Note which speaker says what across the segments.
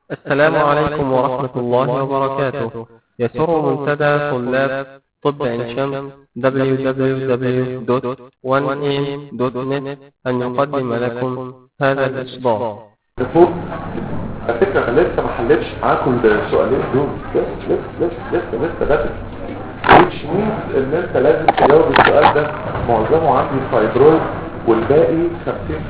Speaker 1: السلام عليكم ورحمة الله وبركاته يسر منتدى طلاب طب عين شمس www.1am.net أن يقدم لكم هذا الإصدار
Speaker 2: فوق على فكرة أنا لسه ما حلتش معاكم السؤالين دول لسه لسه لسه لسه لسه بدري which means ان انت لازم تجاوب السؤال ده معظمه عندي فايبرويد والباقي 50%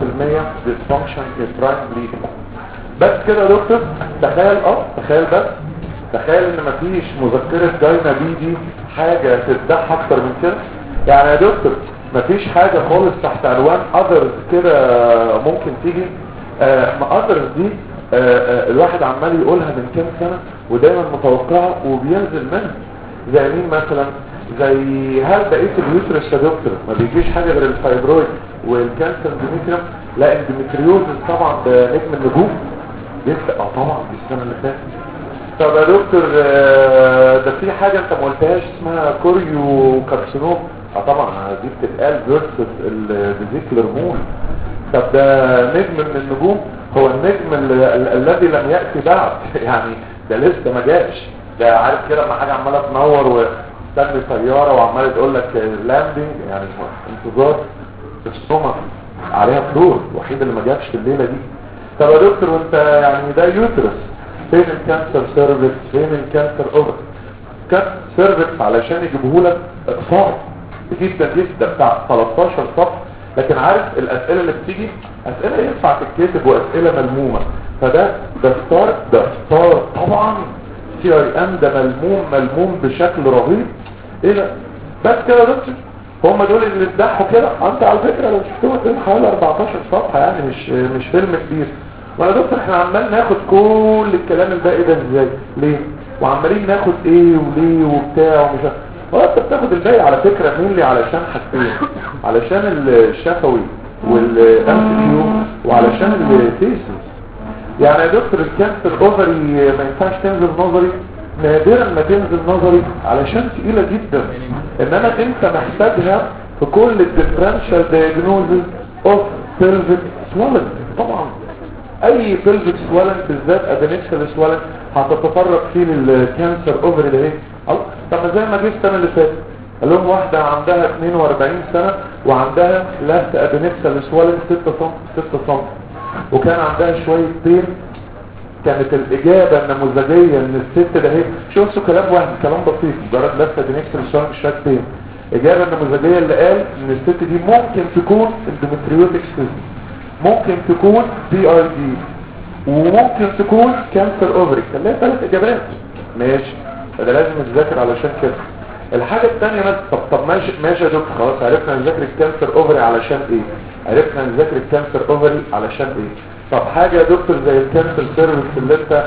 Speaker 2: dysfunction in prime bleeding بس كده يا دكتور تخيل اه تخيل بس تخيل ان مفيش مذكرة دايما بي دي حاجة تتضح اكتر من كده يعني يا دكتور مفيش حاجة خالص تحت عنوان others كده ممكن تيجي آه ما others دي آه آه الواحد عمال يقولها من كام سنة ودايما متوقعة وبينزل منها زي مين مثلا زي هل بقية اليوترس يا دكتور ما بيجيش حاجة غير الفايبرويد والكانسر ديميتريوم لا الاندوميتريوزس طبعا ده نجم النجوم لسه اه طبعا دي السنة اللي فاتت طب يا دكتور آه ده في حاجة انت ما قلتهاش اسمها كوريو كارسينوم اه طبعا دي بتتقال فيرسس الفيزيكلر مول طب ده نجم من النجوم هو النجم ال- ال- الذي لم يأتي بعد يعني ده لسه ما جاش ده عارف كده لما حاجة عمالة تنور وتستني طيارة وعمالة تقول لك لاندنج يعني انتظار السمر عليها فلور الوحيد اللي ما جابش في الليلة دي طب يا دكتور وانت يعني ده يوترس فين الكانسر سيرفكس فين الكانسر اوفر كانسر سيرفكس علشان يجيبوه لك صعب جدا جدا بتاع 13 صفحه لكن عارف الاسئله اللي بتيجي اسئله ينفع تتكتب واسئله ملمومه فده ده ستار ده ستار طبعا سي اي ام ده ملموم ملموم بشكل رهيب ايه ده بس كده يا دكتور هم دول اللي اتضحوا كده انت على فكره لو شفتوها دول حوالي 14 صفحه يعني مش مش فيلم كبير وانا دكتور احنا عمال ناخد كل الكلام الباقي ده ازاي ليه وعمالين ناخد ايه وليه وبتاع ومش عارف. هو انت بتاخد الباقي على فكره مين علشان حاجتين علشان الشفوي والام كيو وعلشان التيسس يعني يا دكتور الكانسر اوفري ما ينفعش تنزل نظري نادرا ما تنزل نظري علشان تقيلة جدا انما انت محتاجها في كل الديفرنشال دايجنوزز اوف بيلفيك سوالن طبعا اي بيلفيك سوالن بالذات ادنكسال سوالن هتتطرق فيه للكانسر اوفري ده ايه الله. طب ما زي ما جه السنه اللي فاتت قال لهم واحده عندها 42 سنه وعندها لافت ادنكسال سوالن 6 سم 6 سم وكان عندها شويه بين كانت الإجابة النموذجية ان الست ده هي شوفوا كلام واحد كلام بسيط مجرد لفة دينكس الشرق الشاكتين إجابة النموذجية اللي قال ان الست دي ممكن تكون اندومتريوتك سيست ممكن تكون بي اي دي وممكن تكون كانسر اوفري كان لها ثلاث إجابات ماشي فده لازم نذاكر علشان كده الحاجة الثانية بس طب طب ماشي ماشي يا دكتور خلاص عرفنا نذاكر الكانسر اوفري علشان ايه عرفنا نذاكر الكانسر اوفري علشان ايه طب حاجة يا دكتور زي الكانسر سيرفيس اللي انت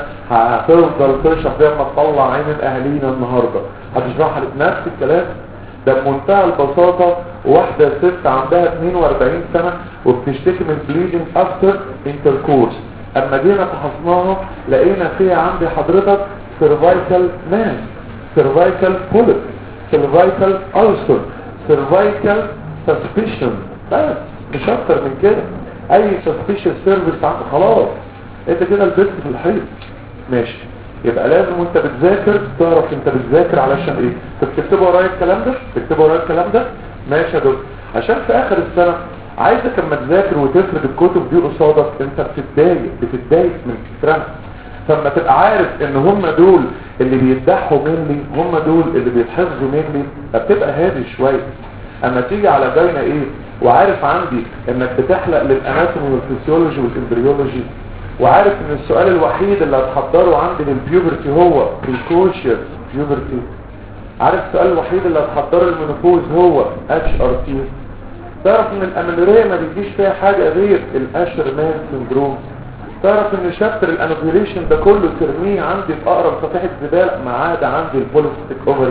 Speaker 2: هتفضل تشرح فيها لما تطلع عين الاهالينا النهاردة هتشرحها لك نفس الكلام ده بمنتهى البساطة واحدة ست عندها 42 سنة وبتشتكي من بليدنج افتر انتركورس اما جينا فحصناها لقينا فيها عندي حضرتك سيرفايكال ماس سيرفايكال بوليت سيرفايكال ألسر سيرفايكال سسبيشن بس مش اكتر من كده اي سسبيشن سيرفيس عندك خلاص انت كده لبست في الحيط ماشي يبقى لازم وانت بتذاكر تعرف انت بتذاكر علشان ايه تكتب ورايا الكلام ده تكتب ورايا الكلام ده ماشي يا دكتور عشان في اخر السنه عايزك اما تذاكر وتفرد الكتب دي قصادك انت بتتضايق بتتضايق من كترها فلما تبقى عارف ان هم دول اللي بيتضحوا مني هم دول اللي بيتحفظوا مني فبتبقى هادي شويه اما تيجي على دايما ايه وعارف عندي انك بتحلق للاناتومي والفسيولوجي والامبريولوجي وعارف ان السؤال الوحيد اللي هتحضره عندي للبيوبرتي هو precocious بيوبرتي عارف السؤال الوحيد اللي هتحضره للمنوبوز هو اتش ار تي تعرف ان الاميلوريا ما بيجيش فيها حاجة غير الاشر مان سندروم تعرف ان شابتر الانوبيوليشن ده كله ترميه عندي في اقرب صفيحة زبالة ما عدا عندي البوليستيك اوفري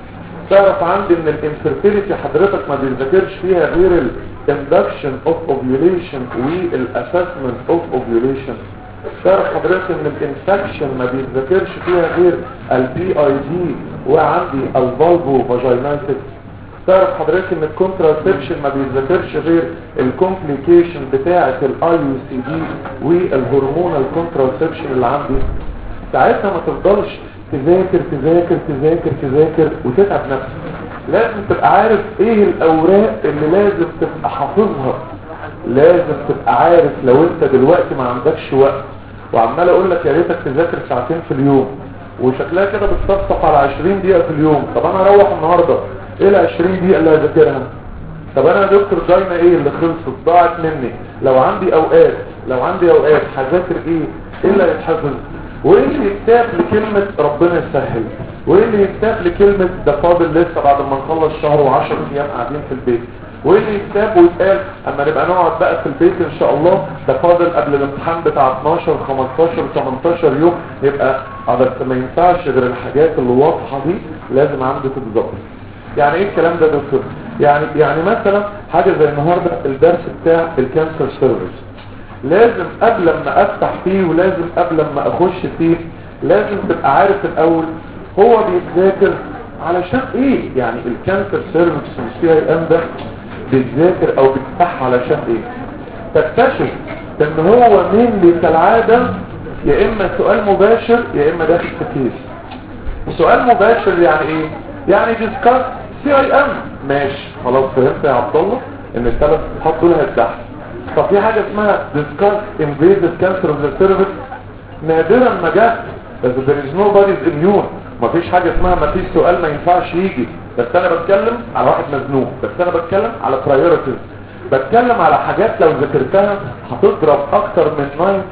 Speaker 2: تعرف عندي ان الانفرتيليتي حضرتك ما بيذاكرش فيها غير الاندكشن اوف اوفيوليشن والاسسمنت اوف اوفيوليشن تعرف حضرتك ان الانفكشن ما بيتذاكرش فيها غير البي اي دي وعندي الفالفو فاجينايتس تعرف حضرتك ان الكونتراسبشن ما بيتذكرش غير الكومبليكيشن بتاعه الاي يو سي دي والهرمونال كونتراسبشن اللي عندي ساعتها ما تفضلش تذاكر تذاكر تذاكر تذاكر وتتعب نفسك لازم تبقى عارف ايه الاوراق اللي لازم تبقى حافظها لازم تبقى عارف لو انت دلوقتي ما عندكش وقت وعمال اقول لك يا ريتك تذاكر ساعتين في اليوم وشكلها كده بتصفصف على 20 دقيقة في اليوم طب انا اروح النهاردة ايه ال 20 دقيقة اللي هذاكرها طب انا يا دكتور دايما ايه اللي خلصت ضاعت مني لو عندي اوقات لو عندي اوقات هذاكر ايه ايه اللي هيتحفظ وايه اللي يكتاب لكلمة ربنا يسهل وايه اللي يكتاب لكلمة ده فاضل لسه بعد ما نخلص شهر و10 ايام قاعدين في البيت وايه اللي يكتاب ويتقال اما نبقى نقعد بقى في البيت ان شاء الله ده فاضل قبل الامتحان بتاع 12 15 18 يوم يبقى اه بس ما ينفعش غير الحاجات اللي واضحه دي لازم عندك تتظبط يعني ايه الكلام ده يا دكتور يعني يعني مثلا حاجه زي النهارده الدرس بتاع الكانسر سيرفيس لازم قبل ما افتح فيه ولازم قبل ما اخش فيه لازم تبقى عارف الاول هو بيتذاكر علشان ايه يعني الكانسر سيرفيس والسي اي ام ده بيتذاكر او بيتفتح علشان ايه تكتشف ان هو مين كالعادة يا اما سؤال مباشر يا اما داخل في كيس سؤال مباشر يعني ايه يعني ديسكاس سي اي ام ماشي خلاص فهمت يا عبد الله ان الثلاث صفحات دول هيتفتحوا طب في حاجه اسمها ديسكاس انفيزيف كانسر اوف ذا سيرفيس نادرا ما جت بس there is nobody's immune مفيش حاجه اسمها مفيش سؤال ما ينفعش يجي بس انا بتكلم على واحد مزنوق بس انا بتكلم على priorities بتكلم على حاجات لو ذاكرتها هتضرب اكتر من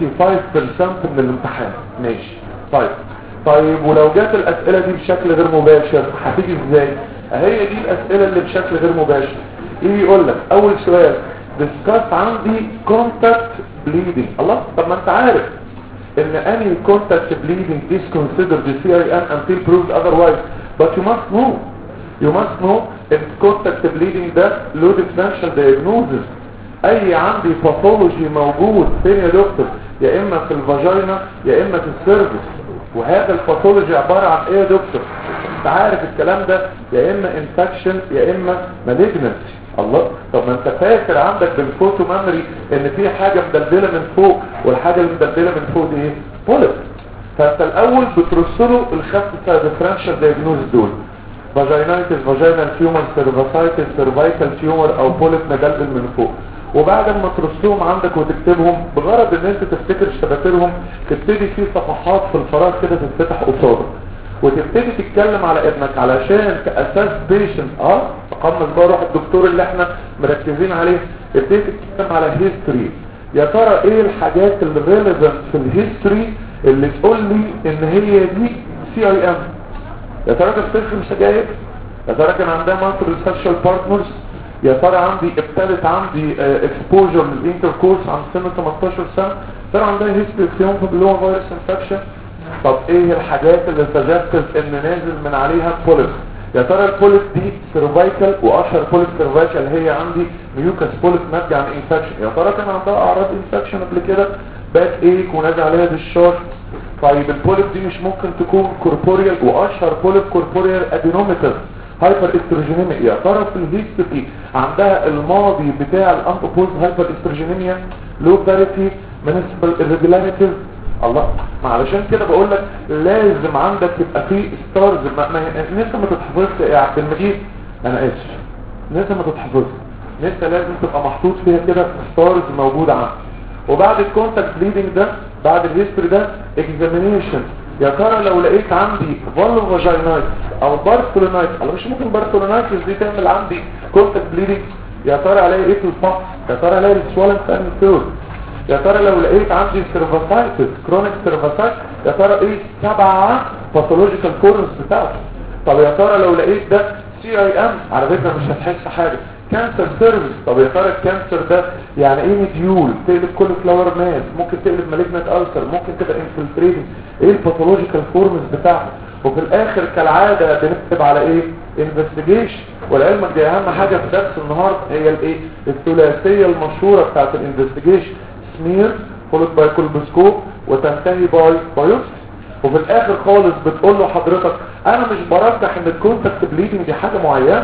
Speaker 2: 95% من الامتحان ماشي طيب طيب ولو جات الاسئله دي بشكل غير مباشر هتيجي ازاي اهي دي الاسئله اللي بشكل غير مباشر ايه يقول لك اول سؤال discuss عندي contact bleeding الله طب ما انت عارف ان any contact bleeding is considered the CIN until proved otherwise but you must know you must know ان contact bleeding ده له differential diagnosis اي عندي باثولوجي موجود فين يا دكتور يا اما في الفاجينا يا اما في السيرفس وهذا الباثولوجي عبارة عن ايه يا دكتور انت عارف الكلام ده يا اما انفكشن يا اما malignancy الله طب ما انت فاكر عندك بالفوتو ميموري ان في حاجة مدلدلة من فوق والحاجة اللي مدلدلة من فوق دي ايه بوليب فانت الاول بترسله الخمسة ديفرنشال دايجنوز دول فاجينايتس فاجينال تيومر سيرفاسايتس سيرفايكال تيومر او بوليب مدلدل من فوق وبعد ما ترسلهم عندك وتكتبهم بغرض ان انت تفتكر شباترهم تبتدي في صفحات في الفراغ كده تتفتح قصادك وتبتدي تتكلم على ابنك علشان كاساس بيشنت اه تقمص بقى روح الدكتور اللي احنا مركزين عليه ابتدي تتكلم على هيستوري يا ترى ايه الحاجات اللي ريليفنت في الهيستوري اللي تقول لي ان هي دي سي اي ام يا ترى كانت بتشرب سجاير يا ترى كان عندها مالتيبل سيكشوال بارتنرز يا ترى عندي ابتدت عندي اكسبوجر للانتركورس عند سن 18 سنه ترى عندها هيستوري فيهم اللي هو فيروس انفكشن طب ايه الحاجات اللي سجلت ان نازل من عليها بوليب يا ترى البوليب دي سيرفايكال واشهر بوليب سيرفايكال هي عندي ميوكاس بوليب ناتجه عن انفكشن يا ترى كان عندها اعراض انفكشن قبل كده باك ايك ونازل عليها ديشارج طيب البوليب دي مش ممكن تكون كوربوريال واشهر بوليب كوربوريال ادينوميتر هايبر استروجينيميا يا ترى في الهيستوري عندها الماضي بتاع الانتوبوز هايبر استروجينيميا لو باريتي منسبل irregularities الله ما علشان كده بقول لك لازم عندك يبقى في ستارز ما, ما لسه ما تتحفظش يا عبد المجيد انا اسف لسه ما تتحفظش لسه لازم تبقى محطوط فيها كده ستارز موجوده عندك وبعد الكونتاكت بليدنج ده بعد الهيستوري ده اكزامينيشن يا ترى لو لقيت عندي فولو فاجينايتس او بارثولونايتس انا مش ممكن بارثولونايتس دي تعمل عندي كونتاكت بليدنج يا ترى الاقي ايه في الفحص يا ترى الاقي السوالن ثاني ثيرد يا ترى لو لقيت عندي سيرفاسايتس كرونيك سيرفاسايتس يا ترى ايه سبعة باثولوجيكال كورنز بتاعته طب يا ترى لو لقيت ده سي اي ام على فكره مش هتحس حاجه كانسر سيرفيس طب يا ترى الكانسر ده يعني ايه مديول تقلب كل فلاور ماس ممكن تقلب مالجنت ألسر ممكن تبقى انفلتريتنج ايه الباثولوجيكال فورمز بتاعته وفي الاخر كالعاده بنكتب على ايه انفستيجيشن ولعلمك دي اهم حاجه في درس النهارده هي الايه الثلاثيه المشهوره بتاعت الانفستيجيشن سمير فولد باي كولبسكوب وتنتهي باي بايوبسي وفي الاخر خالص بتقول له حضرتك انا مش برجح ان الكونتاكت بليدنج دي حاجه معينه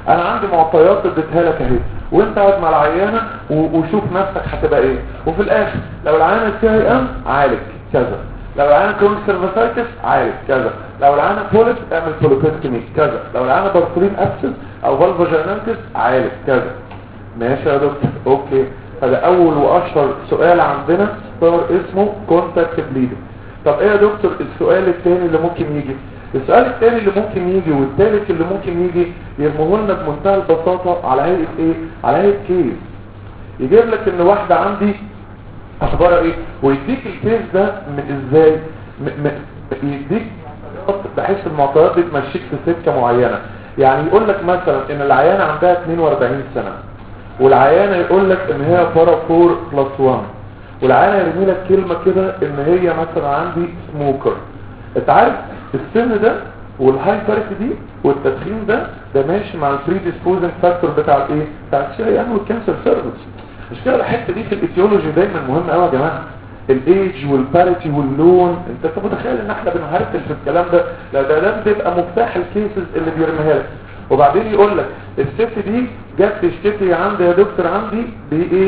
Speaker 2: انا عندي معطيات اديتها لك اهي وانت قاعد مع العيانه و- وشوف نفسك هتبقى ايه وفي الاخر لو العيانه سي اي ام عالج كذا لو العيانه كرونيك سيرفيسايتس عالج كذا لو العيانه بوليب اعمل بوليبكتومي كذا لو العيانه بارفورين ابسس او فالفاجينالتس عالج كذا ماشي يا دكتور اوكي هذا اول واشهر سؤال عندنا صار اسمه كونتاكت بليدنج طب ايه يا دكتور السؤال الثاني اللي ممكن يجي السؤال الثاني اللي ممكن يجي والثالث اللي ممكن يجي يرموه لنا بمنتهى البساطه على هيئه ايه على هيئه كيس يجيب لك ان واحده عندي اخبارها ايه ويديك الكيس ده من ازاي م م يديك بحيث المعطيات دي تمشيك في سكه معينه يعني يقول لك مثلا ان العيانه عندها 42 سنه والعيانه يقول لك ان هي بارا 4 بلس 1 والعيانه يرمي لك كلمه كده ان هي مثلا عندي سموكر انت عارف السن ده والهاي باريتي دي والتدخين ده ده ماشي مع البري ديسبوزنج فاكتور بتاع الايه بتاع الشيء يعني والكانسر سيرفيس مش كده الحته دي في الايتيولوجي دايما مهم قوي يا جماعه الايج والباريتي واللون انت انت متخيل ان احنا بنهرتل في الكلام ده لا ده ده بيبقى مفتاح الكيسز اللي بيرميها لك وبعدين يقول لك الست دي جت تشتكي عندي يا دكتور عندي بايه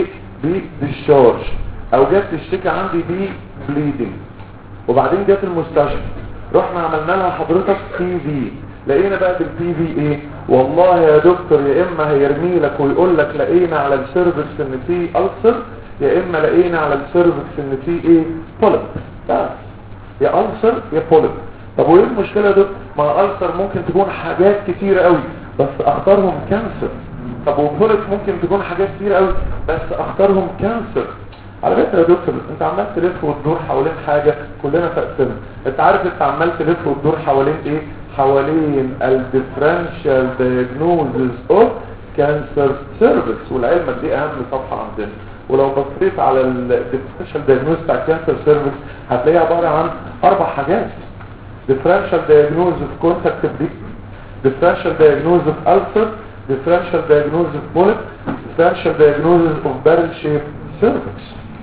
Speaker 2: بديشارج او جت تشتكي عندي بي بليدنج وبعدين جت المستشفى رحنا عملنا لها حضرتك بي في لقينا بقى بالبي في ايه والله يا دكتور يا اما هيرمي لك ويقول لك لقينا على السيرفكس ان في ألسر يا اما لقينا على السيرفكس ان في ايه بوليب بس يا ألسر يا بوليب طب وايه المشكله يا دكتور ما ألسر ممكن تكون حاجات كتيره قوي بس اختارهم كانسر طب وبوليب ممكن تكون حاجات كتيره قوي بس اختارهم كانسر على فكره يا دكتور انت عمال تلف وتدور حوالين حاجه كلنا فاقسمها انت عارف انت عمال تلف وتدور حوالين ايه حوالين الديفرنشال دايجنوزز اوف كانسر سيرفيس والعلم دي اهم صفحه عندنا ولو بصيت على الديفرنشال دايجنوز بتاع كانسر سيرفيس هتلاقيها عباره عن اربع حاجات differential diagnosis of contact bleeding differential diagnosis of ulcer differential diagnosis of polyp differential diagnosis of barrel shaped cervix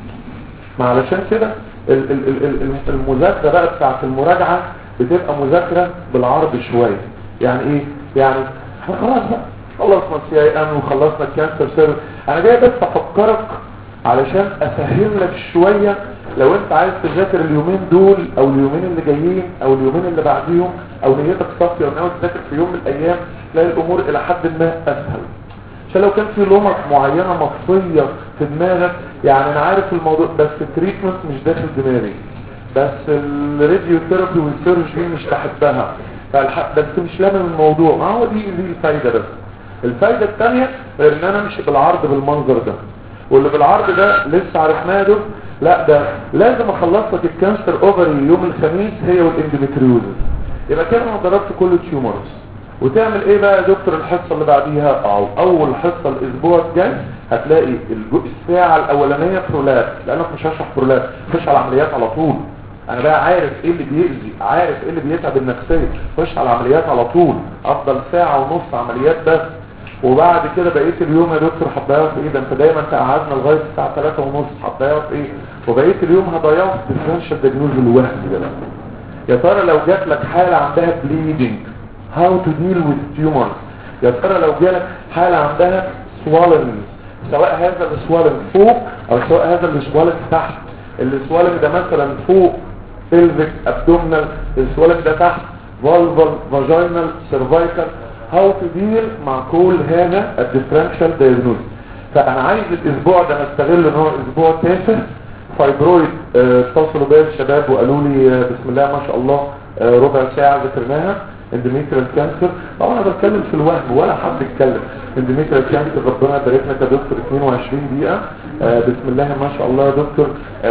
Speaker 2: ما علشان كده ال- ال- ال- ال- المذاكرة بقى بتاعت المراجعة بتبقى مذاكرة بالعرض شوية يعني ايه يعني احنا خلاص بقى خلصنا السي اي ام وخلصنا الكانسر سيرفيس انا جاي بس افكرك علشان اسهل لك شوية لو انت عايز تذاكر اليومين دول او اليومين اللي جايين او اليومين اللي بعديهم او نيتك صافية وناوي تذاكر في يوم من الايام تلاقي الامور الى حد ما اسهل عشان لو كان في لمط معينة مطفية في دماغك يعني انا عارف الموضوع بس التريتمنت مش داخل دماغي بس الراديو ثيرابي والسيرجري مش بحبها فالح- بس مش لامم الموضوع ما هو دي دي الفايدة بس الفايدة الثانية غير ان انا امشي بالعرض بالمنظر ده واللي بالعرض ده لسه عرفناه ده لا ده لازم اخلص لك الكانسر اوفري يوم الخميس هي والاندوميتريوزس يبقى كده انا ضربت كل التيومرز وتعمل ايه بقى يا دكتور الحصه اللي بعديها او اول حصه الاسبوع الجاي هتلاقي الجو- الساعه الاولانيه برولاب لانك مش هشرح برولاب خش على العمليات على طول انا بقى عارف ايه اللي بيأذي عارف ايه اللي بيتعب النفسيه خش على العمليات على طول افضل ساعه ونص عمليات بس وبعد كده بقيت اليوم يا دكتور هتضيعه في ايه ده انت دايما تقعدنا لغايه الساعه 3 ونص هتضيعه في ايه وبقيت اليوم هضيعه في الديفرنشال دياجنوز الوهمي ده بقى يا ترى لو جات لك حالة عندها bleeding how to deal with tumors يا ترى لو جالك حالة عندها swelling سواء هذا السوالنج فوق او سواء هذا السوالنج تحت السوالنج ده مثلا فوق pelvic abdominal السوالنج ده تحت vulval vaginal cervical how to deal مع كل هذا الديفرنشال diagnosis فانا عايز الاسبوع ده نستغل ان هو اسبوع تافه فايبرويد آه، اتصلوا بيا الشباب وقالوا لي آه، بسم الله ما شاء الله آه، ربع ساعة ذكرناها اندوميتريال كانسر طبعا انا بتكلم في الوهم ولا حد يتكلم اندوميتريال كانسر ربنا يبارك لك يا دكتور 22 دجيقة آه، بسم الله ما شاء الله يا دكتور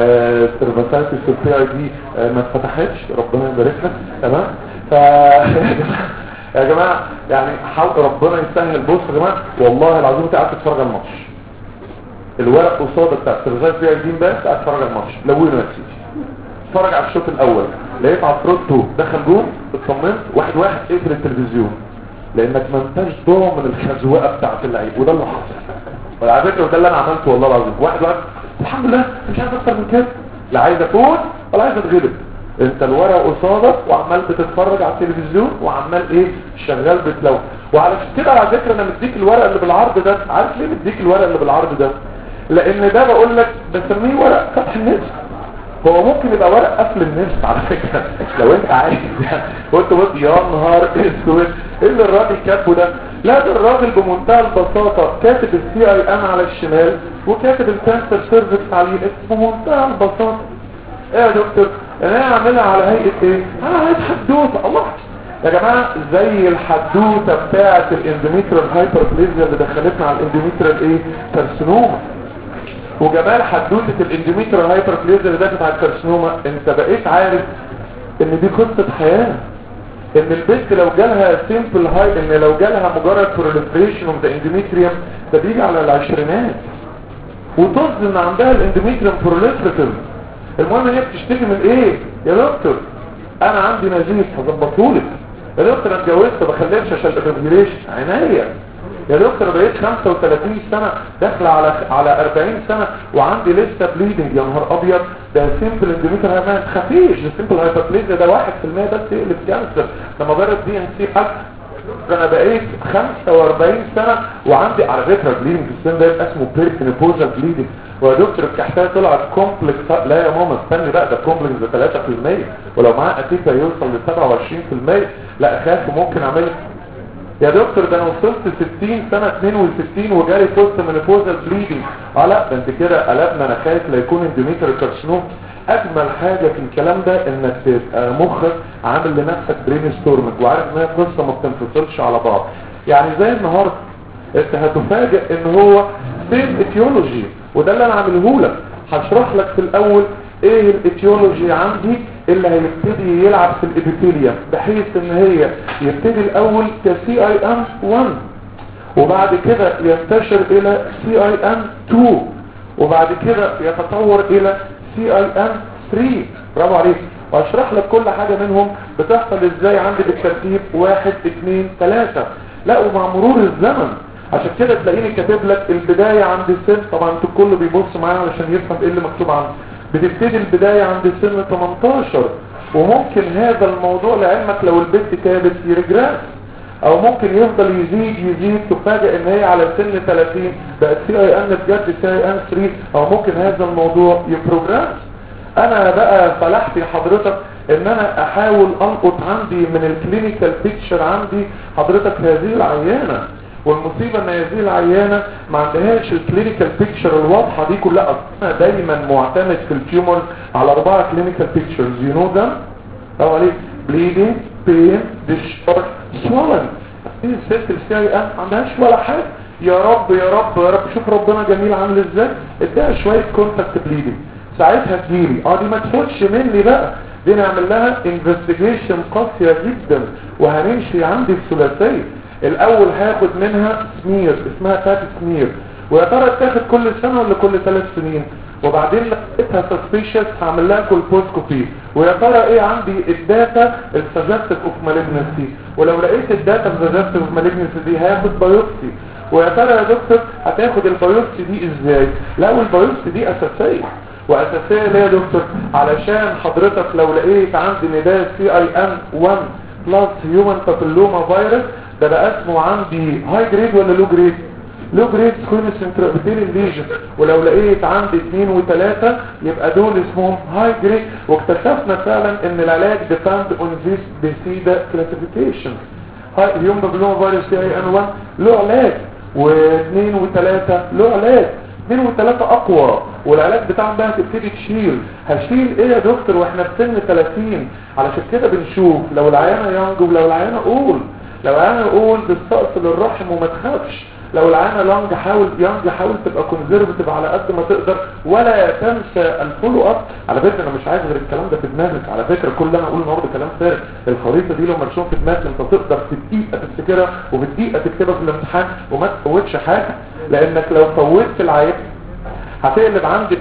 Speaker 2: سيرفاسايتس البي اي دي ما اتفتحتش ربنا يبارك لك تمام ف يا جماعه يعني حاول ربنا يسهل بص يا جماعه والله العظيم انت قاعد تتفرج على الماتش الورق قصادك بتاع السيرفايت بي اي دي بس قاعد تتفرج على الماتش لونه يا سيدي اتفرج على الشوط الاول لقيت عفروتو دخل جون اطمنت واحد واحد اقفل التلفزيون لانك ما انتش ضامن الخزوقه بتاعت اللعيب وده اللي حصل وعلى فكره وده اللي انا عملته والله العظيم واحد واحد الحمد لله مش عايز اكتر من كده لا عايز افوز ولا عايز اتغلب انت الورق قصادك وعمال بتتفرج على التلفزيون وعمال ايه شغال بتلون وعلى كده على فكره انا مديك الورق اللي بالعرض ده عارف ليه مديك الورق اللي بالعرض ده لان ده بقول لك بسميه ورق فتح النفس هو ممكن يبقى ورق قفل النفس على فكره لو انت عايز قلت بص يا نهار اسود ايه اللي الراجل كاتبه ده لا ده الراجل بمنتهى البساطه كاتب السي اي ام على الشمال وكاتب الكانسر سيرفيس على اليمين بمنتهى البساطه ايه يا دكتور انا هعملها على هيئه ايه على هيئه حدوته الله يا جماعه زي الحدوته بتاعه الاندوميتريال هايبربليزيا اللي دخلتنا على الاندوميتريال ايه كارسينوما وجمال حدوته الاندوميتريال هايبربليزيا اللي دخلت على الكارسينوما انت بقيت عارف ان دي قصه حياه ان البنت لو جالها سيمبل هاي ان لو جالها مجرد بروليفريشن اوف ذا اندوميتريوم ده بيجي على العشرينات وتظن ان عندها الاندوميتريوم بروليفريتيف المهم هي بتشتكي من ايه يا دكتور انا عندي نزيف هظبطهولك يا دكتور انا اتجوزت ما بخلفش عشان الريفيليشن عينيا يا دكتور بقيت 35 سنة داخله على على 40 سنة وعندي لسه بليدنج يا نهار ابيض ده سيمبل اندوميتر ما تخافيش السيمبل هايبربليزيا ده 1% بس يقلب كانسر لما جرب دي ان سي حد انا بقيت 45 سنة وعندي على فكرة بليدنج في السن ده يبقى اسمه بيركنيبوزال بليدنج ويا دكتور الكحتايه طلعت كومبلكس لا يا ماما استني بقى ده كومبلكس ده 3% ولو معاه اتيكا يوصل ل 27% لا اخاف ممكن اعمل يا دكتور ده انا وصلت 60 سنة 62 وجالي بوست منوبوزال بليدنج اه لا ده انت كده قلبنا انا خايف لا يكون اندوميتر كارسينوم اجمل حاجة في الكلام ده انك تبقى مخك عامل لنفسك برين ستورمنج وعارف ان هي قصة ما بتنفصلش على بعض يعني زي النهاردة انت هتفاجئ ان هو سيم اتيولوجي وده اللي انا عامله لك هشرح لك في الاول ايه الاتيولوجي عندي اللي هيبتدي يلعب في الابيثيليا بحيث ان هي يبتدي الاول كسي اي ام 1 وبعد كده ينتشر الى سي اي ام 2 وبعد كده يتطور الى سي اي ام 3 برافو عليك واشرح لك كل حاجة منهم بتحصل ازاي عندي بالترتيب واحد اتنين تلاتة لا ومع مرور الزمن عشان كده تلاقيني كاتب لك البداية عند السن طبعا انتوا كله بيبص معايا علشان يفهم ايه اللي مكتوب عنده بتبتدي البداية عند سن 18 وممكن هذا الموضوع لعلمك لو البنت كانت يرجراس او ممكن يفضل يزيد يزيد تفاجئ ان هي على سن 30 بقت سي اي ان بجد سي اي ان 3 او ممكن هذا الموضوع يبروجراس انا بقى فلحت حضرتك ان انا احاول القط عندي من الكلينيكال بيكتشر عندي حضرتك هذه العيانة والمصيبة ان هذه العيانة ما عندهاش الكلينيكال بيكتشر الواضحة دي كلها اصلا دايما معتمد في التيومر على اربعة كلينيكال بيكتشرز يو نو ذم او عليك بليدنج بين ديشارج سوالن الست السي اي ان ما عندهاش ولا حاجة يا رب يا رب يا رب شوف ربنا جميل عامل ازاي اديها شوية كونتاكت بليدنج ساعتها تجيلي اه دي ما تفوتش مني بقى دي نعمل لها انفستيجيشن قاسية جدا وهنمشي عندي الثلاثية الاول هاخد منها سمير اسمها تات سمير ويا ترى تاخد كل سنة ولا كل ثلاث سنين وبعدين لقيتها سسبيشس هعمل لها كولبوسكوبي ويا ترى ايه عندي الداتا السجستيف اوف مالجنسي ولو لقيت الداتا السجستيف اوف مالجنسي دي هاخد بايوبسي ويا ترى يا دكتور هتاخد البايوبسي دي ازاي لا والبايوبسي دي اساسيه واساسيه ليه يا دكتور علشان حضرتك لو لقيت عندي نداء سي اي ان 1 بلس هيومن بابيلوما فيروس ده بقى اسمه عندي هاي جريد ولا لو جريد لو جريد سكوينس انترابيتيري ليجن ولو لقيت عندي اثنين وثلاثة يبقى دول اسمهم هاي جريد واكتشفنا فعلا ان العلاج ديبند اون ذيس بيسيدا كلاسيفيكيشن هاي اليوم بابلوما فيروس سي اي ان 1 له علاج واثنين وثلاثة له علاج اثنين وثلاثة اقوى والعلاج بتاعهم بقى هتبتدي تشيل هشيل ايه يا دكتور واحنا في سن 30 علشان كده بنشوف لو العيانة يانج ولو العيانة اول لو العيانة اول تستأصل الرحم وما تخافش لو العيانة لانج حاول يانج حاول تبقى كونزرفتيف على قد ما تقدر ولا تنسى الفولو اب على فكره انا مش عايز غير الكلام ده في دماغك على فكره كل اللي انا اقوله النهارده كلام فارغ الخريطه دي لو مرسوم في دماغك انت تقدر في دقيقه تفتكرها وفي دقيقه تكتبها في الامتحان وما تفوتش حاجه لانك لو فوتت العيان هتقلب عندي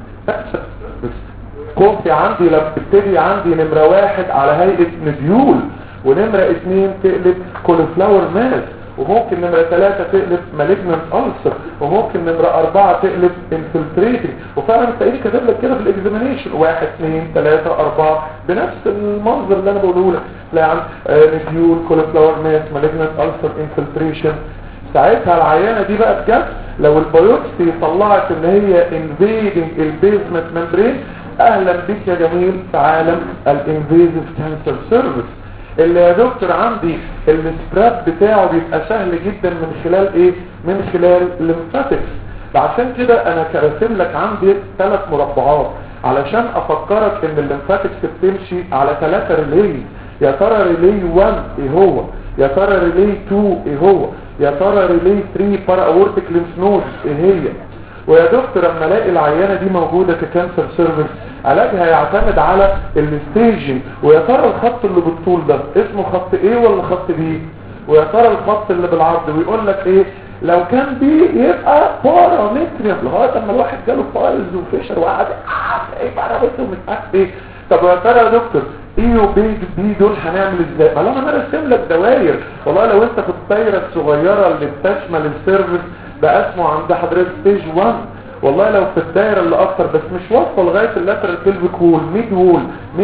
Speaker 2: كوفي عندي لما تبتدي عندي نمرة واحد على هيئة نديول ونمرة اتنين تقلب كولفلاور ماس وممكن نمرة ثلاثة تقلب مالجنانت ألسر وممكن نمرة أربعة تقلب انفلتريتنج وفعلا تلاقيه كاتب لك كده في الاكزامينيشن واحد اثنين ثلاثة أربعة بنفس المنظر اللي أنا بقوله لك تلاقي عن نفيول كوليفلاور ماس مالجنانت ألسر انفلتريشن ساعتها العيانة دي بقى بجد لو البيوبسي طلعت ان هي invading البيزمنت ممبرين اهلا بك يا جميل في عالم الانفيزيف كانسر سيرفيس اللي يا دكتور عندي السبراب بتاعه بيبقى سهل جدا من خلال ايه من خلال الليمفاتكس عشان كده انا كرسم لك عندي ثلاث مربعات علشان افكرك ان الليمفاتكس بتمشي على ثلاثة ريلي يا ترى ريلي 1 ايه هو يا ترى ريلي 2 ايه هو يا ترى ريلي 3 بارا اورتيك ليمف نود ايه هي ويا دكتور اما الاقي العيانه دي موجوده ككانسر سيرفيس علاجها يعتمد على الستيجنج ويا ترى الخط اللي بالطول ده اسمه خط ايه ولا خط بي ويا ترى الخط اللي بالعرض ويقول لك ايه لو كان بي يبقى بارامتريم لغايه اما الواحد جاله فايلز وفيشر وقعد ايه بارامتر ومش عارف ايه طب يا ترى يا دكتور ايه وبي بي دول هنعمل ازاي ما لما انا ارسم لك دواير والله لو انت في الدايره الصغيره اللي بتشمل السيرفيس بقى اسمه عند حضرتك ستيج 1 والله لو في الدايره اللي اكتر بس مش واصله لغايه اللاترال بيلفيك وول ميد وول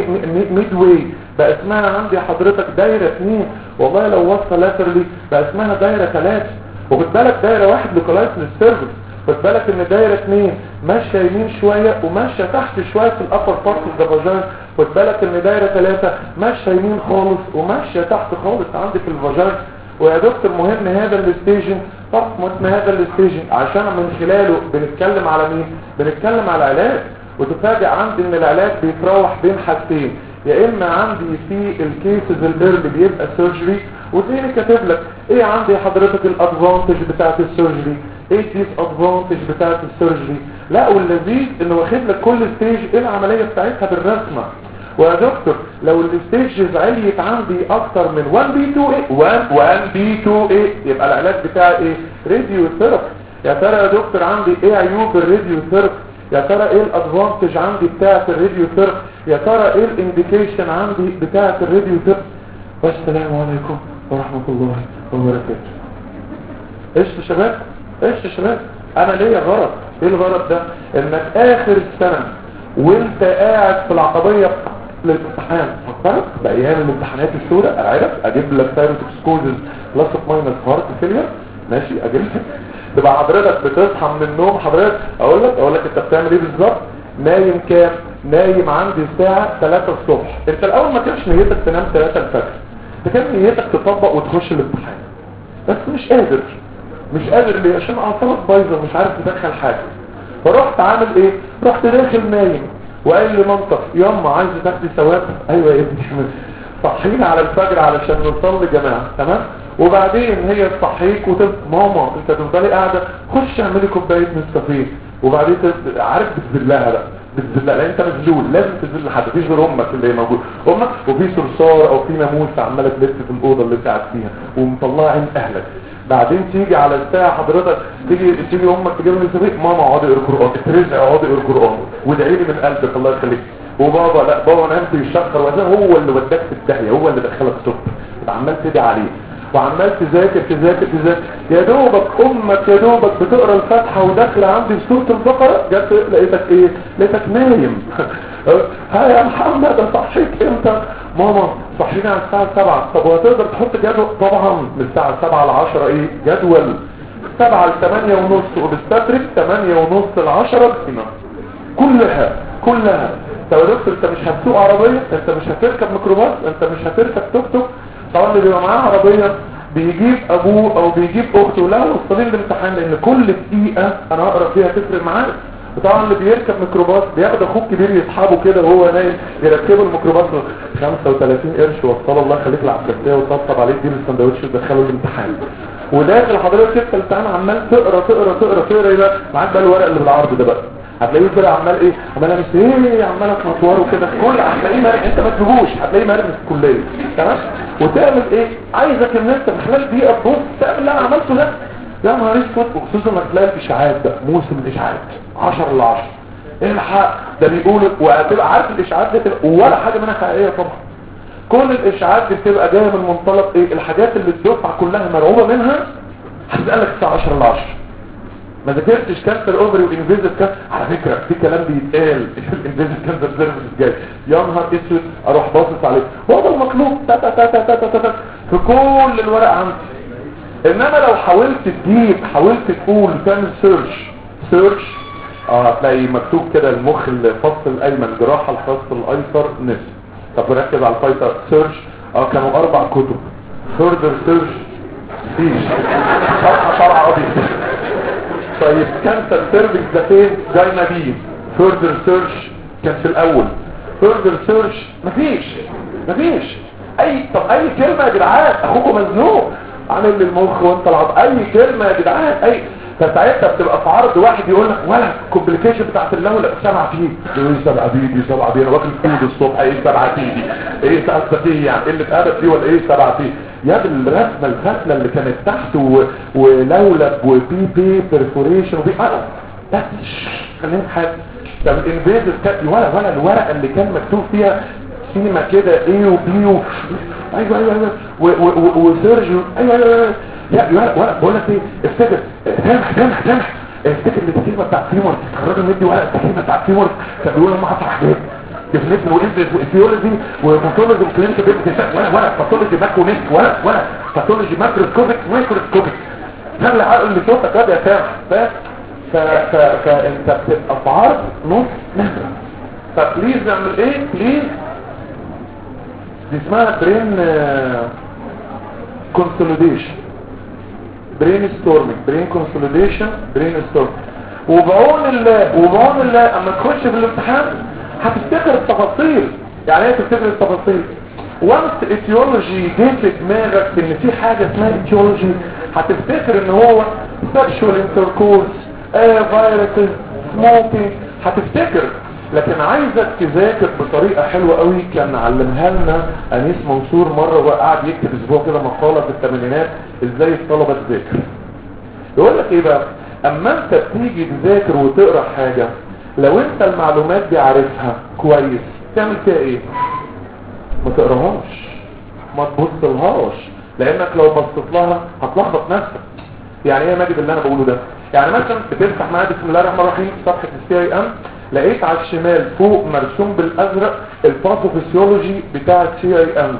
Speaker 2: ميد واي بقى اسمها عندي حضرتك دايره 2 والله لو واصله لاترالي بقى اسمها دايره 3 وخد بالك دايره واحد لوكالايز للسيرفيس خد بالك ان دايره 2 ماشيه يمين شويه وماشيه تحت شويه في الابر بارت اوف ذا فاجين خد بالك ان دايره 3 ماشيه يمين خالص وماشيه تحت خالص عندك في الفاجين ويا دكتور مهم هذا الستيجن طب مهم هذا الستيجن عشان من خلاله بنتكلم على مين بنتكلم على علاج وتفاجئ عندي ان العلاج بيتراوح بين حاجتين يا اما عندي في الكيسز الايرلي بيبقى سيرجري وتلاقيني كاتب لك ايه عندي حضرتك الادفانتج بتاعت السيرجري ايه الديس ادفانتج بتاعت السيرجري لا واللذيذ انه واخد لك كل ستيج ايه العمليه بتاعتها بالرسمه ويا دكتور لو الستيجز عليت عندي اكتر من 1 بي 2 ايه 1 1 بي 2 ايه يبقى العلاج بتاعي ايه راديو ثيرابي يا ترى يا دكتور عندي ايه عيوب الراديو ثيرابي يا ترى ايه الادفانتج عندي بتاعه الراديو ثيرابي يا ترى ايه الانديكيشن عندي بتاعه الراديو ثيرابي والسلام عليكم ورحمه الله وبركاته ايش يا شباب ايش يا شباب انا ليا غرض ايه الغرض ده انك اخر السنه وانت قاعد في العقبيه للامتحان فكرت بايام الامتحانات السوداء اعرف اجيب لك سايروتوكسكوزز بلس ماينس هارت فيلير ماشي اجيب لك تبقى حضرتك بتصحى من النوم حضرتك اقول لك اقول لك انت بتعمل ايه بالظبط نايم كام نايم عندي الساعه 3 الصبح انت الاول ما كانش نيتك تنام 3 الفجر انت كان نيتك تطبق وتخش الامتحان بس مش قادر مش قادر ليه عشان اعصابك بايظه ومش عارف تدخل حاجه فرحت عامل ايه رحت داخل نايم وقال لي منطق ياما عايز تاخدي ثواب ايوه يا ابني صحينا على الفجر علشان نصلي جماعه تمام وبعدين هي تصحيك وتقول ماما انت تفضلي قاعده خش اعملي كوبايه نسكافيه وبعدين تت- عارف بتذلها بقى بتذلها لان انت مذلول لازم تذل حد مفيش غير امك اللي موجود امك وفي صرصار او في ناموس عماله تلف في الاوضه اللي انت قاعد فيها ومطلعه عين اهلك بعدين تيجي على الساعه حضرتك تيجي تيجي امك تجيب لي سبيك ماما اقعدي اقرا قران اترزع اقعدي اقرا قران وادعي لي من قلبك الله يخليك وبابا لا بابا انا انت يشخر وده هو اللي وداك في الداهيه هو اللي دخلك طب عمال تدعي عليه وعمال تذاكر تذاكر تذاكر يا دوبك امك يا دوبك بتقرا الفاتحه وداخله عندي في سوره البقره جت لقيتك ايه لقيتك نايم ها يا محمد صحيت امتى ماما صحينا على الساعه 7 طب وهتقدر تحط جدول طبعا من الساعه 7 ل 10 ايه جدول 7 ل 8 ونص وبستدرك 8 ونص ل 10 بسمه كلها كلها طب يا دكتور انت مش هتسوق عربيه انت مش هتركب ميكروباص انت مش هتركب توك توك طبعا اللي بيبقى معاه عربيه بيجيب ابوه او بيجيب اخته لا وصلين الامتحان لان كل دقيقه انا هقرا فيها تفرق معاك وطبعا اللي بيركب ميكروباص بياخد اخوه كبير يسحبه كده وهو نايم يركبه الميكروباص 35 قرش وصل الله يخليك العسكريه وطبطب عليه يديله السندوتش ويدخله الامتحان وداخل حضرتك تفتح الامتحان عمال تقرا تقرا تقرا تقرا ايه بقى معاك بقى الورق اللي بالعرض ده بقى هتلاقيه كده عمال ايه عمال امس ايه عمال اتنطوره كده كل هتلاقيه مرمي انت ما تجيبوش هتلاقيه مرمي في الكليه تمام وتعمل ايه عايزك ان انت في خلال دقيقه تبص تعمل اللي انا عملته ده يا نهار اسود وخصوصا انك تلاقي الاشاعات بقى موسم الاشاعات 10 ل 10 الحق ده بيقولوا وهتبقى عارف الاشاعات دي تبقى ولا حاجه منها حقيقيه طبعا كل الاشاعات دي بتبقى جايه من منطلق ايه الحاجات اللي الدفعه كلها مرعوبه منها هتسالك الساعه 10 ل 10 ما ذاكرتش كانسر اوفري وانفيزيف كانسر على فكره في كلام بيتقال الانفيزيف كانسر سيرفيس جاي يا نهار اسود اروح باصص عليه هو ده المطلوب تا تا تا تا تا تا تا في كل الورق عندي انما لو حاولت تجيب حاولت تقول تعمل سيرش سيرش اه هتلاقي مكتوب كده المخ الفص الايمن جراحه الفص الايسر نصف طب ركز على الفايتر سيرش اه كانوا اربع كتب فوردر سيرش فيش صفحه طالعه ابيض طيب كانسر سيرفيس ده فين جاينا بيه فوردر سيرش كان في الاول فوردر سيرش مفيش مفيش اي طب اي كلمه يا جدعان اخوكم مزنوق عامل لي المخ وانت العب اي كلمه يا جدعان اي فساعتها بتبقى في عرض واحد يقول لك ولا الكومبليكيشن بتاعت اللولة سبعة تي ايه سبعة تي دي سبعة تي انا واكل فود الصبح ايه سبعة تي دي ايه سبعة تي يعني اللي اتقابل دي ولا ايه سبعة تي يا دي الرسمة الفتلة اللي كانت تحت و... ولولب وبي بي برفوريشن وبي اه بس خلينا حاجة طب الانفيزيف كان ولا ولا الورقة اللي كان مكتوب فيها سيما كده ايه وبي و... ايوه ايوه ايوه و... و... وسيرجيو ايوه ايوه, أيوة. لا لا ورق بقول لك ايه افتكر سامح سامح سامح افتكر التكلمه بتاعت فيمور الراجل مدي ورق التكلمه بتاعت فيمور كان بيقول لهم هفتح حاجات ديفنيشن وانفيز وفيولوجي وباثولوجي وكلينيكال بيبقى ولا ولا باثولوجي ماكرونيك ولا ولا باثولوجي ماكروسكوبيك مايكروسكوبيك خلي عقل اللي صوتك كده يا سامح فاهم ف فانت بتبقى في عرض نص متر فبليز نعمل ايه بليز دي اسمها برين كونسوليديشن برين ستورمينج برين كونسوليديشن برين ستورمينج وبعون الله وبعون الله اما تخش في الامتحان هتفتكر التفاصيل يعني ايه تفتكر التفاصيل وانس اتيولوجي جه في دماغك ان في حاجه اسمها اتيولوجي هتفتكر ان هو سكشوال انتركورس آه فيروسز سموكينج هتفتكر لكن عايزك تذاكر بطريقة حلوة قوي كان علمها لنا انيس منصور مرة وهو قاعد يكتب اسبوع كده مقالة في الثمانينات ازاي الطلبة تذاكر يقول لك ايه بقى اما انت بتيجي تذاكر وتقرا حاجة لو انت المعلومات دي عارفها كويس تعمل فيها ايه ما تقراهاش ما تبصلهاش لانك لو بصيت لها هتلخبط نفسك يعني ايه يا ماجد اللي انا بقوله ده يعني مثلا بتفتح معايا بسم الله الرحمن الرحيم صفحه السي اي ام لقيت على الشمال فوق مرسوم بالازرق الباثوفيسيولوجي بتاع السي اي ام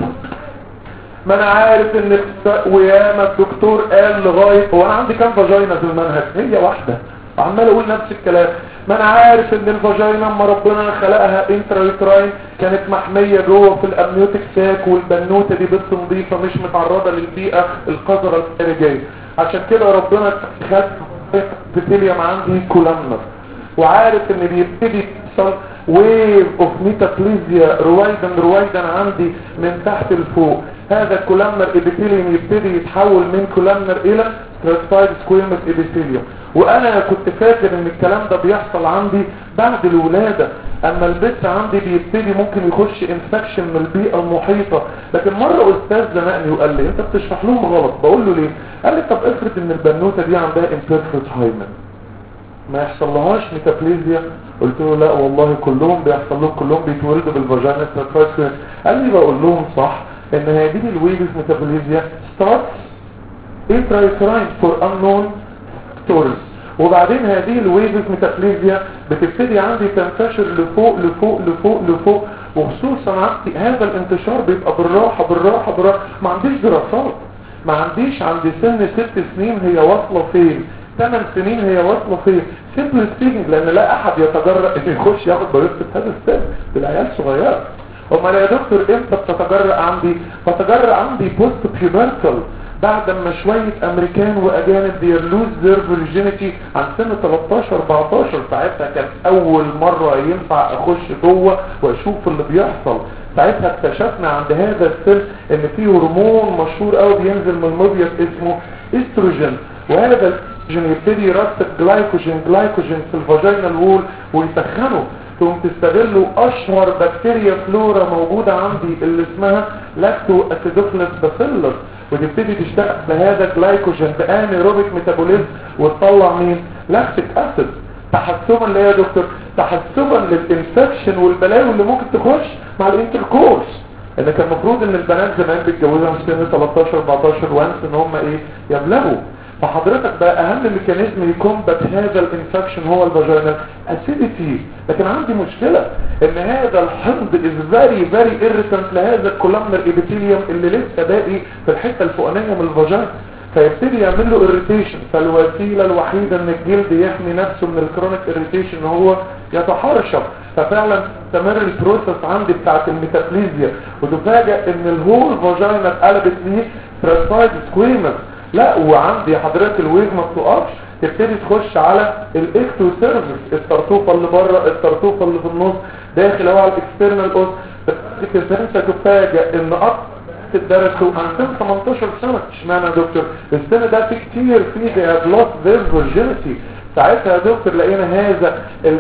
Speaker 2: ما انا عارف ان وياما الدكتور قال لغايه هو انا عندي كام فاجينا في المنهج هي واحده وعمال اقول نفس الكلام ما انا عارف ان الفاجينا اما ربنا خلقها انترايتراين كانت محمية جوه في الامنيوتيك ساك والبنوتة دي بنت نظيفة مش متعرضة للبيئة القذرة الخارجية عشان كده ربنا خلق بتليم عندي كولامنر وعارف ان بيبتدي يحصل ويف اوف ميتابليزيا رويدا رويدا عندي من تحت لفوق هذا الكولامنر ابيثيليوم يبتدي يتحول من كولامنر الى ستراتيفايد سكويمس ابيثيليوم وانا كنت فاكر ان الكلام ده بيحصل عندي بعد الولادة اما البث عندي بيبتدي ممكن يخش انفكشن من البيئة المحيطة لكن مرة استاذ زنقني وقال لي انت بتشرح لهم غلط بقول له ليه قال لي طب افرض ان البنوتة دي عندها امبيرفكت هايمن ما يحصل لهاش ميتابليزيا قلت له لا والله كلهم بيحصل لهم كلهم بيتولدوا بالفاجينا ستراتيفايد قال لي بقول لهم صح ان هذه الويفز ميتابوليزيا starts intrauterine for unknown factors وبعدين هذه الويفز ميتابوليزيا بتبتدي عندي تنتشر لفوق لفوق لفوق لفوق وخصوصا عندي هذا الانتشار بيبقى بالراحة بالراحة بالراحة ما عنديش دراسات ما عنديش عندي سن ست سنين هي واصلة فين ثمان سنين هي واصلة فين سيمبل سبيكينج لان لا احد يتجرأ ان يخش ياخد بايوبسي في هذا السن بالعيال صغيرة امال يا دكتور امتى بتتجرأ عندي بتجرأ عندي بوست بيوبرتال بعد ما شوية امريكان واجانب بيرلوز ذير فيرجينيتي عن سن 13 14 ساعتها كان اول مرة ينفع اخش جوه واشوف اللي بيحصل ساعتها اكتشفنا عند هذا السن ان في هرمون مشهور قوي بينزل من المبيض اسمه استروجين وهذا الاستروجين يبتدي يرتب جلايكوجين جلايكوجين في الفاجينال وول ويسخنه تقوم تستغلوا اشهر بكتيريا فلورا موجودة عندي اللي اسمها لاكتو اسيدوفلس باسيلس وتبتدي تشتغل بهذا جلايكوجين بانيروبيك ميتابوليزم وتطلع مين لاكتيك اسيد تحسبا ليه يا دكتور تحسبا للانفكشن والبلاوي اللي ممكن تخش مع الانتركورس ان كان المفروض ان البنات زمان بيتجوزوا في سن 13 14 وانس ان هم ايه يبلغوا فحضرتك بقى اهم ميكانيزم يكومبات هذا الانفكشن هو الفاجينال اسيديتي لكن عندي مشكلة ان هذا الحمض از فيري فيري irritant لهذا الكولامنر ابيثيليوم اللي لسه باقي في الحته الفوقانيه من الفاجينا فيبتدي يعمل له irritation فالوسيله الوحيده ان الجلد يحمي نفسه من الكرونيك irritation هو يتحرشف ففعلا تستمر البروسس عندي بتاعت الميتابليزيا وتفاجئ ان الهول فاجينا اتقلبت ليه ترانسفايد سكويمس لا وعندي حضرتك الويف ما بتقفش تبتدي تخش على الاكتو سيرفيس الطرطوفه اللي بره الطرطوفه اللي في النص داخل هو على الاكسترنال اوس انت تفاجئ ان اكتر تدرسوا عن سن 18 سنة اشمعنى يا دكتور السن ده في كتير فيه they have lost their virginity ساعتها يا دكتور لقينا هذا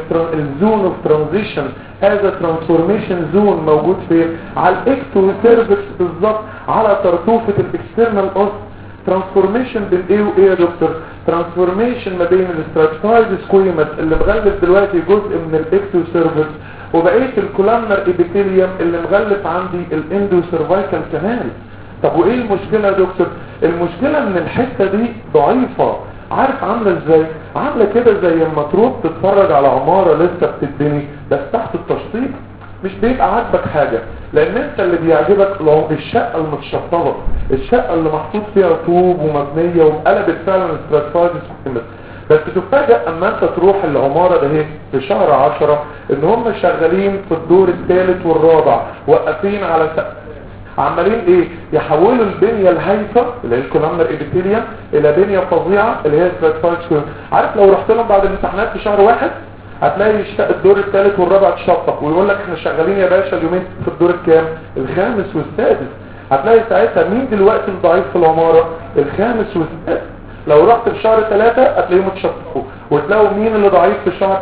Speaker 2: الزون اوف ترانزيشن هذا ترانسفورميشن زون موجود فين على الاكتو سيرفكس بالظبط على طرطوفة الاكسترنال اوس ترانسفورميشن بين ايه وايه يا دكتور ترانسفورميشن ما بين الاستراتيفايد سكويمت اللي مغلف دلوقتي جزء من الاكتو سيرفكس وبقيه الكولامنر ابيثيليوم اللي مغلف عندي الاندو سيرفايكال كانال طب وايه المشكله يا دكتور المشكله ان الحته دي ضعيفه عارف عامله ازاي عامله كده زي ما تروح تتفرج على عماره لسه بتتبني بس تحت التشطيب مش بيبقى عاجبك حاجة لان انت اللي بيعجبك لو الشقة المتشطبة الشقة اللي محطوط فيها طوب ومبنية وقلبت فعلا استراتيفايد سكيمت بس تفاجأ اما انت تروح العمارة ده هي في شهر عشرة ان هم شغالين في الدور الثالث والرابع واقفين على سقف عمالين ايه يحولوا البنية الهايفة اللي هي الكولامنر ابيثيليوم الى بنية فظيعة اللي هي ستراتيفايد سكيمت عارف لو رحت لهم بعد الامتحانات في شهر واحد هتلاقي الدور الثالث والرابع تشطب ويقول لك احنا شغالين يا باشا اليومين في الدور الكام الخامس والسادس هتلاقي ساعتها مين دلوقتي الضعيف في العمارة الخامس والسادس لو رحت في شهر ثلاثة هتلاقيهم اتشطبوا وتلاقوا مين اللي ضعيف في شهر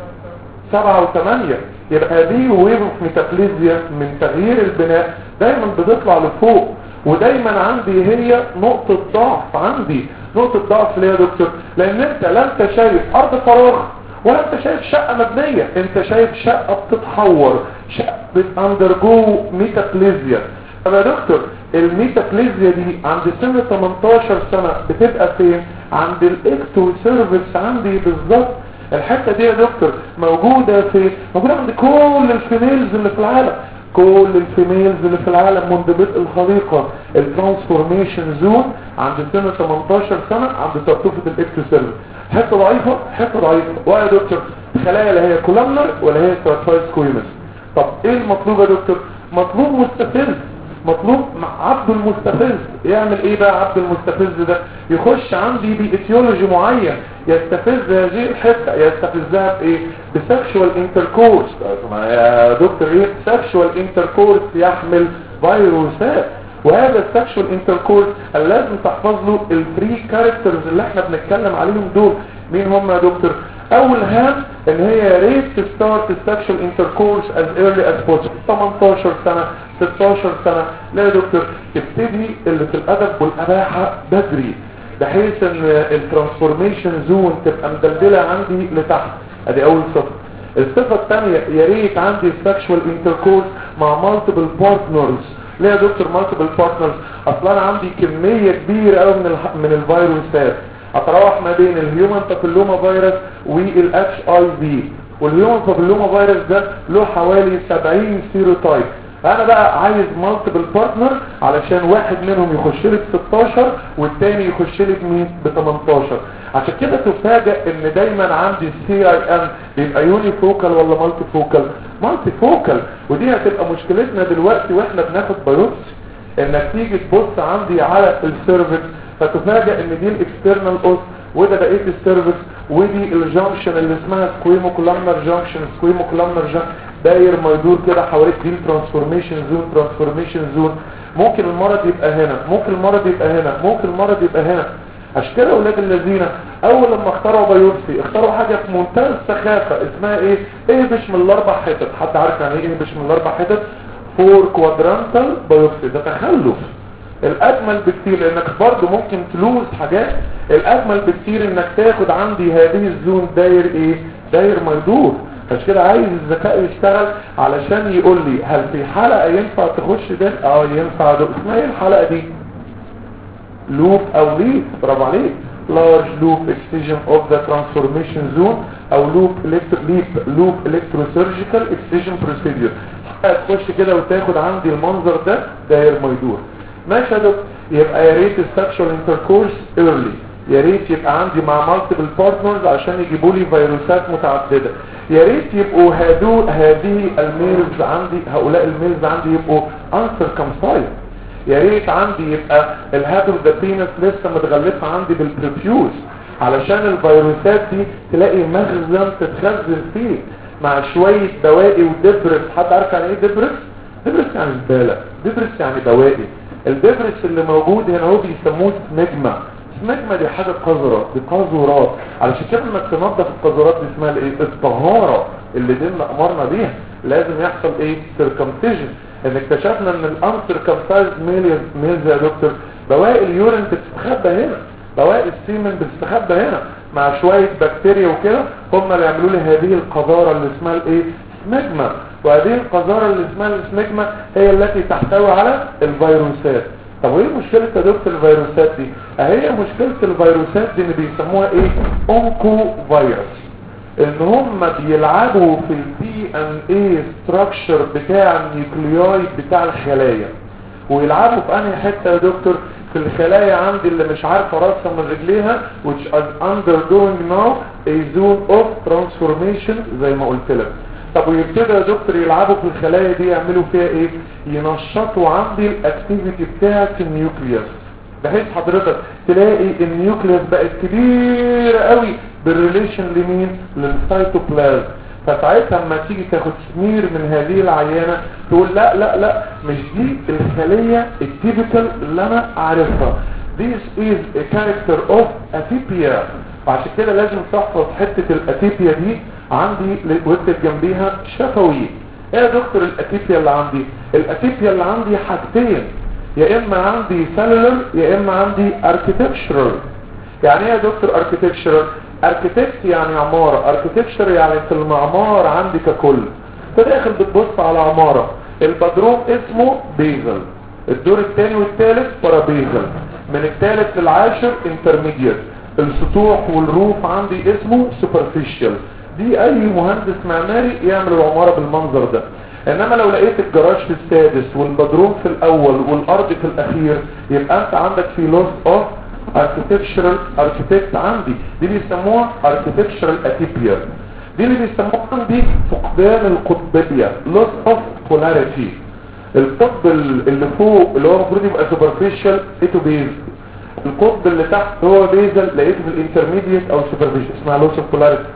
Speaker 2: سبعة وثمانية يبقى دي ويف اوف ميتابليزيا من تغيير البناء دايما بتطلع لفوق ودايما عندي هي نقطة ضعف عندي نقطة ضعف ليه يا دكتور لان انت لا انت شايف ارض فراغ ولا انت شايف شقة مبنية انت شايف شقة بتتحور شقة بتاندرجو ميتابليزيا طب يا دكتور الميتابليزيا دي عند سن 18 سنة بتبقى فين عند الاكتو سيرفيس عندي بالظبط الحتة دي يا دكتور موجودة في موجودة عند كل الفيميلز اللي في العالم كل الفيميلز اللي في العالم منذ بدء الخليقة الترانسفورميشن زون عند سن 18 سنة عند ترطوفة الاكتو سيرفيس حته ضعيفة حته ضعيفة ويا دكتور خلايا لا هي كولامنر ولا هي ستراتيفايد سكويمس طب ايه المطلوب يا دكتور مطلوب مستفز مطلوب مع عبد المستفز يعمل ايه بقى عبد المستفز ده يخش عندي بإتيولوجي معين يستفز هذه الحته يستفزها بايه بسكشوال انتركورس يا دكتور ايه سكشوال انتركورس يحمل فيروسات وهذا السكشوال انتركورس لازم تحفظ له الثري كاركترز اللي احنا بنتكلم عليهم دول مين هم يا دكتور اول هام ان هي يا ريت تستارت السكشوال انتركورس از ايرلي از possible 18 سنه 16 سنه لا يا دكتور تبتدي اللي في الادب والاباحه بدري بحيث ان الترانسفورميشن زون تبقى مدلدله عندي لتحت ادي اول صفه الصفه الثانيه يا ريت عندي السكشوال انتركورس مع مالتيبل بارتنرز ليه يا دكتور مالتيبل بارتنرز اصلا انا عندي كميه كبيره قوي من الح... من الفيروسات اتراوح ما بين الهيومن بابيلوما فيروس والاتش اي في والهيومن بابيلوما فيروس ده له حوالي 70 سيروتايب انا بقى عايز مالتيبل بارتنر علشان واحد منهم يخش لي ب 16 والتاني يخش لي بمين ب 18 عشان كده تفاجئ ان دايما عندي السي اي ام بيبقى يوني فوكال ولا مالتي فوكال مالتي فوكال ودي هتبقى مشكلتنا دلوقتي واحنا بناخد بايوبسي انك تيجي تبص عندي على السيرفكس فتفاجئ ان دي الاكسترنال اوس وده بقيه السيرفكس ودي الجنكشن اللي اسمها سكويمو كولامنر جنكشن سكويمو كولامنر جنكشن داير ما يدور كده حواليك دي الترانسفورميشن زون ترانسفورميشن زون ممكن المرض يبقى هنا ممكن المرض يبقى هنا ممكن المرض يبقى هنا عشان كده اولاد الذين اول لما اختاروا بايوبسي اختاروا حاجه في منتهى السخافه اسمها ايه اهبش من الاربع حتت حد عارف يعني ايه اهبش من الاربع حتت فور كوادرانتال بايوبسي ده تخلف الاجمل بكتير لانك برضه ممكن تلوز حاجات الاجمل بكتير انك تاخد عندي هذه الزون داير ايه داير ما يدور عشان كده عايز الذكاء يشتغل علشان يقول لي هل في حلقة ينفع تخش ده اه ينفع ده اسمها ايه الحلقة دي لوب او ليد برافو عليك large loop excision of the transformation zone او loop electro leap loop electrosurgical excision procedure تخش كده وتاخد عندي المنظر ده داير ما يدور ماشي يا دكتور يبقى يا ريت السكشوال انتركورس ايرلي يا ريت يبقى عندي مع مالتيبل بارتنرز عشان يجيبوا لي فيروسات متعدده يا ريت يبقوا هادو هذه الميلز عندي هؤلاء الميلز عندي يبقوا uncircumcised يا ريت عندي يبقى الهاد اوف ذا بينس لسه متغلفه عندي بالبرفيوز علشان الفيروسات دي تلاقي مخزن تتخزن فيه مع شويه بواقي ودبرس حد عارف يعني ايه دبرس دبرس يعني زباله دبرس يعني بواقي الدبرس اللي موجود هنا هو بيسموه سمجما سمجما دي حاجه قذره دي قاذورات علشان كده انك تنظف القاذورات دي اسمها الايه الطهاره اللي ديننا امرنا بيها لازم يحصل ايه سيركمتيجن ان اكتشفنا ان الانسركمسايز ميلز يا دكتور بواقي اليورين بتستخبى هنا بواقي السيمن بتستخبى هنا مع شوية بكتيريا وكده هم اللي يعملوا لي هذه القذارة اللي اسمها الايه سمجما وهذه القذارة اللي اسمها السمجما هي التي تحتوي على الفيروسات طب وايه مشكلة يا دكتور الفيروسات دي اهي مشكلة الفيروسات دي اللي بيسموها ايه اونكو فيروس ان هم بيلعبوا في الدي ان اي ستراكشر بتاع النيوكلياي بتاع الخلايا ويلعبوا في انهي حته يا دكتور في الخلايا عندي اللي مش عارفه راسها من رجليها which is undergoing now a zone of transformation زي ما قلت لك طب ويبتدوا يا دكتور يلعبوا في الخلايا دي يعملوا فيها ايه ينشطوا عندي الاكتيفيتي بتاعه النيوكليوس بحيث حضرتك تلاقي النيوكليوس بقت كبيرة قوي بالريليشن لمين للسيتوبلازم فساعتها لما تيجي تاخد سمير من هذه العينة تقول لا لا لا مش دي الخلية التيبيكال اللي انا عارفها This is a character of atypia وعشان كده لازم تحفظ حتة الاتيبيا دي عندي واكتب جنبيها شفوي ايه يا دكتور الاتيبيا اللي عندي الاتيبيا اللي عندي حاجتين يا اما عندي سيلولر يا اما عندي اركيتكتشرال يعني ايه يا دكتور اركيتكتشرال اركيتكت يعني عمارة اركيتكتشر يعني في المعمار عندي ككل فداخل بتبص على عمارة البدروم اسمه بيزل الدور الثاني والثالث بارابيزل من الثالث للعاشر انترميديت السطوح والروف عندي اسمه سوبرفيشال دي اي مهندس معماري يعمل العمارة بالمنظر ده انما لو لقيت الجراج في السادس والبدروم في الاول والارض في الاخير يبقى انت عندك في لوس اوف architectural architect عندي دي بيسموها architectural atipia دي اللي بيسموها عندي فقدان القطبية loss of polarity القطب اللي فوق اللي هو المفروض يبقى superficial لقيته بيز القطب اللي تحت هو بيزل لقيته في الانترميديت او superficial اسمها loss of polarity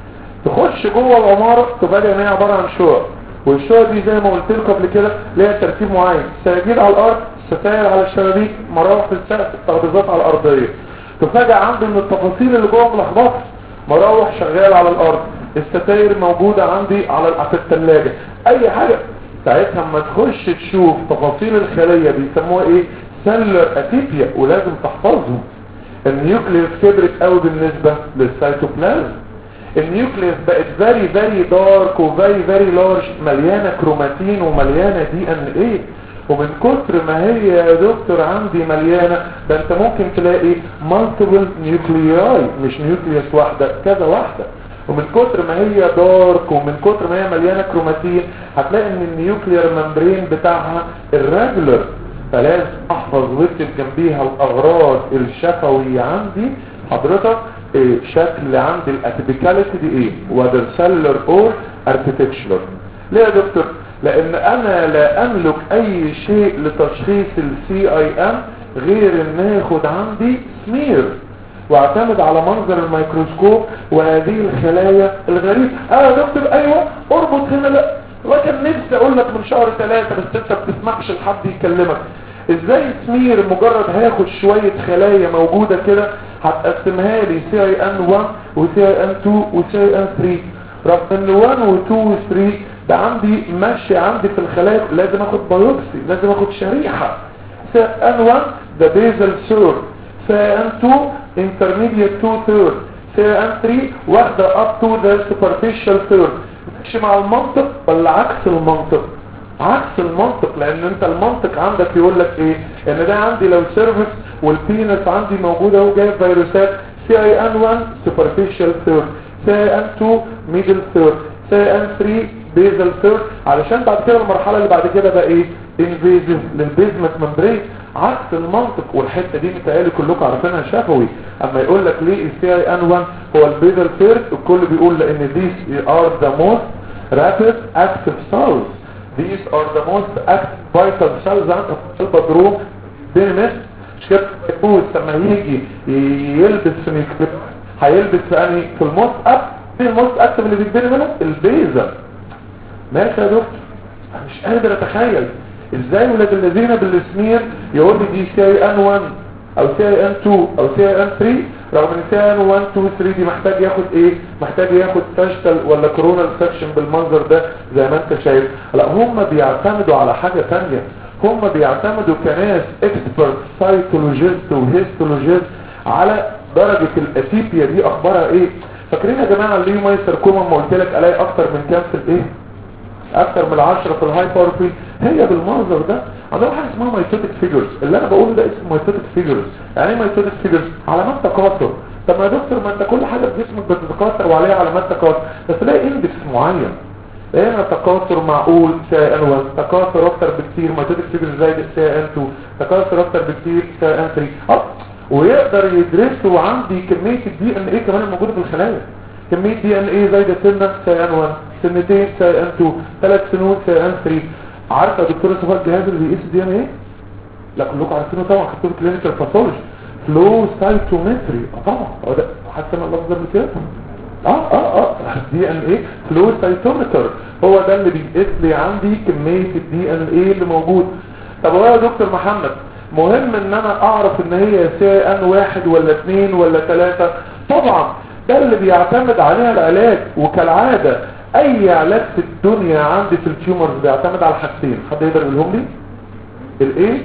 Speaker 2: تخش جوه العمارة تبقى ان هي عبارة عن شقق والشقق دي زي ما قلت لكم قبل كده ليها ترتيب معين سراجيل على الارض ستاير على الشبابيك مراوح في السقف الترابيزات على الارضيه تفاجئ عنده ان التفاصيل اللي جوه ملخبطه مراوح شغال على الارض الستاير موجوده عندي على في الثلاجه اي حاجه ساعتها اما تخش تشوف تفاصيل الخليه بيسموها ايه سيلر اتيبيا ولازم تحفظهم النيوكليوس كبرت قوي بالنسبه للسيتوبلازم النيوكليوس بقت فيري فيري دارك وفيري فيري لارج مليانه كروماتين ومليانه دي ان ايه ومن كتر ما هي يا دكتور عندي مليانة ده انت ممكن تلاقي multiple نيوكلياي مش نيوكليوس واحدة كذا واحدة ومن كتر ما هي دارك ومن كتر ما هي مليانة كروماتين هتلاقي ان النيوكليير ممبرين بتاعها الريجولر فلازم احفظ واكتب جنبيها الاغراض الشفوي عندي حضرتك إيه شكل عندي الاتيبيكاليتي دي ايه وذر سيلر اور اركتكتشر ليه يا دكتور لان انا لا املك اي شيء لتشخيص السي اي ام غير ان اخد عندي سمير واعتمد على منظر الميكروسكوب وهذه الخلايا الغريبة اه يا دكتور ايوه اربط هنا لا وكان نفسي اقول لك من شهر ثلاثة بس انت بتسمعش لحد يكلمك ازاي سمير مجرد هاخد شوية خلايا موجودة كده هتقسمها لي سي اي ان 1 وسي اي ان 2 وسي اي ان 3 رغم ان 1 و2 و3 ده عندي ماشي عندي في الخلايا لازم اخد بايوبسي لازم اخد شريحة سي ان 1 ده بيزل سور سي ان 2 intermediate 2 third سي ان 3 واخدة up to the superficial third مش مع المنطق ولا عكس المنطق عكس المنطق لان انت المنطق عندك يقول لك ايه ان ده عندي لو سيرفيس والبينس عندي موجوده اهو جايب فيروسات سي اي ان 1 سوبرفيشال ثيرد سي اي ان 2 ميدل ثيرد سي اي ان 3 بيزل ثيرد علشان بعد كده المرحله اللي بعد كده بقى ايه انفيزيف للبيزمنت ممبرين عكس المنطق والحته دي متهيألي كلكم عارفينها شفوي اما يقول لك ليه السي اي ان 1 هو البيزل ثيرد الكل بيقول لان these are the most rapid active cells these are the most active vital cells عند البدروم ديناميت مش كده يقول لما يجي يلبس في ميكروب هيلبس في انهي في الموست اب في الموست اكتف اللي بيتبني منه البيزل ماشي يا دكتور أنا مش قادر اتخيل ازاي ولاد الذين بالسمير يقول لي دي سي اي ان 1 او سي اي ان 2 او سي اي ان 3 رغم ان سي اي ان 1 2 3 دي محتاج ياخد ايه محتاج ياخد فاشتل ولا كورونال سكشن بالمنظر ده زي ما انت شايف لا هم بيعتمدوا على حاجة تانية هم بيعتمدوا كناس اكسبرت سايتولوجيست وهيستولوجيست على درجة الاتيبيا دي اخبارها ايه فاكرين يا جماعة اللي ما يسركوما ما قلت لك الاقي اكتر من كام في الايه اكتر من العشرة في الهاي باورفي هي بالمنظر ده عندنا حاجه اسمها مايتوتيك فيجرز اللي انا بقوله ده اسمه مايتوتيك فيجرز يعني ايه مايتوتيك فيجرز علامات تكاثر طب ما يا دكتور ما انت كل حاجه في جسمك بتتكاثر وعليها علامات تكاثر بس تلاقي اندكس معين هنا تكاثر معقول سي ان 1 تكاثر اكتر بكتير مايتوتيك فيجرز زي سي ان 2 تكاثر اكتر بكتير سي ان 3 اه ويقدر يدرسوا عندي كميه الدي ان ايه كمان الموجوده في الخلايا كميه دي ان ايه زي ده سنه سي ان 1 سنتين سي ان 2 ثلاث سنين سي ان 3 عارفه يا دكتوره صفاء الجهاز اللي بيقيس الدي ان ايه لا كلكم عارفينه طبعا خدتوه في كلينيكال باثولوجي فلو سايتومتري اه طبعا هو ده حتى انا اللفظ ده كده اه اه اه دي ان ايه فلو سايتومتر هو ده اللي بيقيس لي عندي كميه الدي ان ايه اللي موجود طب هو يا دكتور محمد مهم ان انا اعرف ان هي سي ان واحد ولا اثنين ولا ثلاثة طبعا ده اللي بيعتمد عليها العلاج وكالعادة اي علاج في الدنيا عندي في التيومرز بيعتمد على حاجتين حد يقدر يقولهم لي الايج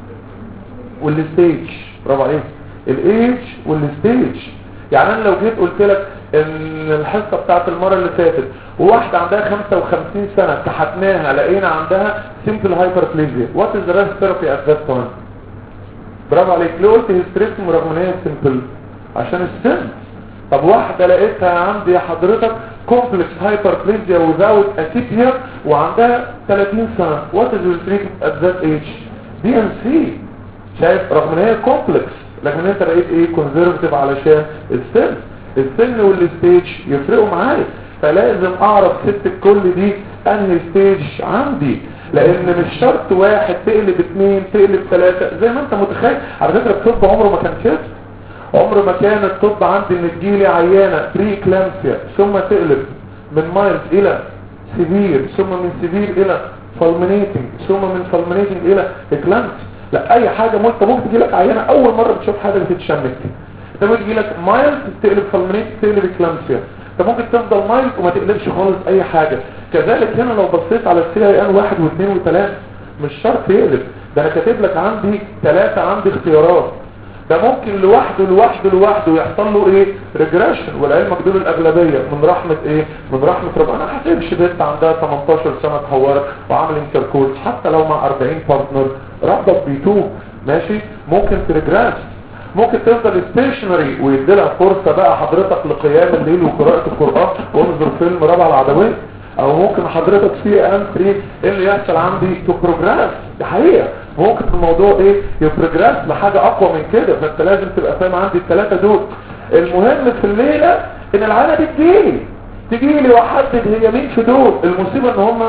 Speaker 2: والستيج برافو عليك الايج والستيج يعني انا لو جيت قلت لك ان الحصه بتاعت المره اللي فاتت وواحده عندها 55 سنه كحتناها لقينا عندها سيمبل هايبربليزيا وات از ذا ثيرابي ات ذات تايم برافو عليك ليه قلت هيستريكتوم رغم ان هي سيمبل عشان السن طب واحدة لقيتها عندي حضرتك كومبلكس هايبربليزيا وزاوت اتيبيا وعندها 30 سنة وات از التريتمنت ات ذات ايج دي ان سي شايف رغم ان هي كومبلكس لكن انت لقيت ايه كونزرفتيف علشان السن السن والستيج يفرقوا معايا فلازم اعرف ست الكل دي انهي ستيج عندي لان مش شرط واحد تقلب اثنين تقلب ثلاثة زي ما انت متخيل على فكرة الطب عمره ما كان كده عمر ما كان الطب عندي ان تجيلي عيانة بري كلامسيا ثم تقلب من مايلز الى سيفير ثم من سيفير الى فالمينيتنج ثم من فالمينيتنج الى اكلامس لا اي حاجة ممكن ممكن تجي لك عيانة اول مرة بتشوف حاجة بتتشنك ده ممكن يجي لك مايلز تقلب فالمينيتنج تقلب اكلامسيا انت ممكن تفضل مايلز وما تقلبش خالص اي حاجة كذلك هنا لو بصيت على السي اي ان واحد واثنين وثلاثة مش شرط يقلب ده انا كاتب لك عندي ثلاثة عندي اختيارات ده ممكن لوحده لوحده لوحده يحصل له ايه ريجريشن والعلم دول الاغلبيه من رحمه ايه من رحمه ربنا انا حسيبش بنت عندها 18 سنه اتهورت وعامل انتركورس حتى لو مع 40 بارتنر رغبت بيتوب ماشي ممكن تريجريس ممكن تفضل ستيشنري ويديلها فرصه بقى حضرتك لقيام الليل وقراءه القران وانظر فيلم رابعه العدويه او ممكن حضرتك في ام 3 ايه اللي يحصل عندي تو بروجريس دي حقيقه ممكن الموضوع ايه يبروجريس لحاجه اقوى من كده فانت لازم تبقى فاهم عندي الثلاثه دول المهم في الليله ان العاده دي تجيلي تجيلي واحدد هي مين في دول المصيبه ان هم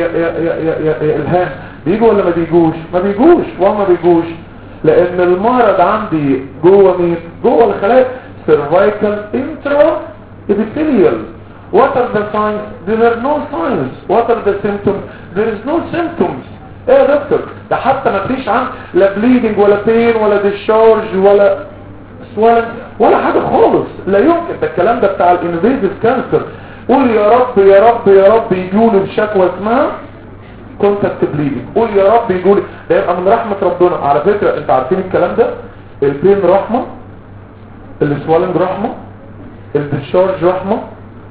Speaker 2: الهام بيجوا ولا ما بيجوش ما بيجوش وما بيجوش لان المرض عندي جوه مين جوه الخلايا cervical intra epithelial what are the signs there are no signs what are the symptoms there is no symptoms ايه يا دكتور ده حتى ما فيش عن لا بليدنج ولا بين ولا ديشارج ولا سوالن ولا حاجة خالص لا يمكن ده الكلام ده بتاع الانفيزيف كانسر قول يا رب يا رب يا رب يجولي بشكوى اسمها كونتاكت بليدنج قول يا رب يجولي ده يبقى من رحمة ربنا على فكرة انت عارفين الكلام ده البين رحمة السوالنج رحمة الديشارج رحمة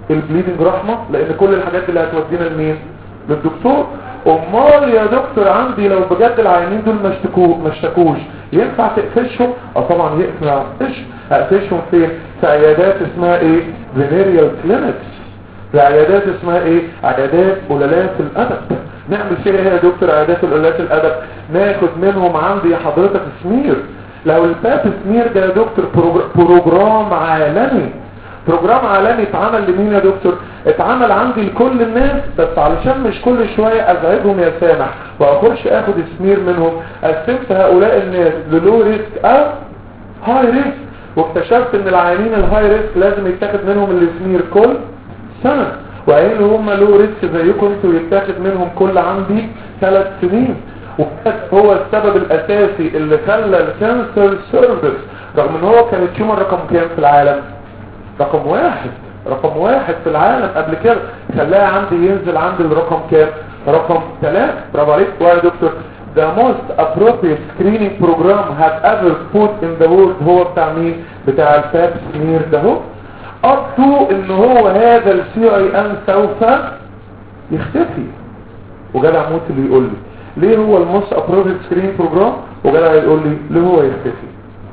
Speaker 2: البليدنج رحمة لان كل الحاجات اللي هتودينا لمين للدكتور امال يا دكتور عندي لو بجد العيانين دول ما اشتكو ما اشتكوش ينفع تقفشهم اه طبعا ينفع اقفشهم اقفشهم فين في عيادات اسمها ايه فينيريال كلينكس في عيادات اسمها ايه عيادات قلالات الادب نعمل فيها ايه يا دكتور عيادات قلالات الادب ناخد منهم عندي حضرتك سمير لو الباب سمير ده يا دكتور بروجرام عالمي بروجرام عالمي اتعمل لمين يا دكتور اتعمل عندي لكل الناس بس علشان مش كل شوية ازعجهم يا سامح واخش اخد سمير منهم قسمت هؤلاء الناس للو ريسك او هاي ريسك واكتشفت ان العيانين الهاي ريسك لازم يتاخد منهم السمير كل سنة وقال هم لو ريسك زيكم انتوا يتاخد منهم كل عندي ثلاث سنين وكان هو السبب الاساسي اللي خلى الكانسر سيرفيس رغم ان هو كان التيومر رقم كام في العالم رقم واحد رقم واحد في العالم قبل كده خلاها عندي ينزل عندي الرقم كام رقم ثلاثة برافو عليك يا دكتور the most appropriate screening program had ever put in the world هو بتاع مين بتاع الفاب سمير ده هو up to ان هو هذا السي اي ان سوف يختفي وجدع موت اللي يقول لي ليه هو الموست ابروفيت سكرين بروجرام وجدع يقول لي ليه هو يختفي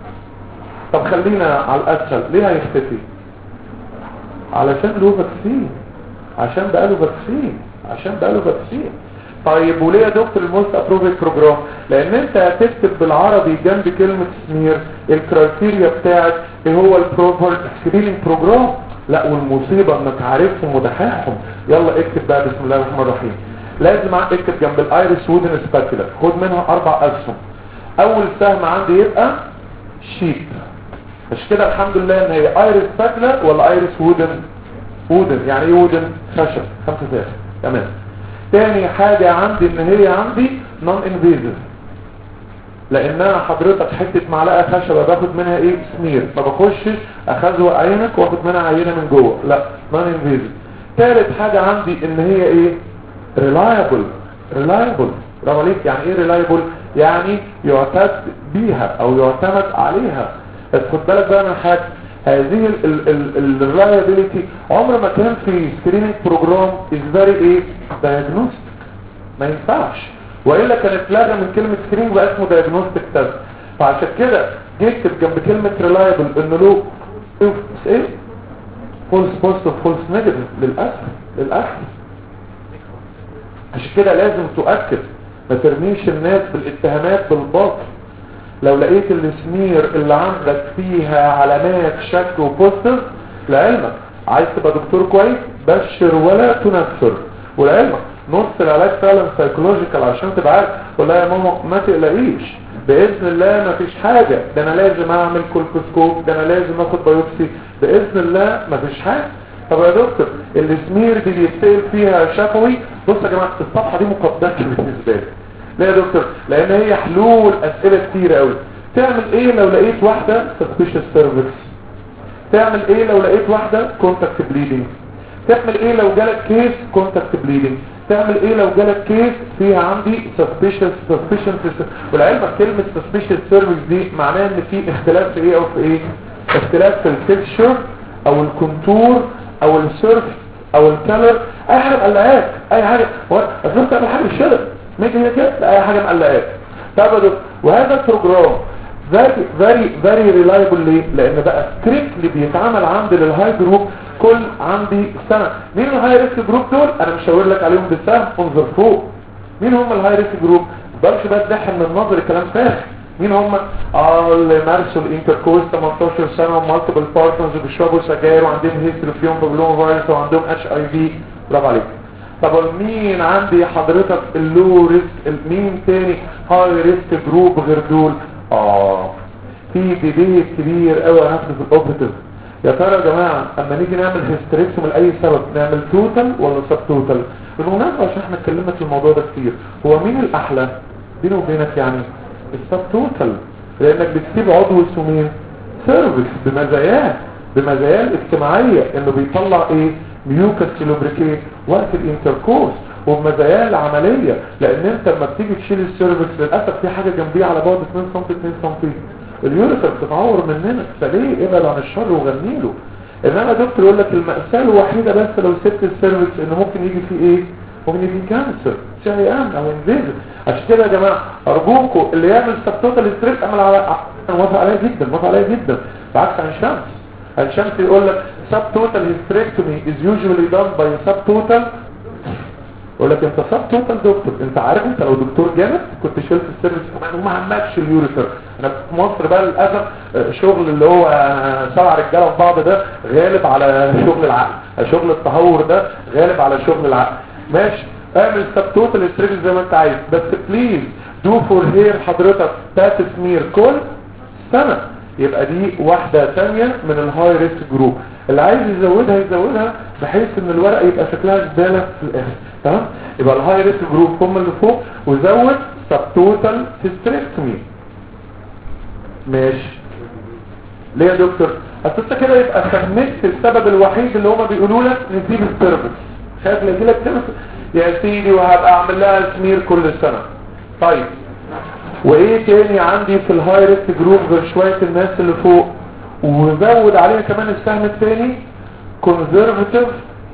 Speaker 2: طب خلينا على الاسهل ليه هيختفي علشان له فاكسين عشان بقى له فاكسين عشان بقى له فاكسين طيب وليه يا دكتور الموست ابروفيت بروجرام لان انت هتكتب بالعربي جنب كلمة سمير الكرايتيريا بتاعت ايه هو البروبر سكريننج بروجرام لا والمصيبة انك عارفهم ودحاحهم يلا اكتب بقى بسم الله الرحمن الرحيم لازم اكتب جنب الايرس وودن سباكيلا خد منها اربع اسهم اول سهم عندي يبقى شيب مش كده الحمد لله ان هي ايرس سباكيلا ولا ايرس وودن وودن يعني ايه وودن خشب خمسة سهم تمام تاني حاجة عندي ان هي عندي نون انفيزيف لانها حضرتك حتة معلقة خشبة باخد منها ايه سمير ما بخشش اخزوق عينك واخد منها عينة من جوه لا نون انفيزيف تالت حاجة عندي ان هي ايه reliable reliable برافو عليك يعني ايه reliable يعني يعتد بيها او يعتمد عليها بس خد بالك بقى من حاجة هذه الريلايبيليتي عمر ما كان في سكريننج بروجرام از فيري ايه دايجنوستيك ما ينفعش والا كان اتلغى من كلمه سكريننج بقى اسمه دايجنوستيك تيست فعشان كده جيت جنب كلمه ريلايبل انه له ايه فولس بوزيتيف فولس نيجاتيف للاسف للاسف عشان كده لازم تؤكد ما ترميش الناس بالاتهامات بالباطل لو لقيت السمير اللي عندك فيها علامات شك وبوستر لعلمك عايز تبقى دكتور كويس بشر ولا تنفر ولعلمك نص العلاج فعلا سايكولوجيكال عشان تبقى عارف ولا يا ماما ما تقلقيش باذن الله ما فيش حاجه ده انا لازم اعمل كولكوسكوب ده انا لازم اخد بايوبسي باذن الله ما فيش حاجه طب يا دكتور السمير دي بيتسال فيها شفوي بص يا جماعه الصفحه دي مقدسه بالنسبه لي ليه يا دكتور لان هي حلول اسئله كتير قوي تعمل ايه لو لقيت واحده suspicious cervix تعمل ايه لو لقيت واحده contact bleeding تعمل ايه لو جالك كيس contact bleeding تعمل ايه لو جالك كيس فيها عندي suspicious suspicious والعلم كلمه suspicious cervix دي معناها ان في اختلاف في ايه او في ايه اختلاف في التكشر او الكونتور او السيرف او الكالر اي حاجه مقلقاك اي حاجه هو اصل تعمل حاجه الشرب ميجي هي كده اي حاجه مقلقاك طب وهذا البروجرام فيري فيري فيري ريلايبل ليه لان بقى ستريكتلي بيتعمل عندي للهاي جروب كل عندي سنه مين الهاي ريسك جروب دول انا مش هقول لك عليهم بالسهم انظر فوق مين هم الهاي ريسك جروب بقولش بقى تضحي من النظر كلام فارغ مين هم اه اللي مارسوا الانتركورس 18 سنه ومالتيبل بارتنرز وبيشربوا سجاير وعندهم هيستوري فيهم بابلوما فيروس وعندهم اتش اي في برافو عليك طب مين عندي حضرتك اللو ريسك مين تاني هاي ريسك جروب غير دول اه في ديبيت كبير قوي هناخده في الاوبريتيف يا ترى يا جماعه اما نيجي نعمل هيستريكتوم لاي سبب نعمل توتال ولا سب توتال بالمناسبه عشان احنا اتكلمنا في الموضوع ده كتير هو مين الاحلى بيني وبينك يعني السب توتال لانك بتسيب عضو اسمه مين سيرفيس بمزاياه بمزاياه الاجتماعيه انه بيطلع ايه ميوكس لوبريكيت وقت الانتركورس وبمزاياه العملية لان انت لما بتيجي تشيل السيرفكس للأسف في حاجة جنبيه على بعد 2 سم 2 سم اليوريثر بتتعور مننا فليه ابعد عن الشر وغنيله انما يا دكتور يقول لك المأساة الوحيدة بس لو سبت السيرفكس ان ممكن يجي فيه ايه ممكن يجي كانسر شهيان او انفيزن عشان كده يا جماعة ارجوكم اللي يعمل سبتوتال ستريك اعمل على انا موافق عليها جدا موافق عليها جدا بعكس عن شمس عن شمس يقول لك subtotal hysterectomy is usually done by subtotal يقول لك انت سب توتال دكتور انت عارف انت لو دكتور جامد كنت شلت السيرفيس كمان وما همكش اليوريثر انا في مصر بقى للاسف شغل اللي هو سبع رجاله في بعض ده غالب على شغل العقل شغل التهور ده غالب على شغل العقل ماشي اعمل سب توتال ستريك زي ما انت عايز بس بليز دو فور هير حضرتك تات سمير كل سنه يبقى دي واحدة ثانية من الهاي ريسك جروب اللي عايز يزودها يزودها بحيث ان الورقة يبقى شكلها زبالة في الاخر تمام يبقى الهاي ريسك جروب هم اللي فوق وزود سبتوتال هيستريكتومي ماشي ليه يا دكتور اصل انت كده يبقى خمست السبب الوحيد اللي هما بيقولوا لك نسيب السيرفيس خايف يجي لك يا سيدي وهبقى اعمل لها سمير كل سنة طيب وايه تاني عندي في الهاي ريسك جروب غير شوية الناس اللي فوق وزود عليها كمان السهم الثاني conservative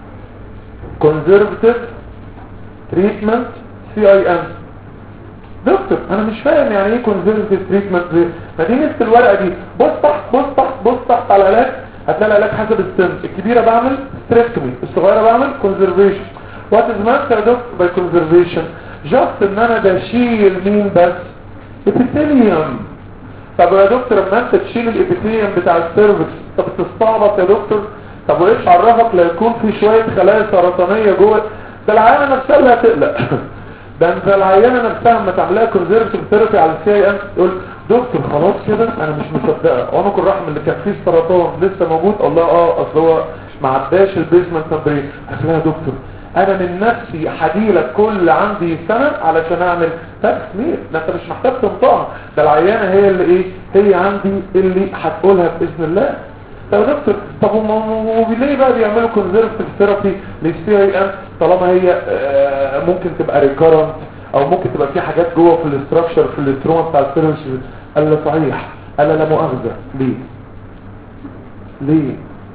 Speaker 2: conservative treatment CIM دكتور انا مش فاهم يعني ايه conservative treatment دي ما دي نفس الورقة دي بص تحت بص تحت بص تحت على العلاج هتلاقي العلاج حسب السن الكبيرة بعمل ستريكتومي الصغيرة بعمل conservation what is meant يا دكتور by conservation just ان انا بشيل مين بس ابيثيليوم طب يا دكتور لما انت تشيل الابيثيليوم بتاع السيرفكس طب تستعبط يا دكتور طب وايش عرفك لا يكون في شوية خلايا سرطانية جوه ده العيانة نفسها اللي هتقلق ده انت العيانة نفسها لما تعملها كونزرفتيف ثيرابي على السي اي ام تقول دكتور خلاص كده انا مش مصدقه عنق الرحم اللي كان فيه السرطان لسه موجود الله اه اصل هو ما عداش البيزمنت ممبرين قال يا دكتور انا من نفسي هديلك كل عندي سنة علشان اعمل تسمير ده انت مش محتاج تنطقها ده العيانة هي اللي ايه هي عندي اللي هتقولها باذن الله طب يا دكتور طب وليه بقى بيعملوا كونزرفتيف ثيرابي للسي اي ام طالما هي آه ممكن تبقى ريكارنت او ممكن تبقى في حاجات جوه في الاستراكشر في التروما بتاع السيرفيس قال له صحيح قال لا مؤاخذه ليه ليه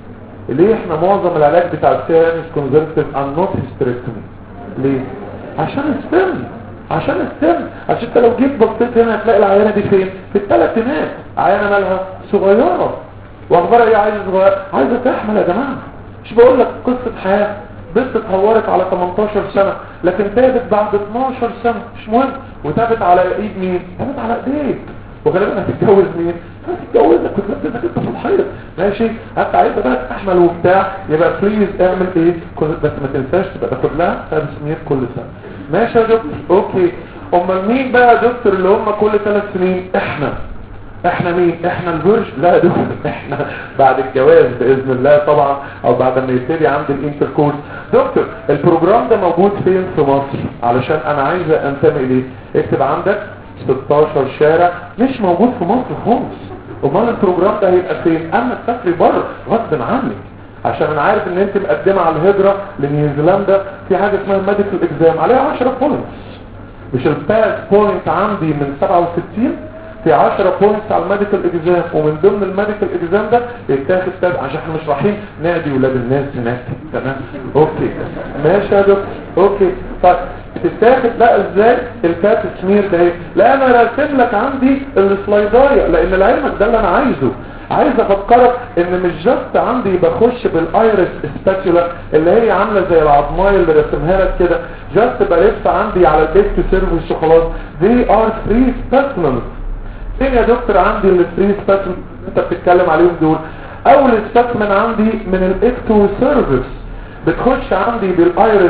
Speaker 2: ليه احنا معظم العلاج بتاع السيرنس كونزرفتيف ان نوت هيستريكتومي ليه عشان السن عشان السن عشان انت لو جيت بصيت هنا هتلاقي العيانه دي فين في الثلاثينات عيانه مالها صغيره واخبارها ايه عايزه صغيره عايزه تحمل يا جماعه مش بقول لك قصه حياه بنت اتهورت على 18 سنه لكن تابت بعد 12 سنه مش مهم وتابت على ايد مين تابت على ايديك وغالبا هتتجوز مين هتتجوزك وتلبسك انت في الحيط ماشي انت عايزه بقى تحمل وبتاع يبقى بليز اعمل ايه كل بس ما تنساش تبقى تاخد لها تسمير كل سنه ماشي يا دكتور اوكي امال مين بقى يا دكتور اللي هم كل ثلاث سنين احنا احنا مين احنا الفيرج لا يا دكتور احنا بعد الجواز باذن الله طبعا او بعد ما يبتدي عند الانتركورس دكتور البروجرام ده موجود فين في مصر علشان انا عايزه انتمي اليه اكتب عندك 16 شارع مش موجود في مصر خالص امال البروجرام ده هيبقى فين اما تسافري بره غصب عنك عشان انا عارف ان انت مقدمه على الهجره لنيوزيلندا في حاجه اسمها ميديكال اكزام عليها 10 بوينتس مش الباس بوينت عندي من 67 في 10 بوينتس على الميديكال اكزام ومن ضمن الميديكال اكزام ده يتاخد تابع عشان احنا مش رايحين نادي ولاد الناس هناك تمام اوكي ماشي يا دكتور اوكي طيب بتتاخد بقى ازاي الكات سمير ده لا انا راسم لك عندي السلايدايه لان لعلمك ده اللي انا عايزه عايز افكرك ان مش جاست عندي بخش بالايرس سباتولا اللي هي عامله زي العظمايه اللي رسمها لك كده جاست بلف عندي على البيت سيرفيس وخلاص دي ار 3 سبيسمنز فين يا دكتور عندي الثري سبيسمن انت بتتكلم عليهم دول اول سبيسمن عندي من الاكتو سيرفيس بتخش عندي بالايرس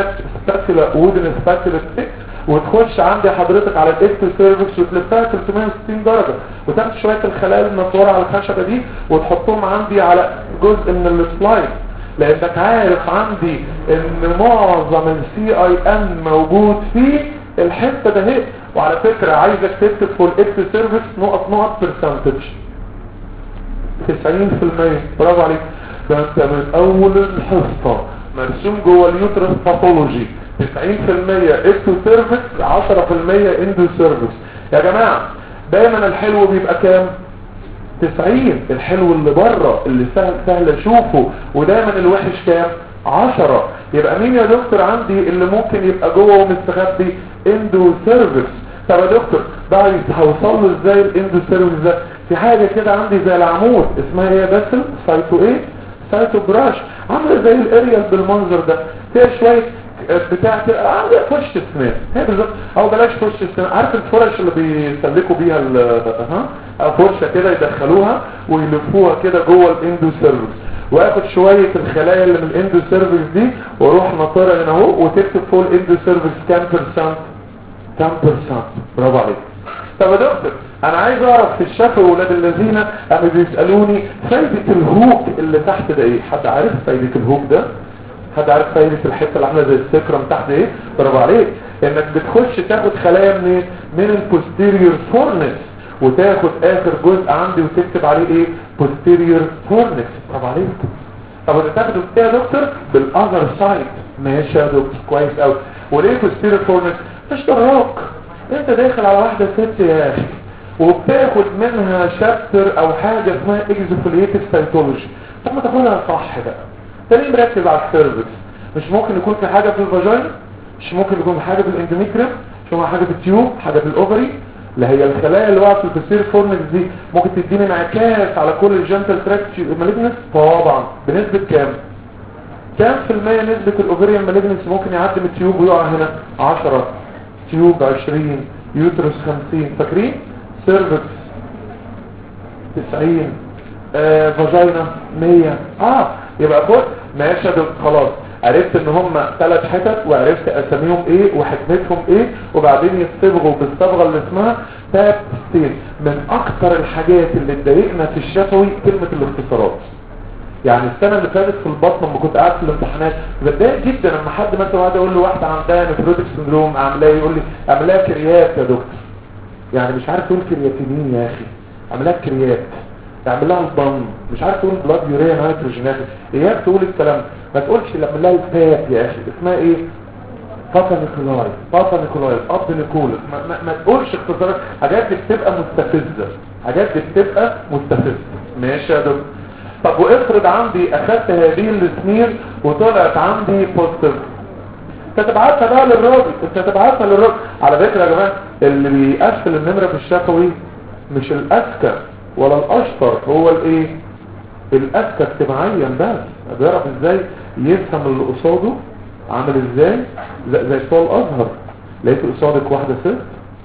Speaker 2: سباتولا وودن سباتولا ستيك وتخش عندي حضرتك على الاكتو سيرفيس وتلفها 360 درجة وتاخد شوية الخلايا المنصورة على الخشبة دي وتحطهم عندي على جزء من السلايد لانك عارف عندي ان معظم السي اي ان موجود فيه الحته ده هي وعلى فكرة عايزك تكتب فول اكس سيرفيس نقط نقط برسنتج 90% برافو عليك ده انت من اول الحصة مرسوم جوه اليوترس باثولوجي 90% اكتو سيرفيس 10% اندو سيرفيس يا جماعة دايما الحلو بيبقى كام 90 الحلو اللي بره اللي سهل سهل اشوفه ودايما الوحش كام 10 يبقى مين يا دكتور عندي اللي ممكن يبقى جوه ومستخبي اندو سيرفيس طب يا دكتور بقى هوصل له ازاي الاندو سيرفيس ده في حاجه كده عندي زي العمود اسمها ايه بس سايتو ايه سايتو براش عامله زي الاريال بالمنظر ده فيها شويه بتاع كده عامله فرشه اسنان هي بالظبط او بلاش فرشه اسنان عارف الفرش اللي بيسلكوا بيها ها أو فرشه كده يدخلوها ويلفوها كده جوه الاندو سيرفيس واخد شويه الخلايا اللي من الاندو سيرفيس دي واروح ناطرها هنا اهو وتكتب فوق الاندو سيرفيس كام بيرسنت كام بيرسنت برافو عليك طب يا دكتور انا عايز اعرف في الشفا ولاد الذين قاموا بيسالوني فايده الهوك اللي تحت ده ايه حد عارف فايده الهوك ده حد عارف فايده الحته اللي عامله زي السكرم تحت ايه برافو عليك انك بتخش تاخد خلايا من من البوستيريور فورنس وتاخد اخر جزء عندي وتكتب عليه ايه posterior فورنس برافو عليك طب انت تاخده ازاي يا دكتور بالاذر سايد ماشي يا دكتور كويس قوي وليه posterior فورنس مش دراك انت داخل على واحده ست يا اخي وبتاخد منها شابتر او حاجه اسمها اكزوفوليتيف سايتولوجي طب ما تاخدها صح بقى تاني مركز على السيرفكس مش ممكن يكون في حاجه في الفاجين مش ممكن يكون حاجه في الاندوميتريوم مش ممكن حاجه في التيوب حاجه في الاوفري اللي هي الخلايا اللي وقعت في البسير فورنكس دي ممكن تديني انعكاس على كل الجنتال تراكت مالجنس طبعا بنسبه كام كام في المية نسبة الاوفريان مالجنس ممكن يعدي من التيوب ويقع هنا 10 تيوب 20 يوترس 50 فاكرين سيرفكس 90 آه فاجينا 100 اه يبقى خد ماشي خلاص عرفت ان هم ثلاث حتت وعرفت اساميهم ايه وحكمتهم ايه وبعدين يصبغوا بالصبغه اللي اسمها تاب ستين من اكتر الحاجات اللي تضايقنا في الشفوي كلمه الاختصارات يعني السنه اللي فاتت في البطن لما كنت قاعد في الامتحانات بتضايق جدا لما حد مثلا قاعد يقول له واحده عندها نفروتيك سندروم عاملاه يقول لي اعملها كريات يا دكتور يعني مش عارف تقول كرياتينين يا اخي اعملها كريات تعمل لها الضم مش عارف تقول بلاد يوريا نيتروجينات اياك تقول الكلام ما تقولش لما لها الفاب يا اخي اسمها ايه بابا نيكولاي بابا نيكولاي اب نيكولاس ما, ما, ما تقولش اختصارات حاجات دي بتبقى مستفزه حاجات دي بتبقى مستفزه ماشي يا دكتور طب وافرض عندي اخدت هذه السمير وطلعت عندي بوزيتيف انت تبعتها بقى للراجل انت تبعتها للراجل على فكره يا جماعه اللي بيقفل النمره في الشفوي مش الاذكى ولا الاشطر هو الايه الاذكى اجتماعيا بس بيعرف ازاي يفهم اللي قصاده عامل ازاي زي, زي بتوع الازهر لقيت قصادك واحده ست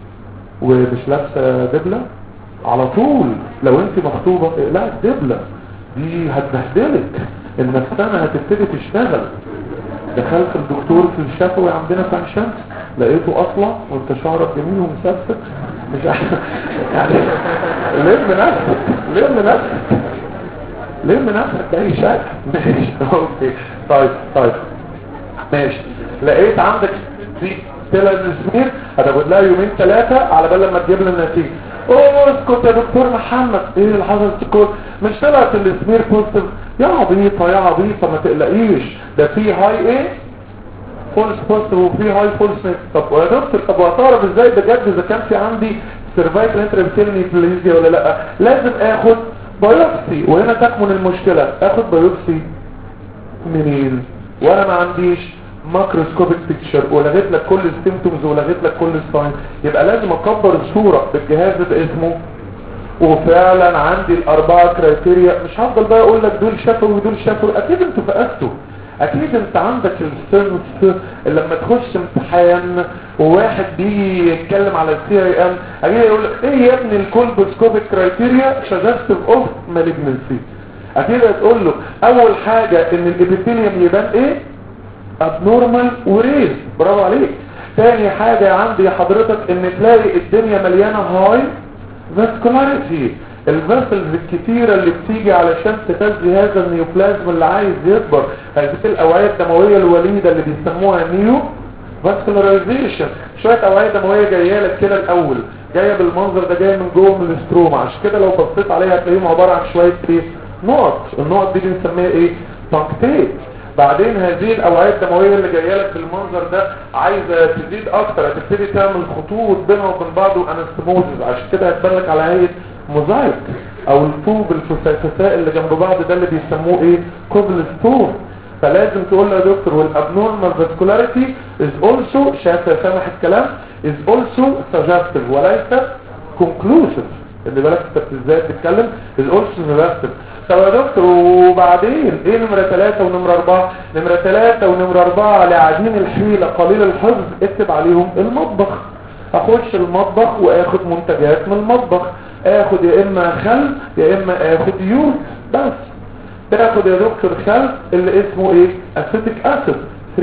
Speaker 2: ومش لابسه دبله على طول لو انت مخطوبه اقلعي الدبله دي هتبهدلك النفسانه هتبتدي تشتغل دخلت الدكتور في الشفوي عندنا في عين شمس لقيته اصلا وانت شعرك جميل ومسبسك مش عارف يعني لم نفسك لم نفسك لم نفسك بأي شكل ماشي اوكي طيب طيب ماشي لقيت عندك دي تلا الزمير هتاخد لها يومين ثلاثة على بال لما تجيب لنا النتيجة اوه اسكت يا دكتور محمد ايه اللي حصل سكوت مش طلعت السمير بوزيتيف يا عبيطة يا عبيطة ما تقلقيش ده في هاي ايه فولس بوزيتيف وفي هاي فولس طب يا دكتور طب وهتعرف ازاي بجد اذا كان في عندي سيرفايكال انتربتيلني بليزيا ولا لا لازم اخد بايوبسي وهنا تكمن المشكلة اخد بايوبسي منين وانا ما عنديش ماكروسكوبيك بيكتشر ولغيت لك كل السيمتومز ولغيت لك كل الساين يبقى لازم اكبر الصورة بالجهاز ده اسمه وفعلا عندي الاربعة كرايتيريا مش هفضل بقى اقول لك دول شافوا ودول شافوا اكيد انتوا فقستوا اكيد انت عندك السنس لما تخش امتحان وواحد بيجي يتكلم على السي اي ام اجي يقول لك ايه يا ابني الكولبوسكوبيك كرايتيريا سجستيف اوف مالجنسي اكيد هتقول له اول حاجة ان الابيثيليوم يبان ايه ابنورمال وريز برافو عليك تاني حاجة عندي حضرتك ان تلاقي الدنيا مليانة هاي فاسكولاريتي الفاسلز الكتيرة اللي بتيجي علشان تغذي هذا النيوبلازم اللي عايز يكبر هذه الاوعية الدموية الوليدة اللي بيسموها نيو فاسكولاريزيشن شوية اوعية دموية جاية لك كده الاول جاية بالمنظر ده جاية من جوه من الاستروما عشان كده لو بصيت عليها هتلاقيهم عبارة عن شوية ايه نقط النقط دي بنسميها ايه تنكتيت بعدين هذه الاوعية الدموية اللي جاية لك بالمنظر ده عايزة تزيد اكتر هتبتدي تعمل خطوط بينها وبين بعض وانستموزز عشان كده هتبان لك على هيئة موزايك او الطوب الفسيفساء اللي جنب بعض ده اللي بيسموه ايه كوبل ستون فلازم تقول له يا دكتور والابنورمال فاسكولاريتي از اولسو شايف يا سامح الكلام از اولسو سجستيف وليس كونكلوسيف اللي بالك انت ازاي بتتكلم از اولسو سجستيف طب يا دكتور وبعدين ايه نمرة ثلاثة ونمرة اربعة نمرة ثلاثة ونمرة اربعة لعديم الحيلة قليل الحفظ اكتب عليهم المطبخ اخش المطبخ واخد منتجات من المطبخ اخد يا اما خل يا اما اخد يود بس تاخد يا دكتور خل اللي اسمه ايه اسيتيك اسيد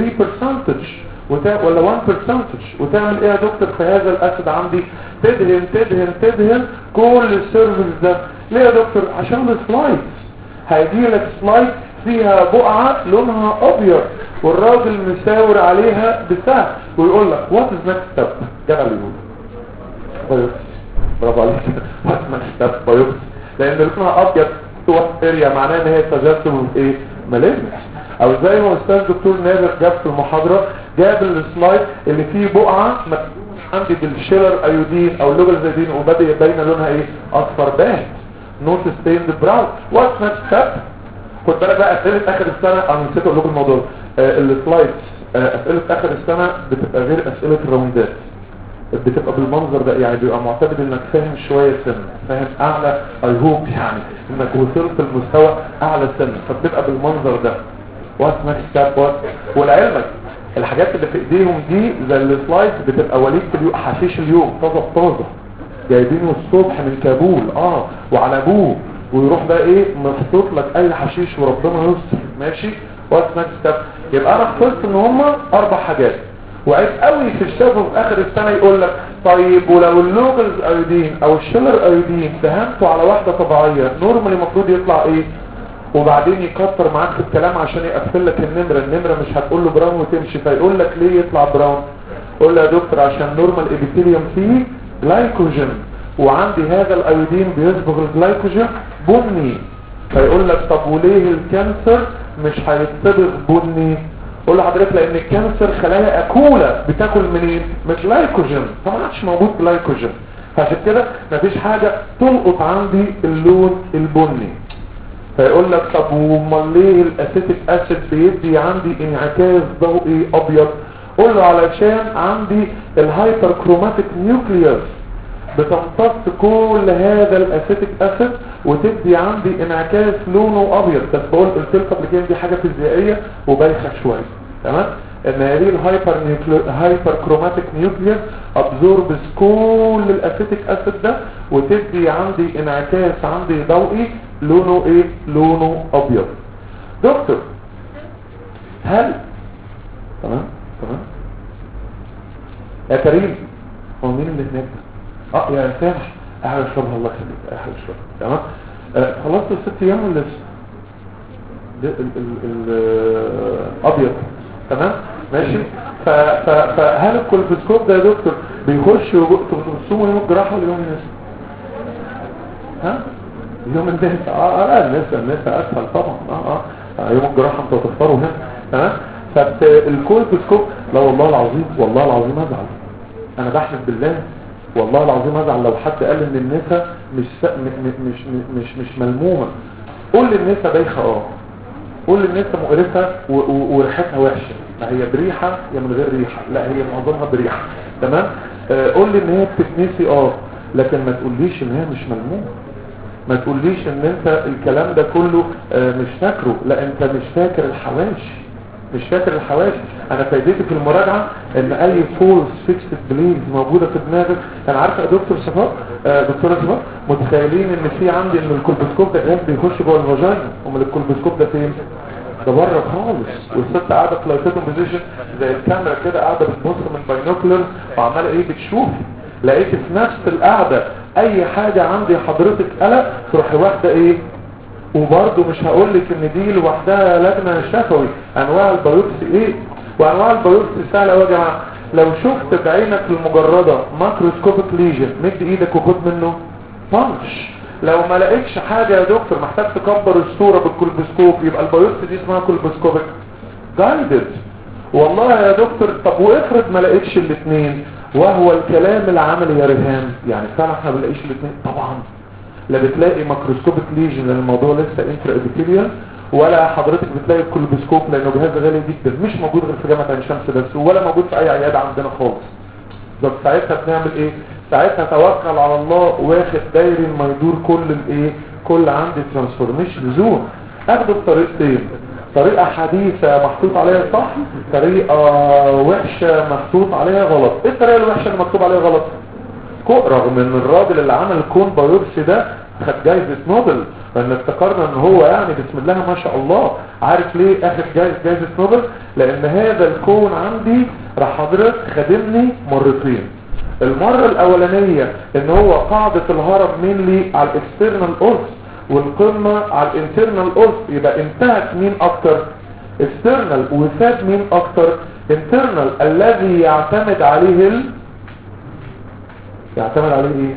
Speaker 2: 3% وتا... ولا 1% وتعمل ايه يا دكتور في هذا الاسيد عندي تدهن تدهن تدهن كل السيرفيس ده ليه يا دكتور عشان السلايد هيجي لك سلايد فيها بقعة لونها ابيض والراجل مساور عليها بسهم ويقول لك وات از نكست ستيب جبل يقول بايوبسي برافو عليك وات نكست ستيب بايوبسي لان لونها ابيض وات اريا معناه ان هي تجسم ايه مالجنس او زي ما استاذ دكتور نادر جاب في المحاضرة جاب السلايد اللي فيه بقعة عندي بالشيلر ايودين او لوجلزيدين وبدأ يبين لونها ايه اصفر باهت نوت ستيند براون وات نكست ستيب خد بالك بقى اسئله اخر السنه انا نسيت اقول لكم الموضوع آه السلايدز آه اسئله اخر السنه بتبقى غير اسئله الراوندات بتبقى بالمنظر ده يعني بيبقى معتمد انك فاهم شويه سن فاهم اعلى اي هوب يعني انك وصلت لمستوى اعلى سن فبتبقى بالمنظر ده وات نكست ستيب وات ولعلمك الحاجات اللي في ايديهم دي زي السلايدز بتبقى وليد اليوم حشيش اليوم طازه طازه جايبينه الصبح من كابول اه وعلى ابوه ويروح بقى ايه مخطوط لك اي حشيش وربنا يستر ماشي وات نكست ستيب يبقى انا حفظت ان هما اربع حاجات وعيب قوي في الشافه في اخر السنه يقول لك طيب ولو اللوجلز ايودين او الشيلر ايودين فهمته على واحده طبيعيه نورمالي المفروض يطلع ايه وبعدين يكتر معاك في الكلام عشان يقفل لك النمره النمره مش هتقول له براون وتمشي فيقول لك ليه يطلع براون قول له يا دكتور عشان نورمال ابيثيليوم فيه جلايكوجين وعندي هذا الايودين بيصبغ الجلايكوجين بني فيقول لك طب وليه الكانسر مش هيتصبغ بني قول لحضرتك لان الكانسر خلايا اكوله بتاكل منين من الجلايكوجين فما عادش موجود جلايكوجين فعشان كده مفيش حاجه تلقط عندي اللون البني فيقول لك طب وامال ليه الاسيتيك اسيد بيدي عندي انعكاس ضوئي ابيض قول له علشان عندي الهايبر كروماتيك نيوكليوس بتمتص كل هذا الاسيتيك اسيد وتدي عندي انعكاس لونه ابيض بس بقول قلت لكم قبل كده دي حاجه فيزيائيه وبايخه شويه تمام ان هذه الهايبر نيوكليو هايبر كروماتيك نيوكليوس ابزوربس كل الاسيتيك اسيد ده وتدي عندي انعكاس عندي ضوئي لونه ايه لونه ابيض دكتور هل تمام تمام يا كريم هو مين اللي هناك ده اه يا سامح احلى اشربها الله يخليك احلى اشربها تمام آه خلصت الست ايام ولا لسه ده ال ال الابيض تمام ماشي ف ف فهل الكولفسكوب ده يا دكتور بيخش ترسمه يوم الجراحه ولا يوم الناس ها يوم الناس اه اه الناس الناس اسهل طبعا اه اه يوم الجراحه انتوا هتفطروا هنا تمام فالكولفسكوب لا والله العظيم والله العظيم ازعل انا بحلف بالله والله العظيم ازعل لو حد قال ان النساء مش مش مش مش, مش ملمومه قول للنساء بايخه اه قول للنساء مقرفه وريحتها وحشه لا هي بريحه يا من غير ريحه لا هي معظمها بريحه تمام آه قول لي ان هي بتتنسي اه لكن ما تقوليش ان هي مش ملمومه ما تقوليش ان انت الكلام ده كله آه مش فاكره لا انت مش فاكر الحواشي مش فاكر الحواشي انا فايدتي في المراجعة ان اي فورس فيكسد بليز موجودة في دماغك انا عارفه يا دكتور صفاء آه دكتورة صفاء متخيلين ان في عندي ان الكولبسكوب ده جهاز بيخش جوه الفاجينا امال الكولبسكوب ده فين ده بره خالص والست قاعده في لايتاتون بوزيشن زي الكاميرا كده قاعده بتبص من باينوكلر وعماله ايه بتشوف لقيت في نفس القعده اي حاجه عندي حضرتك قلق تروح واخده ايه وبرضه مش هقول لك ان دي لوحدها لجنه شفوي انواع البيوبسي ايه وانواع البيوبسي سهله قوي يا جماعه لو شفت بعينك المجرده ماكروسكوبيك ليجن مد ايدك وخد منه بانش لو ما لقيتش حاجه يا دكتور محتاج تكبر الصوره بالكولبسكوب يبقى البيوبسي دي اسمها كولبسكوبيك جايدد والله يا دكتور طب وافرض ما لقيتش الاثنين وهو الكلام العملي يا ريهام يعني فعلا احنا ما بنلاقيش الاثنين طبعا لا بتلاقي ماكروسكوبيك ليجن لان الموضوع لسه انترا ابيثيليال ولا حضرتك بتلاقي الكولوبسكوب لانه جهاز غالي جدا مش موجود غير في جامعه عين شمس بس ولا موجود في اي عياده عندنا خالص طب ساعتها بنعمل ايه ساعتها توكل على الله واخد دايري ما يدور كل الايه كل عندي ترانسفورميشن زون اخده بطريقتين طريقة حديثة محطوط عليها صح طريقة وحشة محطوط عليها غلط ايه الطريقة الوحشة اللي مكتوب عليها غلط رغم ان الراجل اللي عمل الكون بايوبسي ده خد جايزة نوبل لان افتكرنا ان هو يعني بسم الله ما شاء الله عارف ليه اخد جايزة جايزة نوبل لان هذا الكون عندي راح حضرتك خدمني مرتين المرة الاولانية ان هو قاعدة الهرم مين على الاكسترنال اورس والقمة على الانترنال اورس يبقى انتهت مين اكتر اكسترنال وفات مين اكتر انترنال الذي يعتمد عليه ال... يعتمد عليه ايه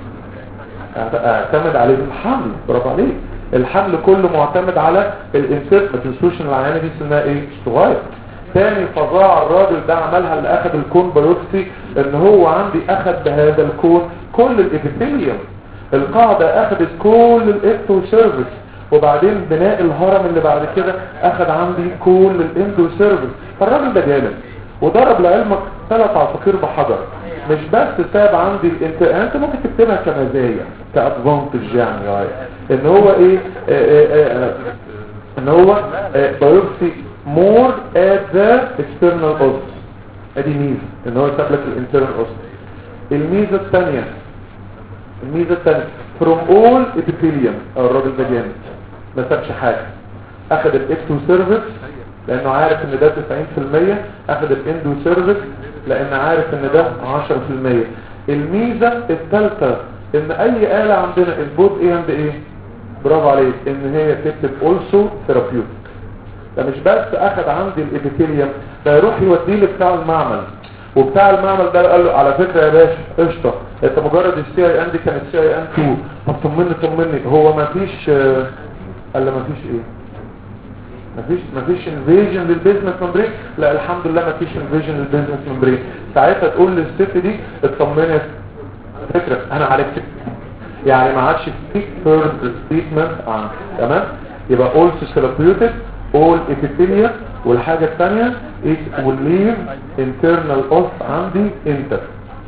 Speaker 2: يعتمد عليه الحمل برافو عليك الحمل كله معتمد على الانسيرت ما تنسوش ان العيانه دي سنها ايه صغير تاني فظاع الراجل ده عملها اللي اخد الكون بايوبسي ان هو عندي اخد بهذا الكون كل الابيثيليوم القاعدة اخدت كل الاكتو سيرفيس وبعدين بناء الهرم اللي بعد كده اخد عندي كل الاندو سيرفيس فالراجل ده جامد وضرب لعلمك ثلاث عصافير بحجر مش بس ساب عندي الانت انت ممكن تكتبها كمزايا كادفانتج يعني يعني ان هو ايه آآ آآ ان هو بايوبسي مور ات ذا اكسترنال اوس ادي ميزه ان هو ساب لك الانترنال اوس الميزه الثانيه الميزه الثانيه from all epithelium الراجل ده جامد ما سابش حاجه اخذ الاكتو سيرفيس لانه عارف ان ده 90% اخذ الاندو سيرفيس لان عارف ان ده 10% الميزه الثالثه ان اي آلة عندنا البوت ايه عند ايه برافو عليك ان هي تكتب also therapeutic ده مش بس اخذ عندي الابيثيليوم ده يروح يوديه لبتاع المعمل وبتاع المعمل ده قال له على فكرة يا باشا قشطة انت مجرد السي اي ان دي كانت سي اي ان 2 طب طمني طمني هو ما فيش قال له ما فيش ايه مفيش مفيش انفيجن للبيزنس ممبرين لا الحمد لله مفيش انفيجن للبيزنس ممبرين ساعتها تقول للست دي اطمني فكرة انا عالجت يعني ما عادش في فيرست ستيتمنت عن تمام يبقى اول ثيرابيوتيك اول epithelial والحاجة الثانية it will leave internal off عندي انت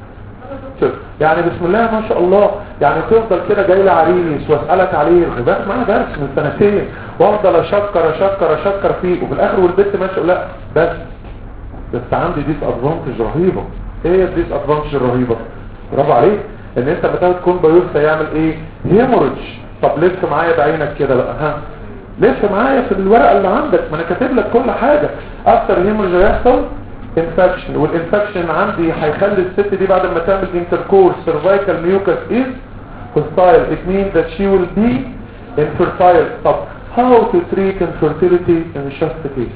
Speaker 2: يعني بسم الله ما شاء الله يعني تفضل كده جاي لي عريس واسالك عليه وبس معاه درس من سنتين وافضل اشكر اشكر اشكر فيه وفي الاخر والبنت ماشيه لا بس بس عندي ديس ادفانتج رهيبه ايه الديس ادفانتج الرهيبه برافو عليك ان انت بتاخد تكون بايوسا يعمل ايه هيموريدج طب لف معايا بعينك كده بقى ها لف معايا في الورقه اللي عندك ما انا كاتب لك كل حاجه اكتر هيموريدج هيحصل انفكشن والانفكشن عندي هيخلي الست دي بعد ما تعمل انتركورس سيرفايكال ميوكس از hostile it means that she will be infertile طب how to treat infertility in just case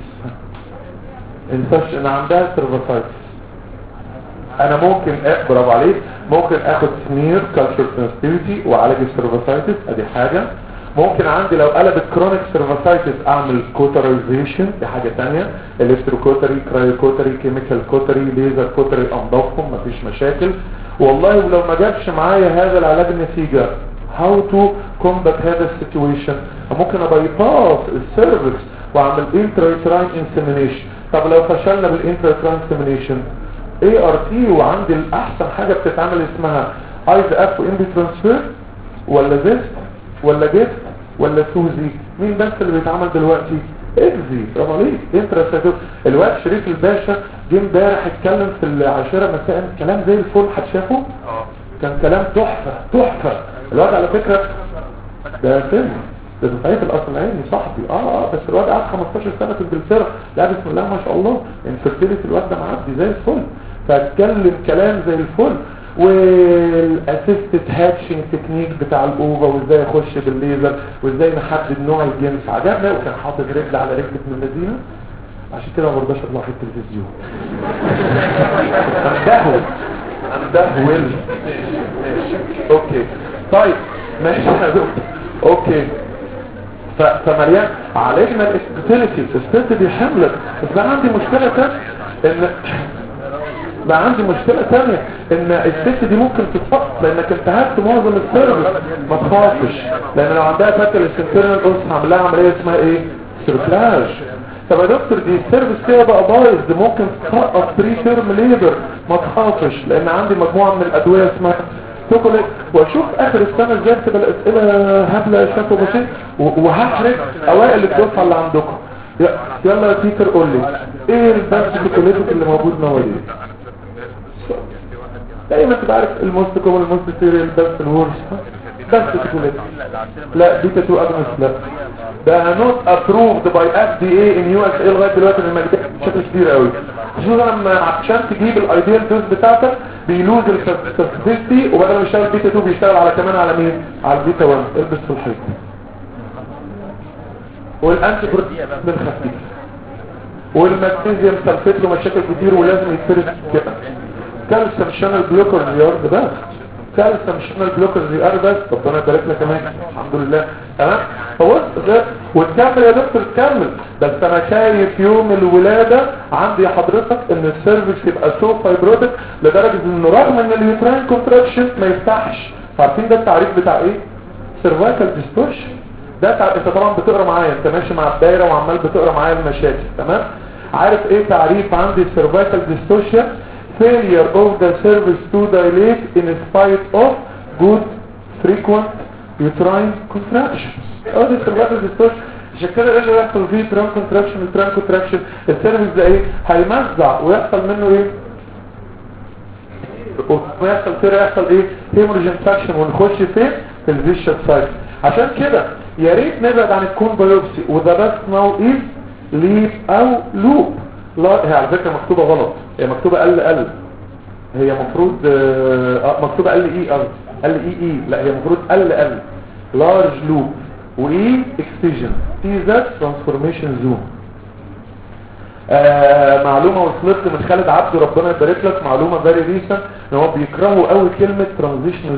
Speaker 2: infection عندها cervicitis انا ممكن برافو عليك ممكن اخد سمير كالتشر سنسيتيفيتي واعالج السيرفيسايتس ادي حاجه ممكن عندي لو قلبت كرونيك سيرفيسايتس اعمل كوترايزيشن دي حاجه ثانيه الكتروكوتري كرايوكوتري كيميكال كوتري ليزر كوتري انضفهم مفيش مشاكل والله ولو ما جابش معايا هذا العلاج نتيجه هاو تو كومبات هذا السيتويشن ممكن ابايباس السيرفكس واعمل انترايتراين انسيمينيشن طب لو فشلنا بالانترايتراين انسيمينيشن اي ار تي وعندي الاحسن حاجه بتتعمل اسمها ايز اف وام ترانسفير ولا زيست ولا جيت ولا سوزي مين بس اللي بيتعمل دلوقتي اكزي برافو عليك انترا الوقت شريف الباشا جه امبارح اتكلم في العاشره مساء كلام زي الفل حد شافه كان كلام تحفه تحفه الواد على فكره ده فيلم ده دفعيه الاصل العيني صاحبي اه اه بس الواد قعد 15 سنه في انجلترا لا بسم الله ما شاء الله انفرتيليتي الواد ده معدي زي الفل فاتكلم كلام زي الفل والاسيستد هاتشنج تكنيك بتاع الاوفا وازاي اخش بالليزر وازاي نحدد نوع الجنس عجبنا وكان حاطط رجل على رجل من المدينه عشان كده ما برضاش اطلع في التلفزيون اندهول اندهول اوكي طيب ماشي يا دكتور اوكي فمليان عالجنا الاستيتيليتي الاستيتيليتي دي حملت بس انا عندي مشكله تانية ان بقى عندي مشكلة تانية ان الست دي ممكن تتفقد لانك انتهكت معظم السيرفس ما تخافش لان لو عندها فاكر السنترنال اوس هعمل لها عملية اسمها ايه سيركلاج طب يا دكتور دي السيرفس كده بقى بايظ دي ممكن تسقط بري تيرم ليبر ما تخافش لان عندي مجموعة من الادوية اسمها توكوليت واشوف اخر السنة ازاي تبقى الاسئلة هبلة شكل بسيط وهحرق اوائل الدفعة اللي عندكم يلا يا تيكر قول لي ايه البنك توكوليتك اللي موجود نواليه دايما تبقى عارف الموست كومن الموست سيريال بس الورس بس توكوليتك لا بيتا 2 اجنس لا ده نوت ابروفد باي اف دي اي ان يو اس اي لغايه دلوقتي من المجال بشكل كبير قوي خصوصا لما عشان تجيب الايديال دوز بتاعتك بيلوز السنسيتي وبدل ما يشتغل بيتا 2 بيشتغل على كمان على مين على البيتا 1 البس في الحيط والانتي بروتين خفيف والمغنيسيوم سلفيت له مشاكل كتير ولازم يتفرد كده كالسيوم شانل بلوكر زيار ده كالسيوم شانل بلوكر زيار بس ربنا يبارك لك كمان الحمد لله تمام فبص ده وتكمل يا دكتور تكمل بس انا شايف يوم الولاده عندي حضرتك ان السيرفكس يبقى سو فايبروتك لدرجه انه رغم ان اليوتراين كونتراكشن ما يفتحش عارفين ده التعريف بتاع ايه سيرفايكال ديستورشن ده تع... انت طبعا بتقرا معايا انت ماشي مع الدايره وعمال بتقرا معايا المشاكل تمام عارف ايه تعريف عندي cervical dystocia failure of the cervix to dilate in spite of good frequent uterine contractions اه دي cervical dystocia عشان كده ايه اللي يحصل فيه تران كونتراكشن التران كونتراكشن السيرفكس ده ايه هيمزع ويحصل منه ايه ويحصل كده يحصل ايه هيموريج انفكشن ونخش فين في الفيشس سايكل عشان كده يا ريت نبعد عن الكون بايوبسي وذا بس ناو از ليب او لوب لا هي على فكره مكتوبه غلط هي مكتوبه ال ال هي مفروض اه مكتوبه ال اي ال ال اي اي لا هي مفروض ال ال لارج لوب واي اكسجن تي ذات ترانسفورميشن زون آه معلومه وصلت لي من خالد عبد ربنا يبارك لك معلومه فيري ريسنت ان هو بيكرهوا قوي كلمه ترانزيشنال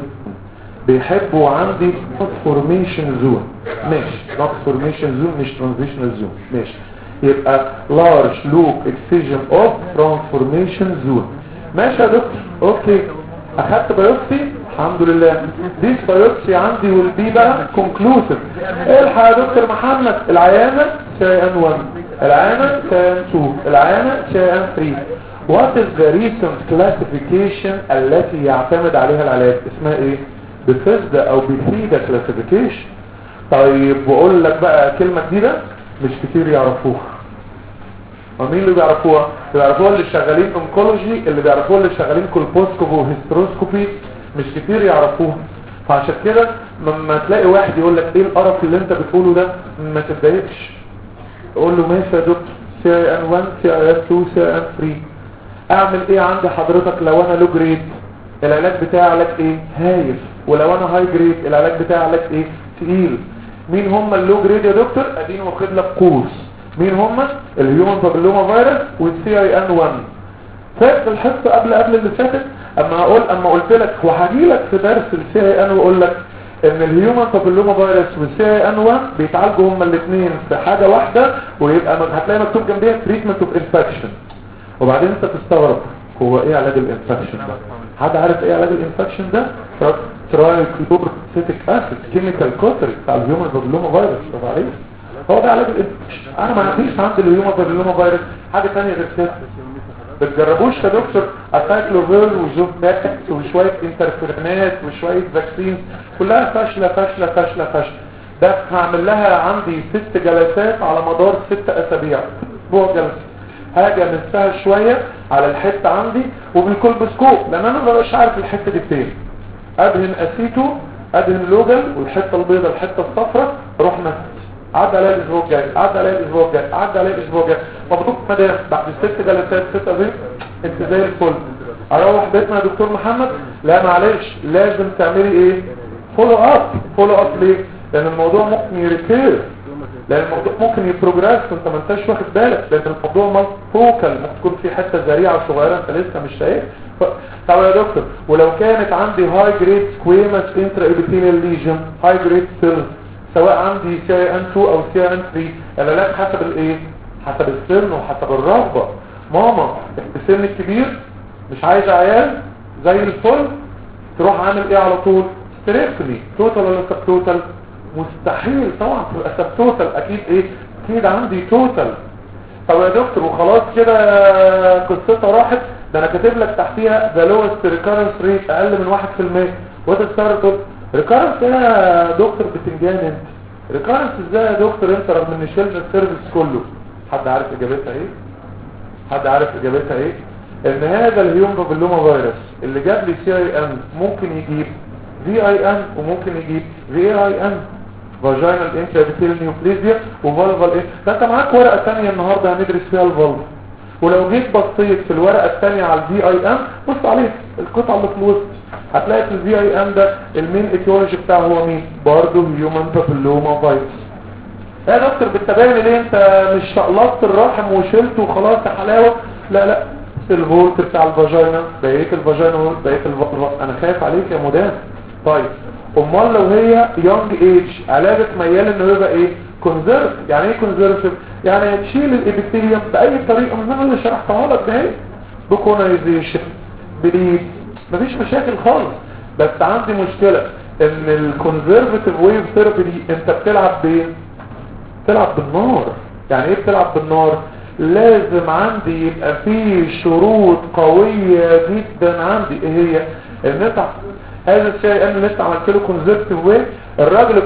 Speaker 2: بيحبوا عندي ترانسفورميشن زون ماشي ترانسفورميشن زون مش ترانزيشنال زون ماشي يبقى large loop excision of transformation zone ماشي يا دكتور اوكي اخدت بايوبسي الحمد لله ديس بايوبسي عندي والبي بقى conclusive الحق يا دكتور محمد العيانه سي ان 1 العيانه سي ان 2 العيانه سي ان 3 What is the recent classification التي يعتمد عليها العلاج اسمها ايه بفزدة او بفيدة classification طيب بقول لك بقى كلمة جديدة مش كتير يعرفوها ومين اللي بيعرفوها اللي بيعرفوها اللي شغالين انكولوجي اللي بيعرفوها اللي شغالين كولبوسكوبي وهيستروسكوبي مش كتير يعرفوها فعشان كده لما تلاقي واحد يقول لك ايه القرف اللي انت بتقوله ده ما تتضايقش قول له ماشي يا دكتور سي اي ان 1 سي اي ان 2 سي اي ان 3 اعمل ايه عند حضرتك لو انا لو جريد العلاج بتاعي علاج ايه هايف ولو انا هاي جريد العلاج بتاعي علاج ايه تقيل مين هم اللو جريد يا دكتور اديني واخد لك قوس مين هم الهيومن بابيلوما فيروس والسي اي ان 1 فات الحصه قبل قبل اللي فاتت اما اقول اما قلت لك وهجي لك في درس السي اي ان واقول لك ان الهيومن بابيلوما فيروس والسي اي ان 1 بيتعالجوا هما الاثنين في حاجه واحده ويبقى هتلاقي مكتوب جنبيها تريتمنت اوف انفكشن وبعدين انت تستغرب هو ايه علاج الانفكشن ده حد عارف ايه علاج الانفكشن ده ترايكلوبروسيتيك اسيد كيميكال كوتري بتاع الهيومن بابيلوما فيروس طب عليه هو ده علاج الانفكشن انا ما عنديش عندي الهيومن بابيلوما فيروس حاجه ثانيه غير كده بتجربوش يا دكتور اسايكلوفير وزوفاكس وشويه انترفيرونات وشويه فاكسين كلها فاشله فاشله فاشله فاشله ده هعمل لها عندي ست جلسات على مدار ست اسابيع اسبوع جلسه هاجي امسها شويه على الحته عندي وبالكولبسكوب لان انا ما بقاش عارف الحته دي فين ادهن اسيتو ادهن لوجل والحته البيضاء الحته الصفراء اروح مسك عدى عليها الاسبوع الجاي عدى عليها الاسبوع الجاي عدى عليها الاسبوع الجاي مبروك مدام بعد ست جلسات ست اسابيع انت زي الفل اروح بيتنا يا دكتور محمد لا معلش لازم تعملي ايه فولو اب فولو اب ليه لان الموضوع ممكن يريكير لان الموضوع ممكن يبروجريس وانت ما انتش واخد بالك لان الموضوع فوكال ممكن تكون في حته ذريعه صغيره انت لسه مش شايف ف... طب يا دكتور ولو كانت عندي هاي جريد سكويمس انترا ابيثيليال ليجن هاي جريد سيلز سواء عندي سي ان 2 او سي ان 3 العلاج حسب الايه حسب السن وحسب الرغبه ماما السن الكبير مش عايز عيال زي الفل تروح عامل ايه على طول ستريكتومي توتال ولا سب توتال مستحيل طبعا تبقى سب توتال اكيد ايه اكيد عندي توتال طب يا دكتور وخلاص كده قصتها راحت ده انا كاتب لك تحتيها ذا لوست ريكارنس ريت اقل من 1% وده ستارت ريكارنس يا دكتور بتنجان انت ريكارنس ازاي يا دكتور انت رغم ان شلنا السيرفيس كله حد عارف اجابتها ايه حد عارف اجابتها ايه ان هذا الهيوم بابيلوما فيروس اللي جاب لي سي اي ان ممكن يجيب في اي ان وممكن يجيب في اي ان فاجينال انترابيتيل نيوبليزيا وفالفال ايه ده انت معاك ورقه ثانيه النهارده هندرس فيها الفالف ولو جيت بصيت في الورقه الثانيه على الفي اي ان بص عليها القطعه اللي في الوسط هتلاقي في الفي اي ان ده المين ايتيولوجي بتاعه هو مين برضه هيومن بابيلوما فيروس يا دكتور بالتباين ليه انت مش شقلطت الرحم وشلته وخلاص يا حلاوه لا لا الفولت بتاع الفاجينا بقيه الفاجينا بقيه الفالفا انا خايف عليك يا مدام طيب امال لو هي يونج ايج علاجك ميال انه يبقى ايه كونزرف يعني ايه كونزرف يعني تشيل الابيثيليوم باي طريقه من اللي شرحتها لك ده بكونايزيشن بليد مفيش مشاكل خالص بس عندي مشكله ان الكونزرفتيف ويف ثيرابي دي انت بتلعب بايه بتلعب بالنار يعني ايه بتلعب بالنار لازم عندي يبقى فيه شروط قوية جدا عندي ايه هي ان انت هذا الشيء ان انت عملت له كونزرفتيف ويف الراجل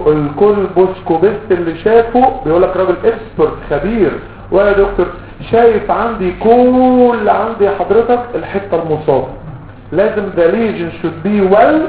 Speaker 2: الكولبوسكوبيست اللي شافه بيقول لك راجل اكسبرت خبير ويا دكتور شايف عندي كل عندي حضرتك الحته المصابه لازم ذا ليجن شود بي ويل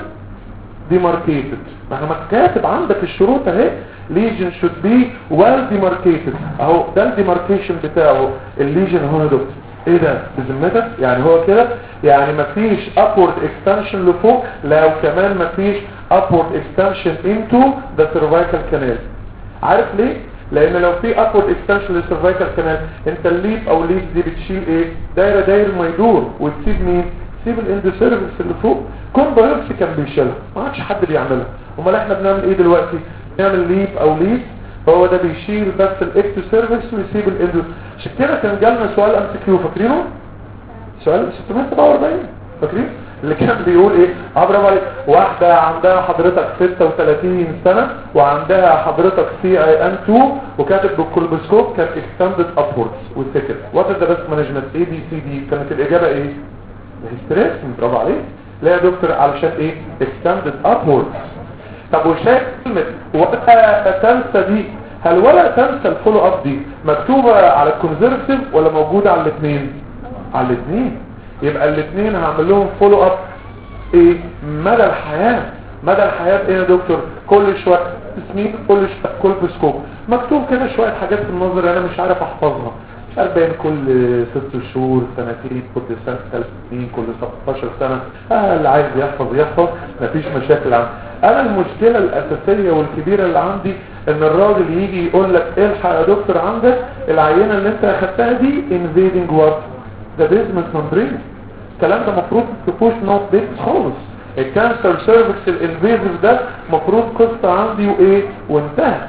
Speaker 2: ديماركيتد ما انا كاتب عندك الشروط اهي ليجن شود بي ويل ديماركيتد اهو ده الديماركيشن بتاعه الليجن هو يا دكتور ايه ده بذمتك يعني هو كده يعني مفيش upward extension لفوق لو كمان مفيش upward extension into the cervical canal عارف ليه لان لو في upward extension للسيرفايكال كانال انت الليب او الليب دي بتشيل ايه دايره داير ما يدور وتسيب مين تسيب الاندوسيرفكس اللي فوق كون بايوبسي كان بيشيلها ما عادش حد بيعملها امال احنا بنعمل ايه دلوقتي بنعمل ليب او ليب هو ده بيشيل بس الاكتو سيرفيس ويسيب الاندو عشان كده كان جالنا سؤال ام سي كيو فاكرينه سؤال 647 فاكرين اللي كان بيقول ايه برافو عليك واحده عندها حضرتك 36 سنه وعندها حضرتك سي اي ان 2 وكاتب بالكولبسكوب كان اكستندد ابوردز والسكر وات ذا بيست مانجمنت اي بي سي دي كانت الاجابه ايه ستريس برافو عليك لا يا دكتور علشان ايه اكستندد ابوردز طب وشايف كلمة ولا تنسى دي هل ولا تنسى الفولو اب دي مكتوبة على الكونزرفتيف ولا موجودة على الاثنين على الاثنين يبقى الاثنين هعمل لهم فولو اب ايه مدى الحياة مدى الحياة ايه يا دكتور كل شوية تسمين كل شوية كل بسكوب مكتوب كده شوية حاجات في النظر انا مش عارف احفظها مش عارف بين كل ست شهور سنتين كل سنة ثلاث سنين كل 16 سنة اه اللي عايز يحفظ يحفظ مفيش مشاكل عنه انا المشكلة الاساسية والكبيرة اللي عندي ان الراجل يجي يقول لك الحق يا دكتور عندك العينة اللي انت اخدتها دي invading what the basement membrane الكلام ده مفروض تفوش نوت بيت خالص الكانسر سيرفكس الانفيزيف ده مفروض قصة عندي وايه وانتهت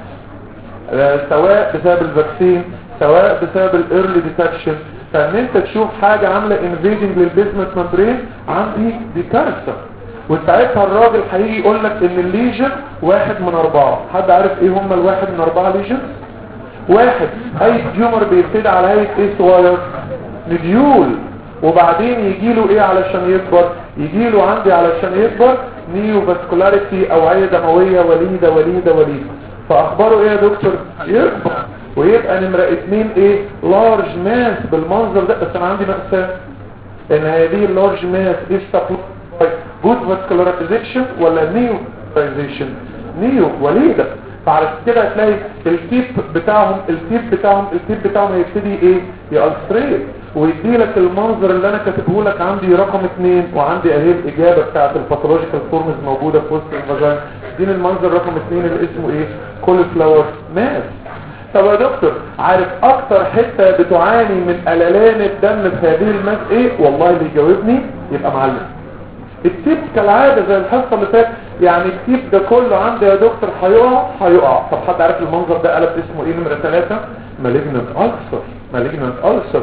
Speaker 2: آه سواء بسبب الفاكسين سواء بسبب الايرلي ديتكشن فان انت تشوف حاجة عاملة انفيدنج للبيزمنت ممبرين عندي دي كارثة وساعتها الراجل هيجي يقول لك ان الليجن واحد من اربعة حد عارف ايه هم الواحد من اربعة ليجن واحد اي تيومر بيبتدي على هيئة ايه صغير نديول وبعدين يجي له ايه علشان يكبر يجي له عندي علشان يكبر نيو فاسكولاريتي اوعية دموية وليدة وليدة وليدة فاخباره ايه يا دكتور يكبر ويبقى نمرة اتنين ايه لارج ماس بالمنظر ده بس انا عندي مأساة ان هذه اللارج ماس is supplied by good vascularization ولا نيو vascularization نيو وليدة فعلى كده هتلاقي التيب بتاعهم التيب بتاعهم التيب بتاعهم هيبتدي ايه يألستريت ويدي لك المنظر اللي انا كاتبه لك عندي رقم اتنين وعندي اهي الاجابة بتاعت الباثولوجيكال فورمز موجودة في وسط الفاجين دي المنظر رقم اتنين اللي اسمه ايه كول فلاور ماس طب يا دكتور عارف اكتر حتة بتعاني من قللان الدم في هذه الماس ايه والله اللي يجاوبني يبقى معلم التيب كالعادة زي الحصة اللي فاتت يعني التيب ده كله عندي يا دكتور هيقع هيقع طب حد عارف المنظر ده قلب اسمه ايه نمرة ثلاثة مالجنت ألسر مالجنت ألسر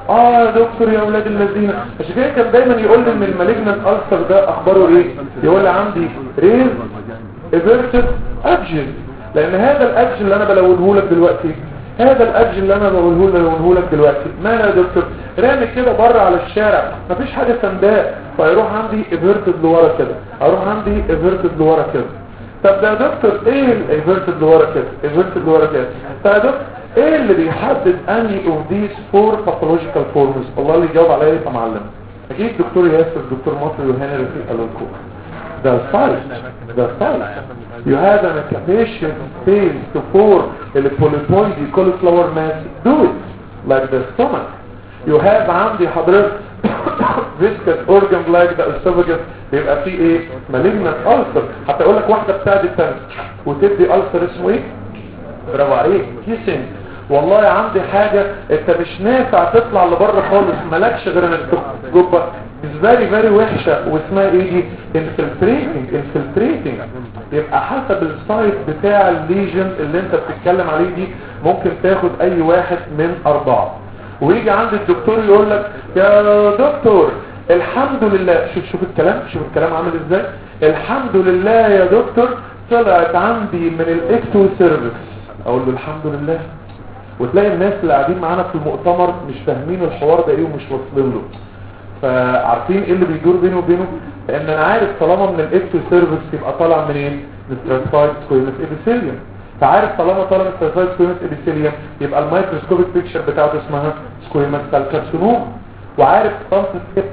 Speaker 2: اه يا دكتور يا اولاد الذين عشان كده كان دايما يقول لي ان المالجنت ألسر ده اخباره ايه يقول لي عندي ريز ايفيرتد ابجل لان هذا الابجل اللي انا بلونه لك دلوقتي هذا الابجل اللي انا بقوله لك دلوقتي ماله يا دكتور رامي كده بره على الشارع مفيش حاجه سنداء فيروح عندي ايفيرتد لورا كده اروح عندي ايفيرتد لورا كده طب ده يا دكتور ايه الايفيرتد لورا كده ايفيرتد لورا كده طب يا دكتور ايه اللي بيحدد اني اوف ذيس فور باثولوجيكال فورمز الله اللي يجاوب عليا يبقى معلم اكيد دكتور ياسر دكتور مصري وهنري في قالوا لكم ده سايت ده سايت you have an occupation space to form a polypoid cauliflower mass do it like the stomach you have عندي حضرتك viscous organ like the esophagus بيبقى فيه ايه malignant ulcer حتى اقول لك واحدة بتاعت التانية وتدي ulcer اسمه ايه برافو عليك كيسنج والله عندي حاجة انت مش نافع تطلع لبره خالص مالكش غير انك تجبر فيري فيري وحشة واسمها ايه دي infiltrating infiltrating يبقى حسب السايت بتاع الليجن اللي انت بتتكلم عليه دي ممكن تاخد اي واحد من اربعة ويجي عند الدكتور يقول لك يا دكتور الحمد لله شوف شوف الكلام شوف الكلام عامل ازاي الحمد لله يا دكتور طلعت عندي من الاكتو سيرفيس اقول له الحمد لله وتلاقي الناس اللي قاعدين معانا في المؤتمر مش فاهمين الحوار ده ايه ومش واصلين له فعارفين ايه اللي بيدور بينه وبينه لان انا عارف طالما من الاكتو سيرفيس يبقى طالع منين من ستراتيفايد سكويمس ابيثيليوم فعارف طالما طالع من ستراتيفايد سكويمس ابيثيليوم يبقى الميكروسكوبيك بيكتشر بتاعته اسمها سكويمس سيل كارسينوما وعارف طنط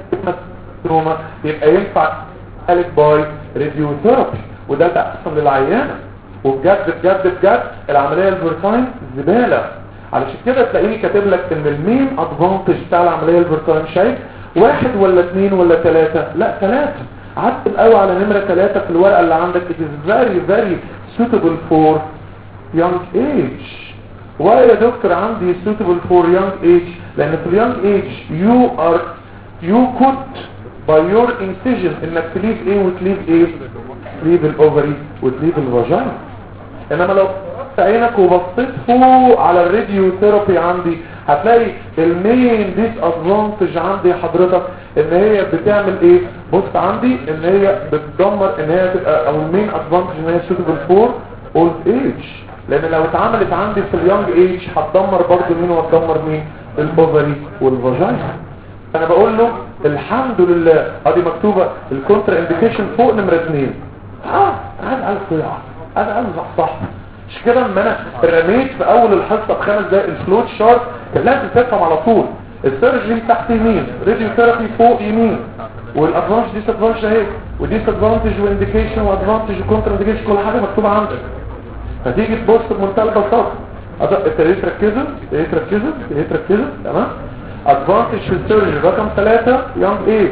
Speaker 2: سكويمس يبقى ينفع قالت باي راديوثيرابي وده تحصل للعيانه وبجد بجد بجد العمليه الفيرتاين زباله علشان كده تلاقيني كاتب لك ان المين ادفانتج بتاع العمليه الفيرتاين شايف واحد ولا اثنين ولا ثلاثة لا ثلاثة عدت الاول على نمرة ثلاثة في الورقة اللي عندك it is very very suitable for young age why يا دكتور عندي suitable for young age لان في اليونج age you are you could by your incision انك تليف ايه وتليف ايه تليف الاوفري وتليف الفاجينا انما لو فتحت عينك وبصيت فوق على الراديو ثيرابي عندي هتلاقي المين ديس ادفانتج عندي حضرتك ان هي بتعمل ايه بص عندي ان هي بتدمر ان هي تبقى او المين ادفانتج ان هي سوتبل فور اولد ايج لان لو اتعملت عندي في اليونج ايج هتدمر برضه مين وهتدمر مين الاوفري والفاجينا انا بقول له الحمد لله ادي مكتوبه الكونترا انديكيشن فوق نمره 2 اه هذا قال صياعه هذا قال صح صح مش كده اما انا رميت في اول الحصه بخمس دقايق الفلوت شارت كان لازم تفهم على طول السيرجري تحت يمين راديو ثيرابي فوق يمين والادفانتج ديس ادفانتج اهي وديس ادفانتج وانديكيشن وادفانتج وكونتر انديكيشن كل حاجه مكتوبه عندك فتيجي تبص بمنتهى البساطه ابتديت تركزوا ابتديت تركزوا ابتديت تركزوا تمام ادفانتج في السيرجري رقم ثلاثة يونج ايج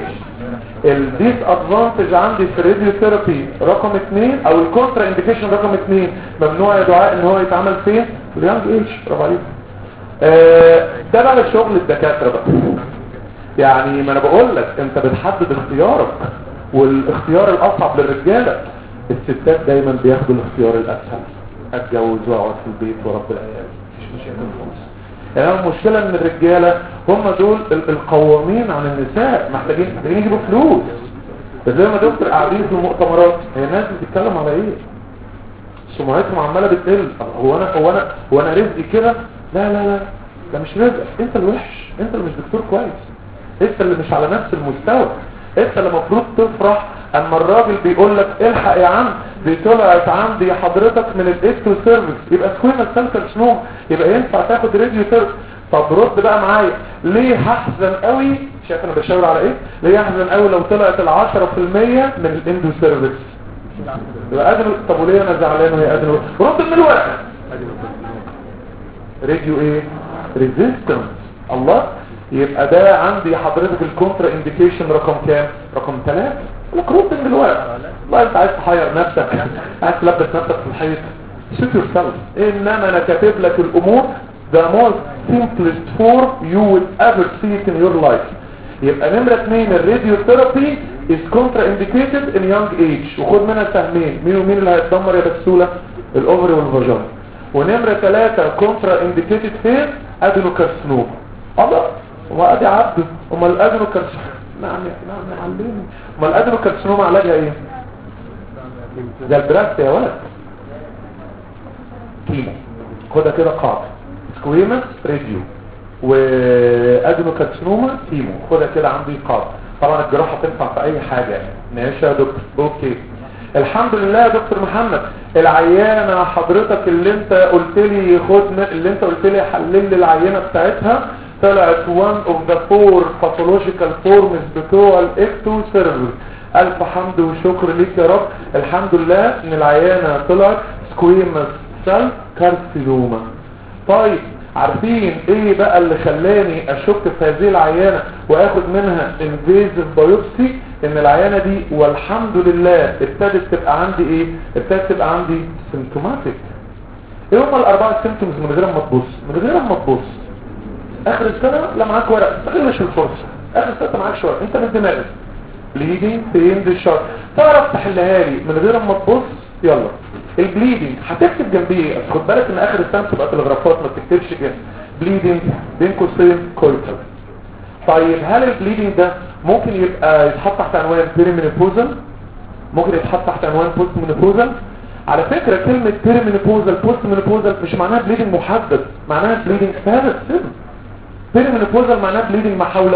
Speaker 2: الديس ادفانتج عندي في الراديو ثيرابي رقم اثنين او الكونترا انديكيشن رقم اثنين ممنوع يا دعاء ان هو يتعمل فين في اليونج ايج برافو عليك آه ده بقى شغل الدكاتره بقى يعني ما انا بقول لك انت بتحدد اختيارك والاختيار الاصعب للرجاله الستات دايما بياخدوا الاختيار الاسهل اتجوز واقعد في البيت ورب العيال مش مشكله خالص يعني المشكلة ان الرجالة هم دول القوامين عن النساء محتاجين محتاجين يجيبوا فلوس بس زي ما دكتور قاعدين في المؤتمرات هي الناس بتتكلم على ايه سمعتهم عمالة بتقل هو انا هو انا هو انا رزقي كده لا لا لا ده مش رزق انت الوحش انت اللي مش دكتور كويس انت اللي مش على نفس المستوى انت اللي المفروض تفرح اما الراجل بيقول لك الحق يا عم دي طلعت عندي حضرتك من الاكتو سيرفيس يبقى سكوينا السلسل سنوم يبقى ينفع تاخد راديو سيرفيس طب رد بقى معايا ليه هحزن قوي شايف انا بشاور على ايه ليه هحزن قوي لو طلعت ال 10% من الاندو سيرفيس يبقى ادن طب وليه انا زعلان وهي ادن رد من الورقه راديو ايه ريزيستنس الله يبقى ده عندي حضرتك الكونترا انديكيشن رقم كام رقم 3 الكروت من الورق والله انت عايز تحير نفسك عايز تلبس نفسك في الحيط shoot yourself انما انا كاتب لك الامور the most simplest form you will ever see it in your life يبقى نمرة اثنين الراديو ثيرابي is contraindicated in young age وخد منها سهمين مين ومين اللي هيتدمر يا بسولة الاوفري والفاجينا ونمرة ثلاثة كونترا انديكيتد فين ادينوكارسنوما الله وادي عبده امال الادنو كارسينوما نعم نعم علمني امال الادنو كارسينوما علاجها ايه ده البراست يا ولد كيمو خدها كده قاعده سكويمس راديو وادنو كارسينوما كيمو خدها كده عندي قاعده طبعا الجراحه تنفع في اي حاجه يعني ماشي يا دكتور اوكي الحمد لله يا دكتور محمد العيانه حضرتك اللي انت قلت لي خد اللي انت قلت لي حلل لي العينه بتاعتها طلعت one of the four pathological forms بتوع الاكتو سيرفر الف حمد وشكر ليك يا رب الحمد لله ان العيانه طلعت سكويمس سيل كارسينوما طيب عارفين ايه بقى اللي خلاني اشك في هذه العيانة واخد منها انفيزيف بايوبسي ان العيانة دي والحمد لله ابتدت تبقى عندي ايه ابتدت تبقى عندي سيمتوماتيك ايه هما الاربعة سيمتومز من غير ما تبص من غير ما تبص اخر السنة لا معاك ورق استغلش الفرصة اخر السنة معاك شوية انت من دماغك بليدنج فين بالشر تعرف تحلها لي من غير ما تبص يلا البليدنج هتكتب جنبيه بس خد بالك ان اخر السنه بتبقى تلغرافات ما بتكتبش كده بليدنج بين قوسين كويتر طيب هل البليدنج ده ممكن يبقى يتحط تحت عنوان بيريمينيبوزال ممكن يتحط تحت عنوان بوست مينيبوزال على فكرة كلمة بيريمينيبوزال بوست مينيبوزال مش معناها بليدنج محدد معناها بليدنج ثابت سن بيريمينيبوزال معناها بليدنج ما حول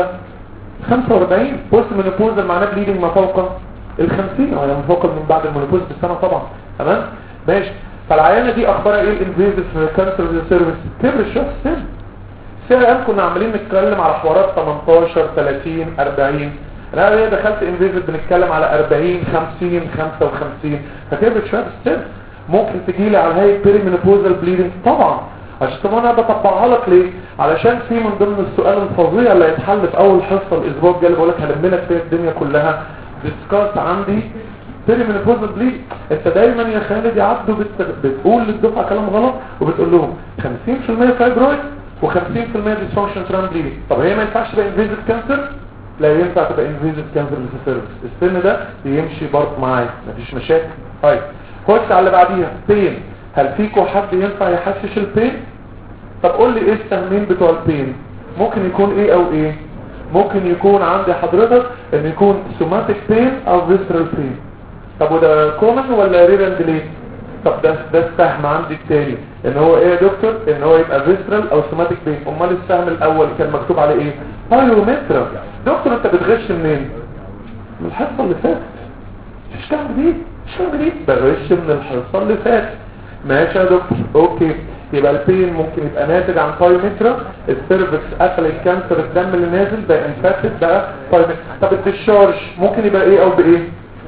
Speaker 2: 45 بوست مينيبوزال معناها بليدنج ما فوق ال 50 او ما فوق من بعد المينيبوز بالسنة طبعا تمام ماشي فالعيانة دي اخبارها ايه الانفيزيف كانسر سيرفيس كبر شوية السن سنة كنا عمالين نتكلم على حوارات 18 30 40 انا هي دخلت انفيزيف بنتكلم على 40 50 55 فكبرت شوية السن ممكن تجيلي على هاي بيريمينوبوزال بليدنج طبعا عشان طبعا انا بطبعها لك ليه علشان في من ضمن السؤال الفظيع اللي هيتحل في اول حصه الاسبوع الجاي اللي بقول لك هلم لك فيها الدنيا كلها ديسكاس عندي تري من الفوز بليد انت دايما يا خالد يا عبده بت... بتقول للدفعه كلام غلط وبتقول لهم 50% فايبرويد و50% ديسفانكشن تران بليد طب هي ما ينفعش تبقى انفيزيف كانسر لا ينفع تبقى انفيزيف كانسر للسيرفس السن ده يمشي برضه معايا مفيش مشاكل طيب خش على اللي بعديها بين هل فيكم حد ينفع يحشش البين طب قول لي ايه السهمين بتوع البين ممكن يكون ايه او ايه ممكن يكون عندي حضرتك ان يكون سوماتيك بين او فيسرال بين طب وده كومن ولا ريرند ليه طب ده ده السهم عندي التاني ان هو ايه يا دكتور ان هو يبقى فيسرال او سوماتيك بين امال السهم الاول كان مكتوب عليه ايه بايومترا دكتور انت بتغش منين من الحصه اللي فاتت مش كلام جديد مش كلام جديد بغش من الحصه اللي فاتت ماشي يا دكتور اوكي يبقى البين ممكن يبقى ناتج عن بايومترا السيرفكس قفل الكانسر الدم اللي نازل بقى انفكتد بقى بايومترا طب الديشارج ممكن يبقى ايه او بايه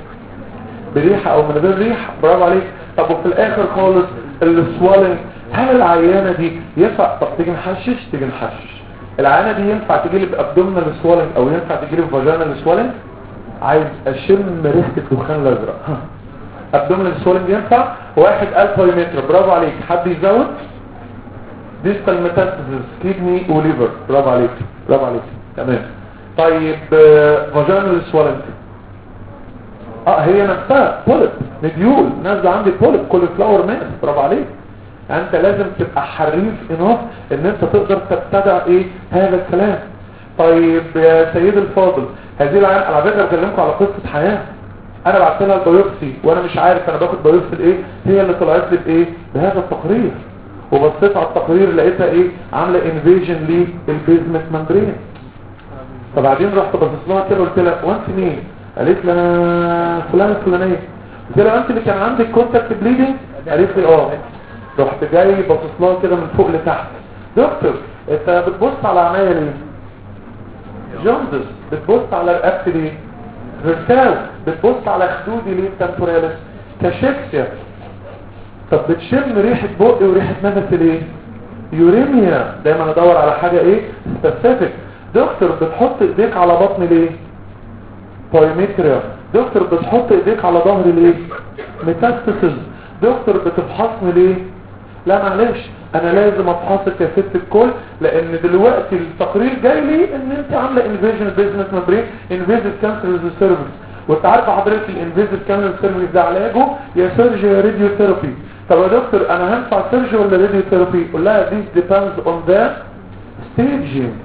Speaker 2: بريحة او من غير ريح برافو عليك طب وفي الاخر خالص السوالنج هل العيانة دي ينفع طب تيجي نحشش تيجي نحشش العيانة دي ينفع تيجي لي بابدومينال سوالنج او ينفع تيجي لي بفاجينال سوالنج عايز اشم ريحة الدخان الازرق ابدومينال سوالنج ينفع واحد الف متر برافو عليك حد يزود ديستال ميتاستاسيس كيدني وليفر برافو عليك برافو عليك تمام طيب فاجينال سوالنج اه هي نفسها بوليب مديول نازله عندي بوليب كل فلاور ماس برافو عليك انت لازم تبقى حريف انف ان انت تقدر تبتدع ايه هذا الكلام طيب يا سيد الفاضل هذه العيان على فكره بكلمكم على قصه حياه انا بعت لها البيوبسي وانا مش عارف انا باخد بيوبسي الايه هي اللي طلعت لي بايه بهذا التقرير وبصيت على التقرير لقيتها ايه عامله انفيجن للبيزمنت ممبرين فبعدين رحت باصص لها كده قلت لها وانت مين قالت لي انا فلان الفلانيه قلت لها انت اللي كان عندك كونتاكت بليدنج قالت لي اه رحت جاي باصص لها كده من فوق لتحت دكتور انت بتبص على عينيا ليه جوندس بتبص على رقبتي ليه رساو بتبص على خدودي ليه تمبوراليس كاشيكسيا طب بتشم ريحة بقي وريحة نفسي ليه يوريميا دايما ادور على حاجة ايه سبيسيفيك دكتور بتحط ايديك على بطني ليه بايومتريا دكتور بتحط ايديك على ظهري ليه ميتاستاسيس دكتور بتفحصني ليه لا معلش انا لازم افحصك يا ست الكل لان دلوقتي التقرير جاي لي ان انت عامله انفيجن بيزنس ممبرين انفيزيف كانسر سيرفيس وانت عارفه حضرتك الانفيزيف كانسر سيرفيس ده علاجه يا سيرجي يا راديو ثيرابي طب يا دكتور انا هنفع سيرجي ولا راديو ثيرابي قول لها this depends on the staging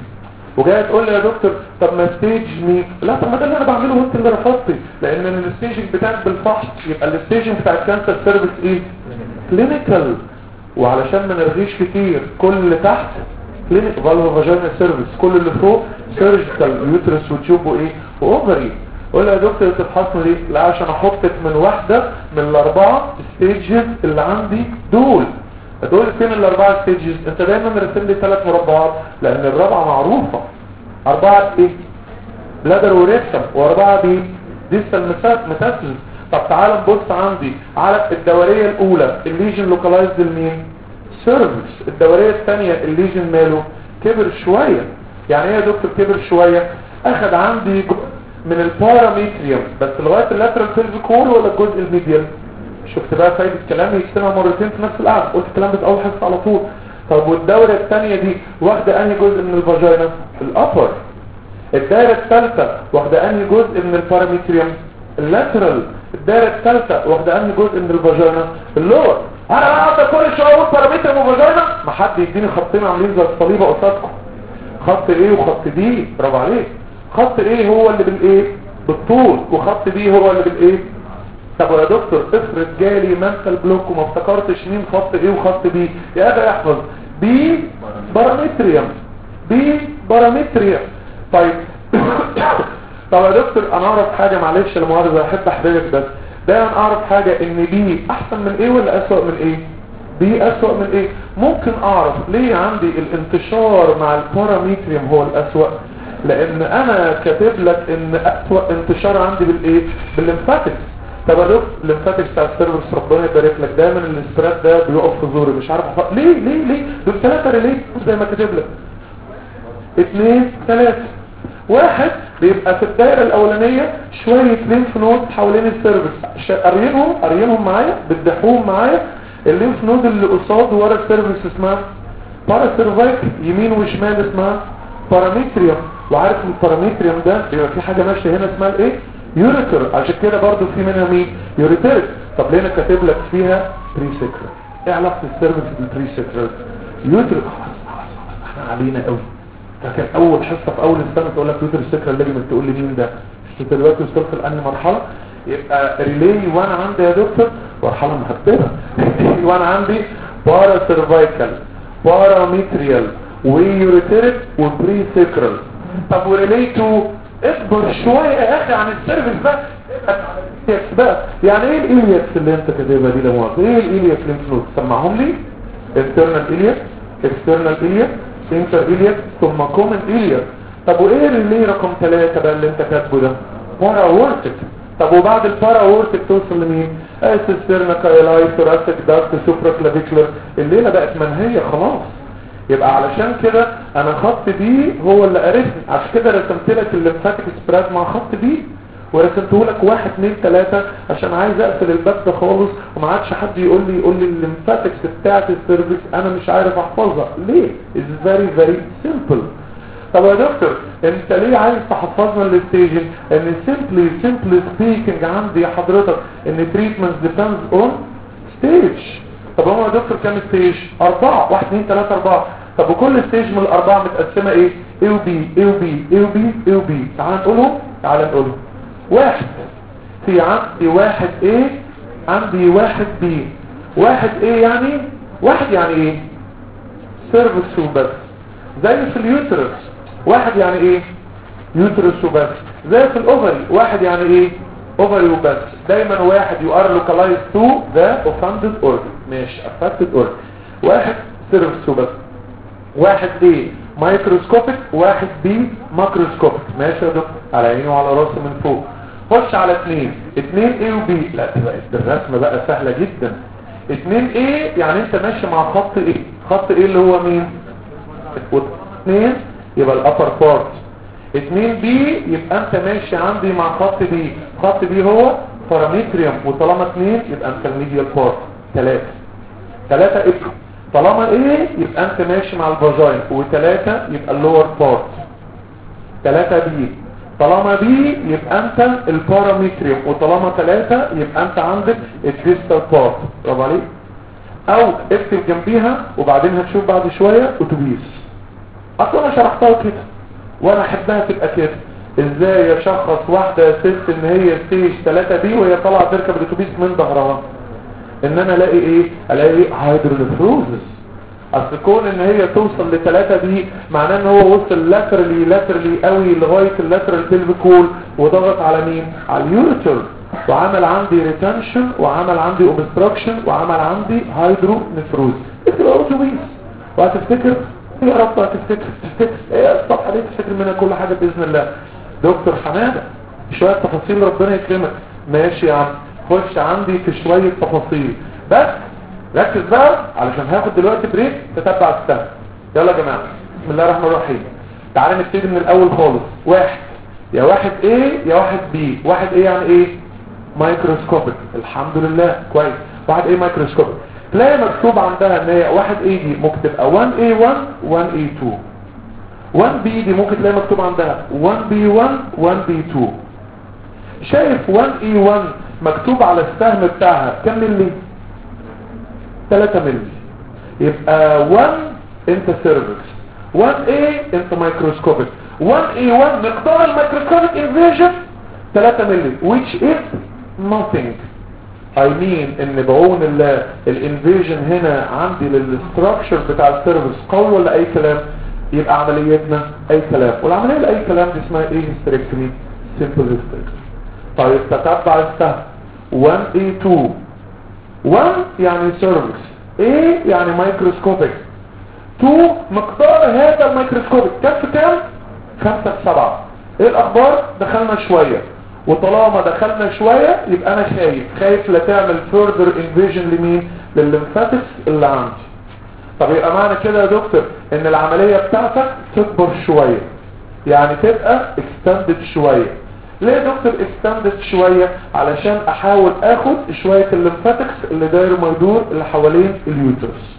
Speaker 2: وجاي تقول لي يا دكتور طب ما ستيج مي لا طب ما ده اللي انا بعمله وانت اللي رفضتي لان الستيجنج بتاعك بالفحص يبقى الستيجنج بتاع الكانسر سيرفيس ايه كلينيكال وعلشان ما نرغيش كتير كل اللي تحت كلينيك فالو فاجينا سيرفيس كل اللي فوق سيرجيكال يوترس وتيوب وايه واوفري قول لي يا دكتور تفحصني ليه لا عشان احطك من واحده من الاربعه ستيجز اللي عندي دول دول فين الاربعه ستيجز انت دايما مرسم لي ثلاث مربعات لان الرابعه معروفه اربعه ايه بلادر وريكتم واربعه دي ديستال ميتاسيس طب تعال نبص عندي على الدوريه الاولى الليجن لوكالايزد لمين سيرفيس الدوريه الثانيه الليجن ماله كبر شويه يعني ايه يا دكتور كبر شويه اخد عندي من الباراميتريوم بس لغايه اللاترال سيلفيك وول ولا الجزء الميديال شفت بقى فايدة الكلام يكتبها مرتين في نفس القعدة قلت الكلام ده في اول حصة على طول طب والدورة الثانية دي واخدة انهي جزء من الفاجينا الابر الدائرة الثالثة واخدة انهي جزء من الباراميتريوم اللاترال الدائرة الثالثة واخدة انهي جزء من الفاجينا اللور انا بقى اقعد كل شويه اقول بارامتر وفاجينا ما حد يديني خطين عاملين زي الصليبه قصادكم خط ايه وخط دي برافو عليك خط ايه هو اللي بالايه بالطول وخط بي هو اللي بالايه طب يا دكتور افرض جالي منتال بلوك وما افتكرتش مين خط ايه وخط بي يا اخي احفظ بي بارامتريوم بي بارامتريوم طيب طب يا دكتور انا اعرف حاجه معلش لا مؤاخذه احب احببك بس دايما اعرف حاجه ان بي احسن من ايه ولا اسوأ من ايه بي اسوأ من ايه ممكن اعرف ليه عندي الانتشار مع البارامتريوم هو الاسوأ لان انا كاتب لك ان اسوأ انتشار عندي بالايه بالليمفاتكس طب يا دكتور الليمفاتكس بتاع السيرفس ربنا يبارك لك دايما الاسبراد ده بيقف في زوري مش عارف أفق. ليه ليه ليه دول ثلاثه ريليت زي ما كاتب لك اثنين ثلاثه واحد بيبقى في الدائرة الأولانية شوية لينف نود حوالين السيرفس قارينهم قارينهم معايا بتضحوهم معايا اللينف نود اللي قصاد ورا السيرفس اسمها باراسيرفايك يمين وشمال اسمها بارامتريوم وعارف البارامتريوم ده بيبقى في حاجة ماشية هنا اسمها الايه يوريتر عشان كده برضو في منها مين يوريتر طب ليه انا كاتب لك فيها بريسكرال ايه علاقة السيرفس بالبريسكرال يوتر احنا علينا قوي لكن اول حصة في اول السنة تقول لك يوتر السكرة اللي تقول لي مين ده انت دلوقتي وصلت لأني مرحلة يبقى ريلي وانا عندي يا دكتور مرحلة محببة وانا عندي بارا سيرفايكال باراميتريال ويوريتريك وبري سيكرال طب وريليتو اكبر شوية يا اخي عن السيرفيس بقى إلياكس بقى يعني ايه الإلياكس اللي انت كاتبها دي لمؤاخذة ايه الإلياكس اللي انت سمعهم لي internal إلياكس external إلياكس انتر إلياك ثم كومن إلياك طب وإيه اللي رقم ثلاثة بقى اللي انت كاتبه ده بارا وورتك طب وبعد البارا وورتك توصل لمين اسيسترنا كايلاي ثوراسيك داكت سوبرا كلافيكولر الليلة بقت منهية خلاص يبقى علشان كده انا خط بي هو اللي قرفني عشان كده رسمت لك الليمفاتيك سبراد مع خط بي ورسمته لك واحد اتنين تلاتة عشان عايز اقفل الباب ده خالص وما عادش حد يقول لي يقول لي الليمفاتكس بتاعت السيرفيس انا مش عارف احفظها ليه it's very very simple طب يا دكتور انت ليه عايز تحفظنا الستيجن ان simply simply speaking عندي حضرتك ان treatments depends on stage طب هو يا دكتور كام ستيج اربعة واحد اتنين تلاتة اربعة طب وكل ستيج من الاربعة متقسمة ايه A و B A و B A و B A و B تعال نقولهم تعال نقولهم واحد في عندي واحد ايه عندي واحد بي واحد ايه يعني واحد يعني ايه سيرفس وبس زي في اليوترس واحد يعني ايه يوترس وبس زي في الاوفري واحد يعني ايه اوفري وبس دايما واحد يو ار لوكالايز تو ذا اوفندد اورجن ماشي افكتد اورجن واحد سيرفس وبس واحد ايه مايكروسكوبيك واحد بي ماكروسكوبيك ماشي يا دكتور على عيني وعلى راسي من فوق خش على اثنين اثنين ايه وبي لا تبقى الرسمه بقى سهله جدا اثنين ايه يعني انت ماشي مع خط ايه خط ايه اللي هو مين اثنين يبقى الابر بارت اثنين بي يبقى انت ماشي عندي مع خط بي خط بي هو بارامتريوم وطالما اثنين يبقى انت الميديال بارت ثلاثة ثلاثة ايه طالما ايه يبقى انت ماشي مع الفاجاين وثلاثة يبقى اللور بارت ثلاثة بي طالما بي يبقى انت البارامتريوم وطالما ثلاثة يبقى انت عندك الديستال بارت برافو عليك او اكتب جنبيها وبعدين هتشوف بعد شوية اتوبيس اصلا انا شرحتها كده وانا احبها تبقى كده ازاي اشخص واحدة ست ان هي ستيج 3 بي وهي طالعه تركب الاتوبيس من ظهرها ان انا الاقي ايه الاقي هيدرونفروزس اصل كون ان هي توصل لثلاثة دي معناه ان هو وصل لاترلي لاترلي قوي لغاية اللاترال بيلفيكول وضغط على مين على اليوريتر وعمل عندي ريتنشن وعمل عندي اوبستراكشن وعمل عندي هيدرونفروز اكتب اوتوبيس وهتفتكر يا رب هتفتكر تفتكر ايه الصفحة دي تفتكر منها كل حاجة باذن الله دكتور حمادة شوية تفاصيل ربنا يكرمك ماشي يا عم خش عندي في شوية تفاصيل بس ركز بقى علشان هاخد دلوقتي بريك تتبع السهم يلا يا جماعة بسم الله الرحمن الرحيم تعالى نبتدي من الاول خالص واحد يا واحد ايه يا واحد بي واحد ايه يعني ايه مايكروسكوبيك الحمد لله كويس واحد ايه مايكروسكوبيك تلاقي مكتوب عندها ان هي واحد ايه دي ممكن تبقى 1 a 1 1 a 2 1 b دي ممكن تلاقي مكتوب عندها 1 b 1 1 b 2 شايف 1 a 1 مكتوب على السهم بتاعها كم ملي 3 ملي يبقى 1 انت سيرفكس 1 a انت مايكروسكوبيك 1 a 1 مقدار الميكروسكوبيك انفيجن 3 ملي which is nothing I mean ان بعون الله الانفيجن هنا عندي للستراكشر بتاع السيرفس قوي ولا اي كلام يبقى عمليتنا اي كلام والعملية لاي كلام دي اسمها ايه هيستريكتومي سيمبل هيستريكتومي طيب تتبع السهم 1 a 2 1 يعني سيرفكس A يعني مايكروسكوبيك 2 مقدار هذا الميكروسكوبيك كم في كام 5 في 7 ايه الاخبار دخلنا شوية وطالما دخلنا شوية يبقى انا خايف خايف لا تعمل further invasion لمين للليمفاتكس اللي عندي طب يبقى معنى كده يا دكتور ان العملية بتاعتك تكبر شوية يعني تبقى extended شوية ليه يا دكتور extended شوية علشان احاول اخد شوية الليمفاتكس اللي داير ما يدور اللي حوالين اليوترس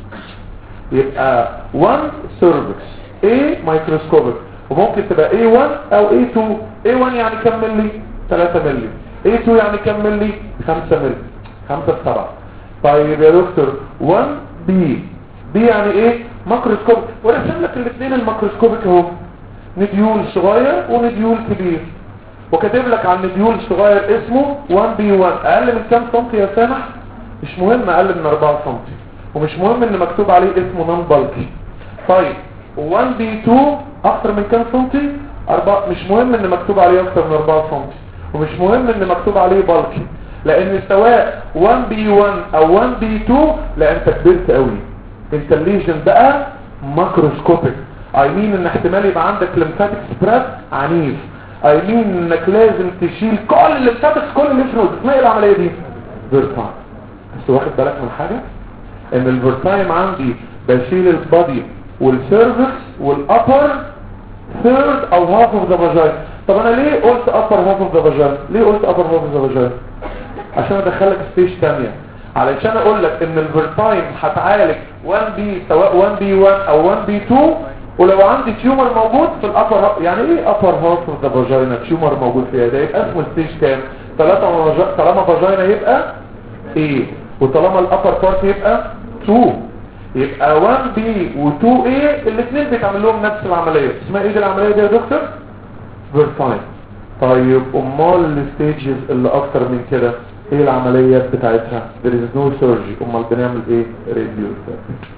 Speaker 2: يبقى 1 cervix A microscopic وممكن تبقى A1 او A2 A1 يعني كم ملي 3 ملي A2 يعني كم ملي 5 ملي 5 في 7 طيب يا دكتور 1 B B يعني ايه ماكروسكوبيك ورسم لك الاثنين الماكروسكوبيك اهو نديول صغير ونديول كبير وكاتب لك عن نديول صغير اسمه 1B1 اقل من كام سنتي يا سامح مش مهم اقل من 4 سنتي ومش مهم ان مكتوب عليه اسمه نون بالكي طيب 1B2 اكتر من كام سنتي أربعة مش مهم ان مكتوب عليه اكتر من 4 سنتي ومش مهم ان مكتوب عليه بالكي لان سواء 1B1 او 1B2 لا انت كبرت قوي انت الليجن بقى ماكروسكوبيك اي مين ان احتمال يبقى عندك ليمفاتيك سبريد عنيف اي مين انك لازم تشيل كل الليمفاتكس كل الليمف نود اسمها ايه العمليه دي فيرتايم بس واخد بالك من حاجه ان الفيرتايم عندي بشيل البادي والسيرفكس والابر ثيرد او هاف اوف ذا فاجين طب انا ليه قلت ابر هاف اوف ذا فاجين ليه قلت ابر هاف اوف ذا فاجين عشان ادخلك ستيج ثانيه علشان اقول لك ان الفيرتايم هتعالج 1 بي سواء 1 بي 1 او 1 بي 2 ولو عندي تيومر موجود في الابر يعني ايه ابر هاف اوف ذا فاجينا تيومر موجود فيها ده يبقى اسمه ستيج كام طالما طالما فاجينا يبقى ايه وطالما الابر بارت يبقى 2 يبقى 1 بي و2 ايه الاثنين بيتعمل لهم نفس العمليه اسمها ايه دي العمليه دي يا دكتور فيرتايم طيب امال الستيجز اللي اكتر من كده ايه العمليات بتاعتها there is no surgery امال بنعمل ايه radiotherapy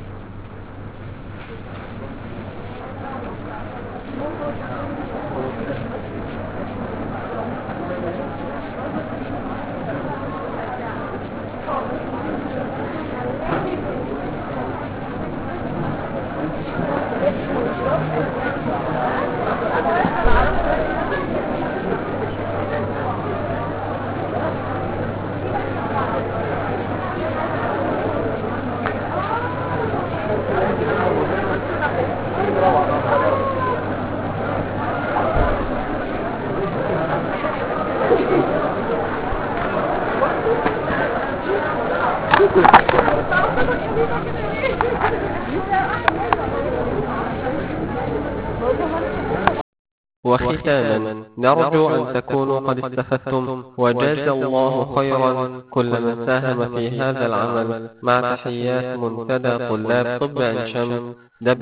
Speaker 1: وختاما نرجو أن تكونوا قد استفدتم وجاز الله خيرا كل من ساهم في هذا العمل مع تحيات منتدى طلاب طب عين شمس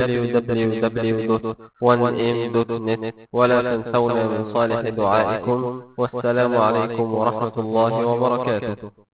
Speaker 1: www.1m.net ولا تنسونا من صالح دعائكم والسلام عليكم ورحمة الله وبركاته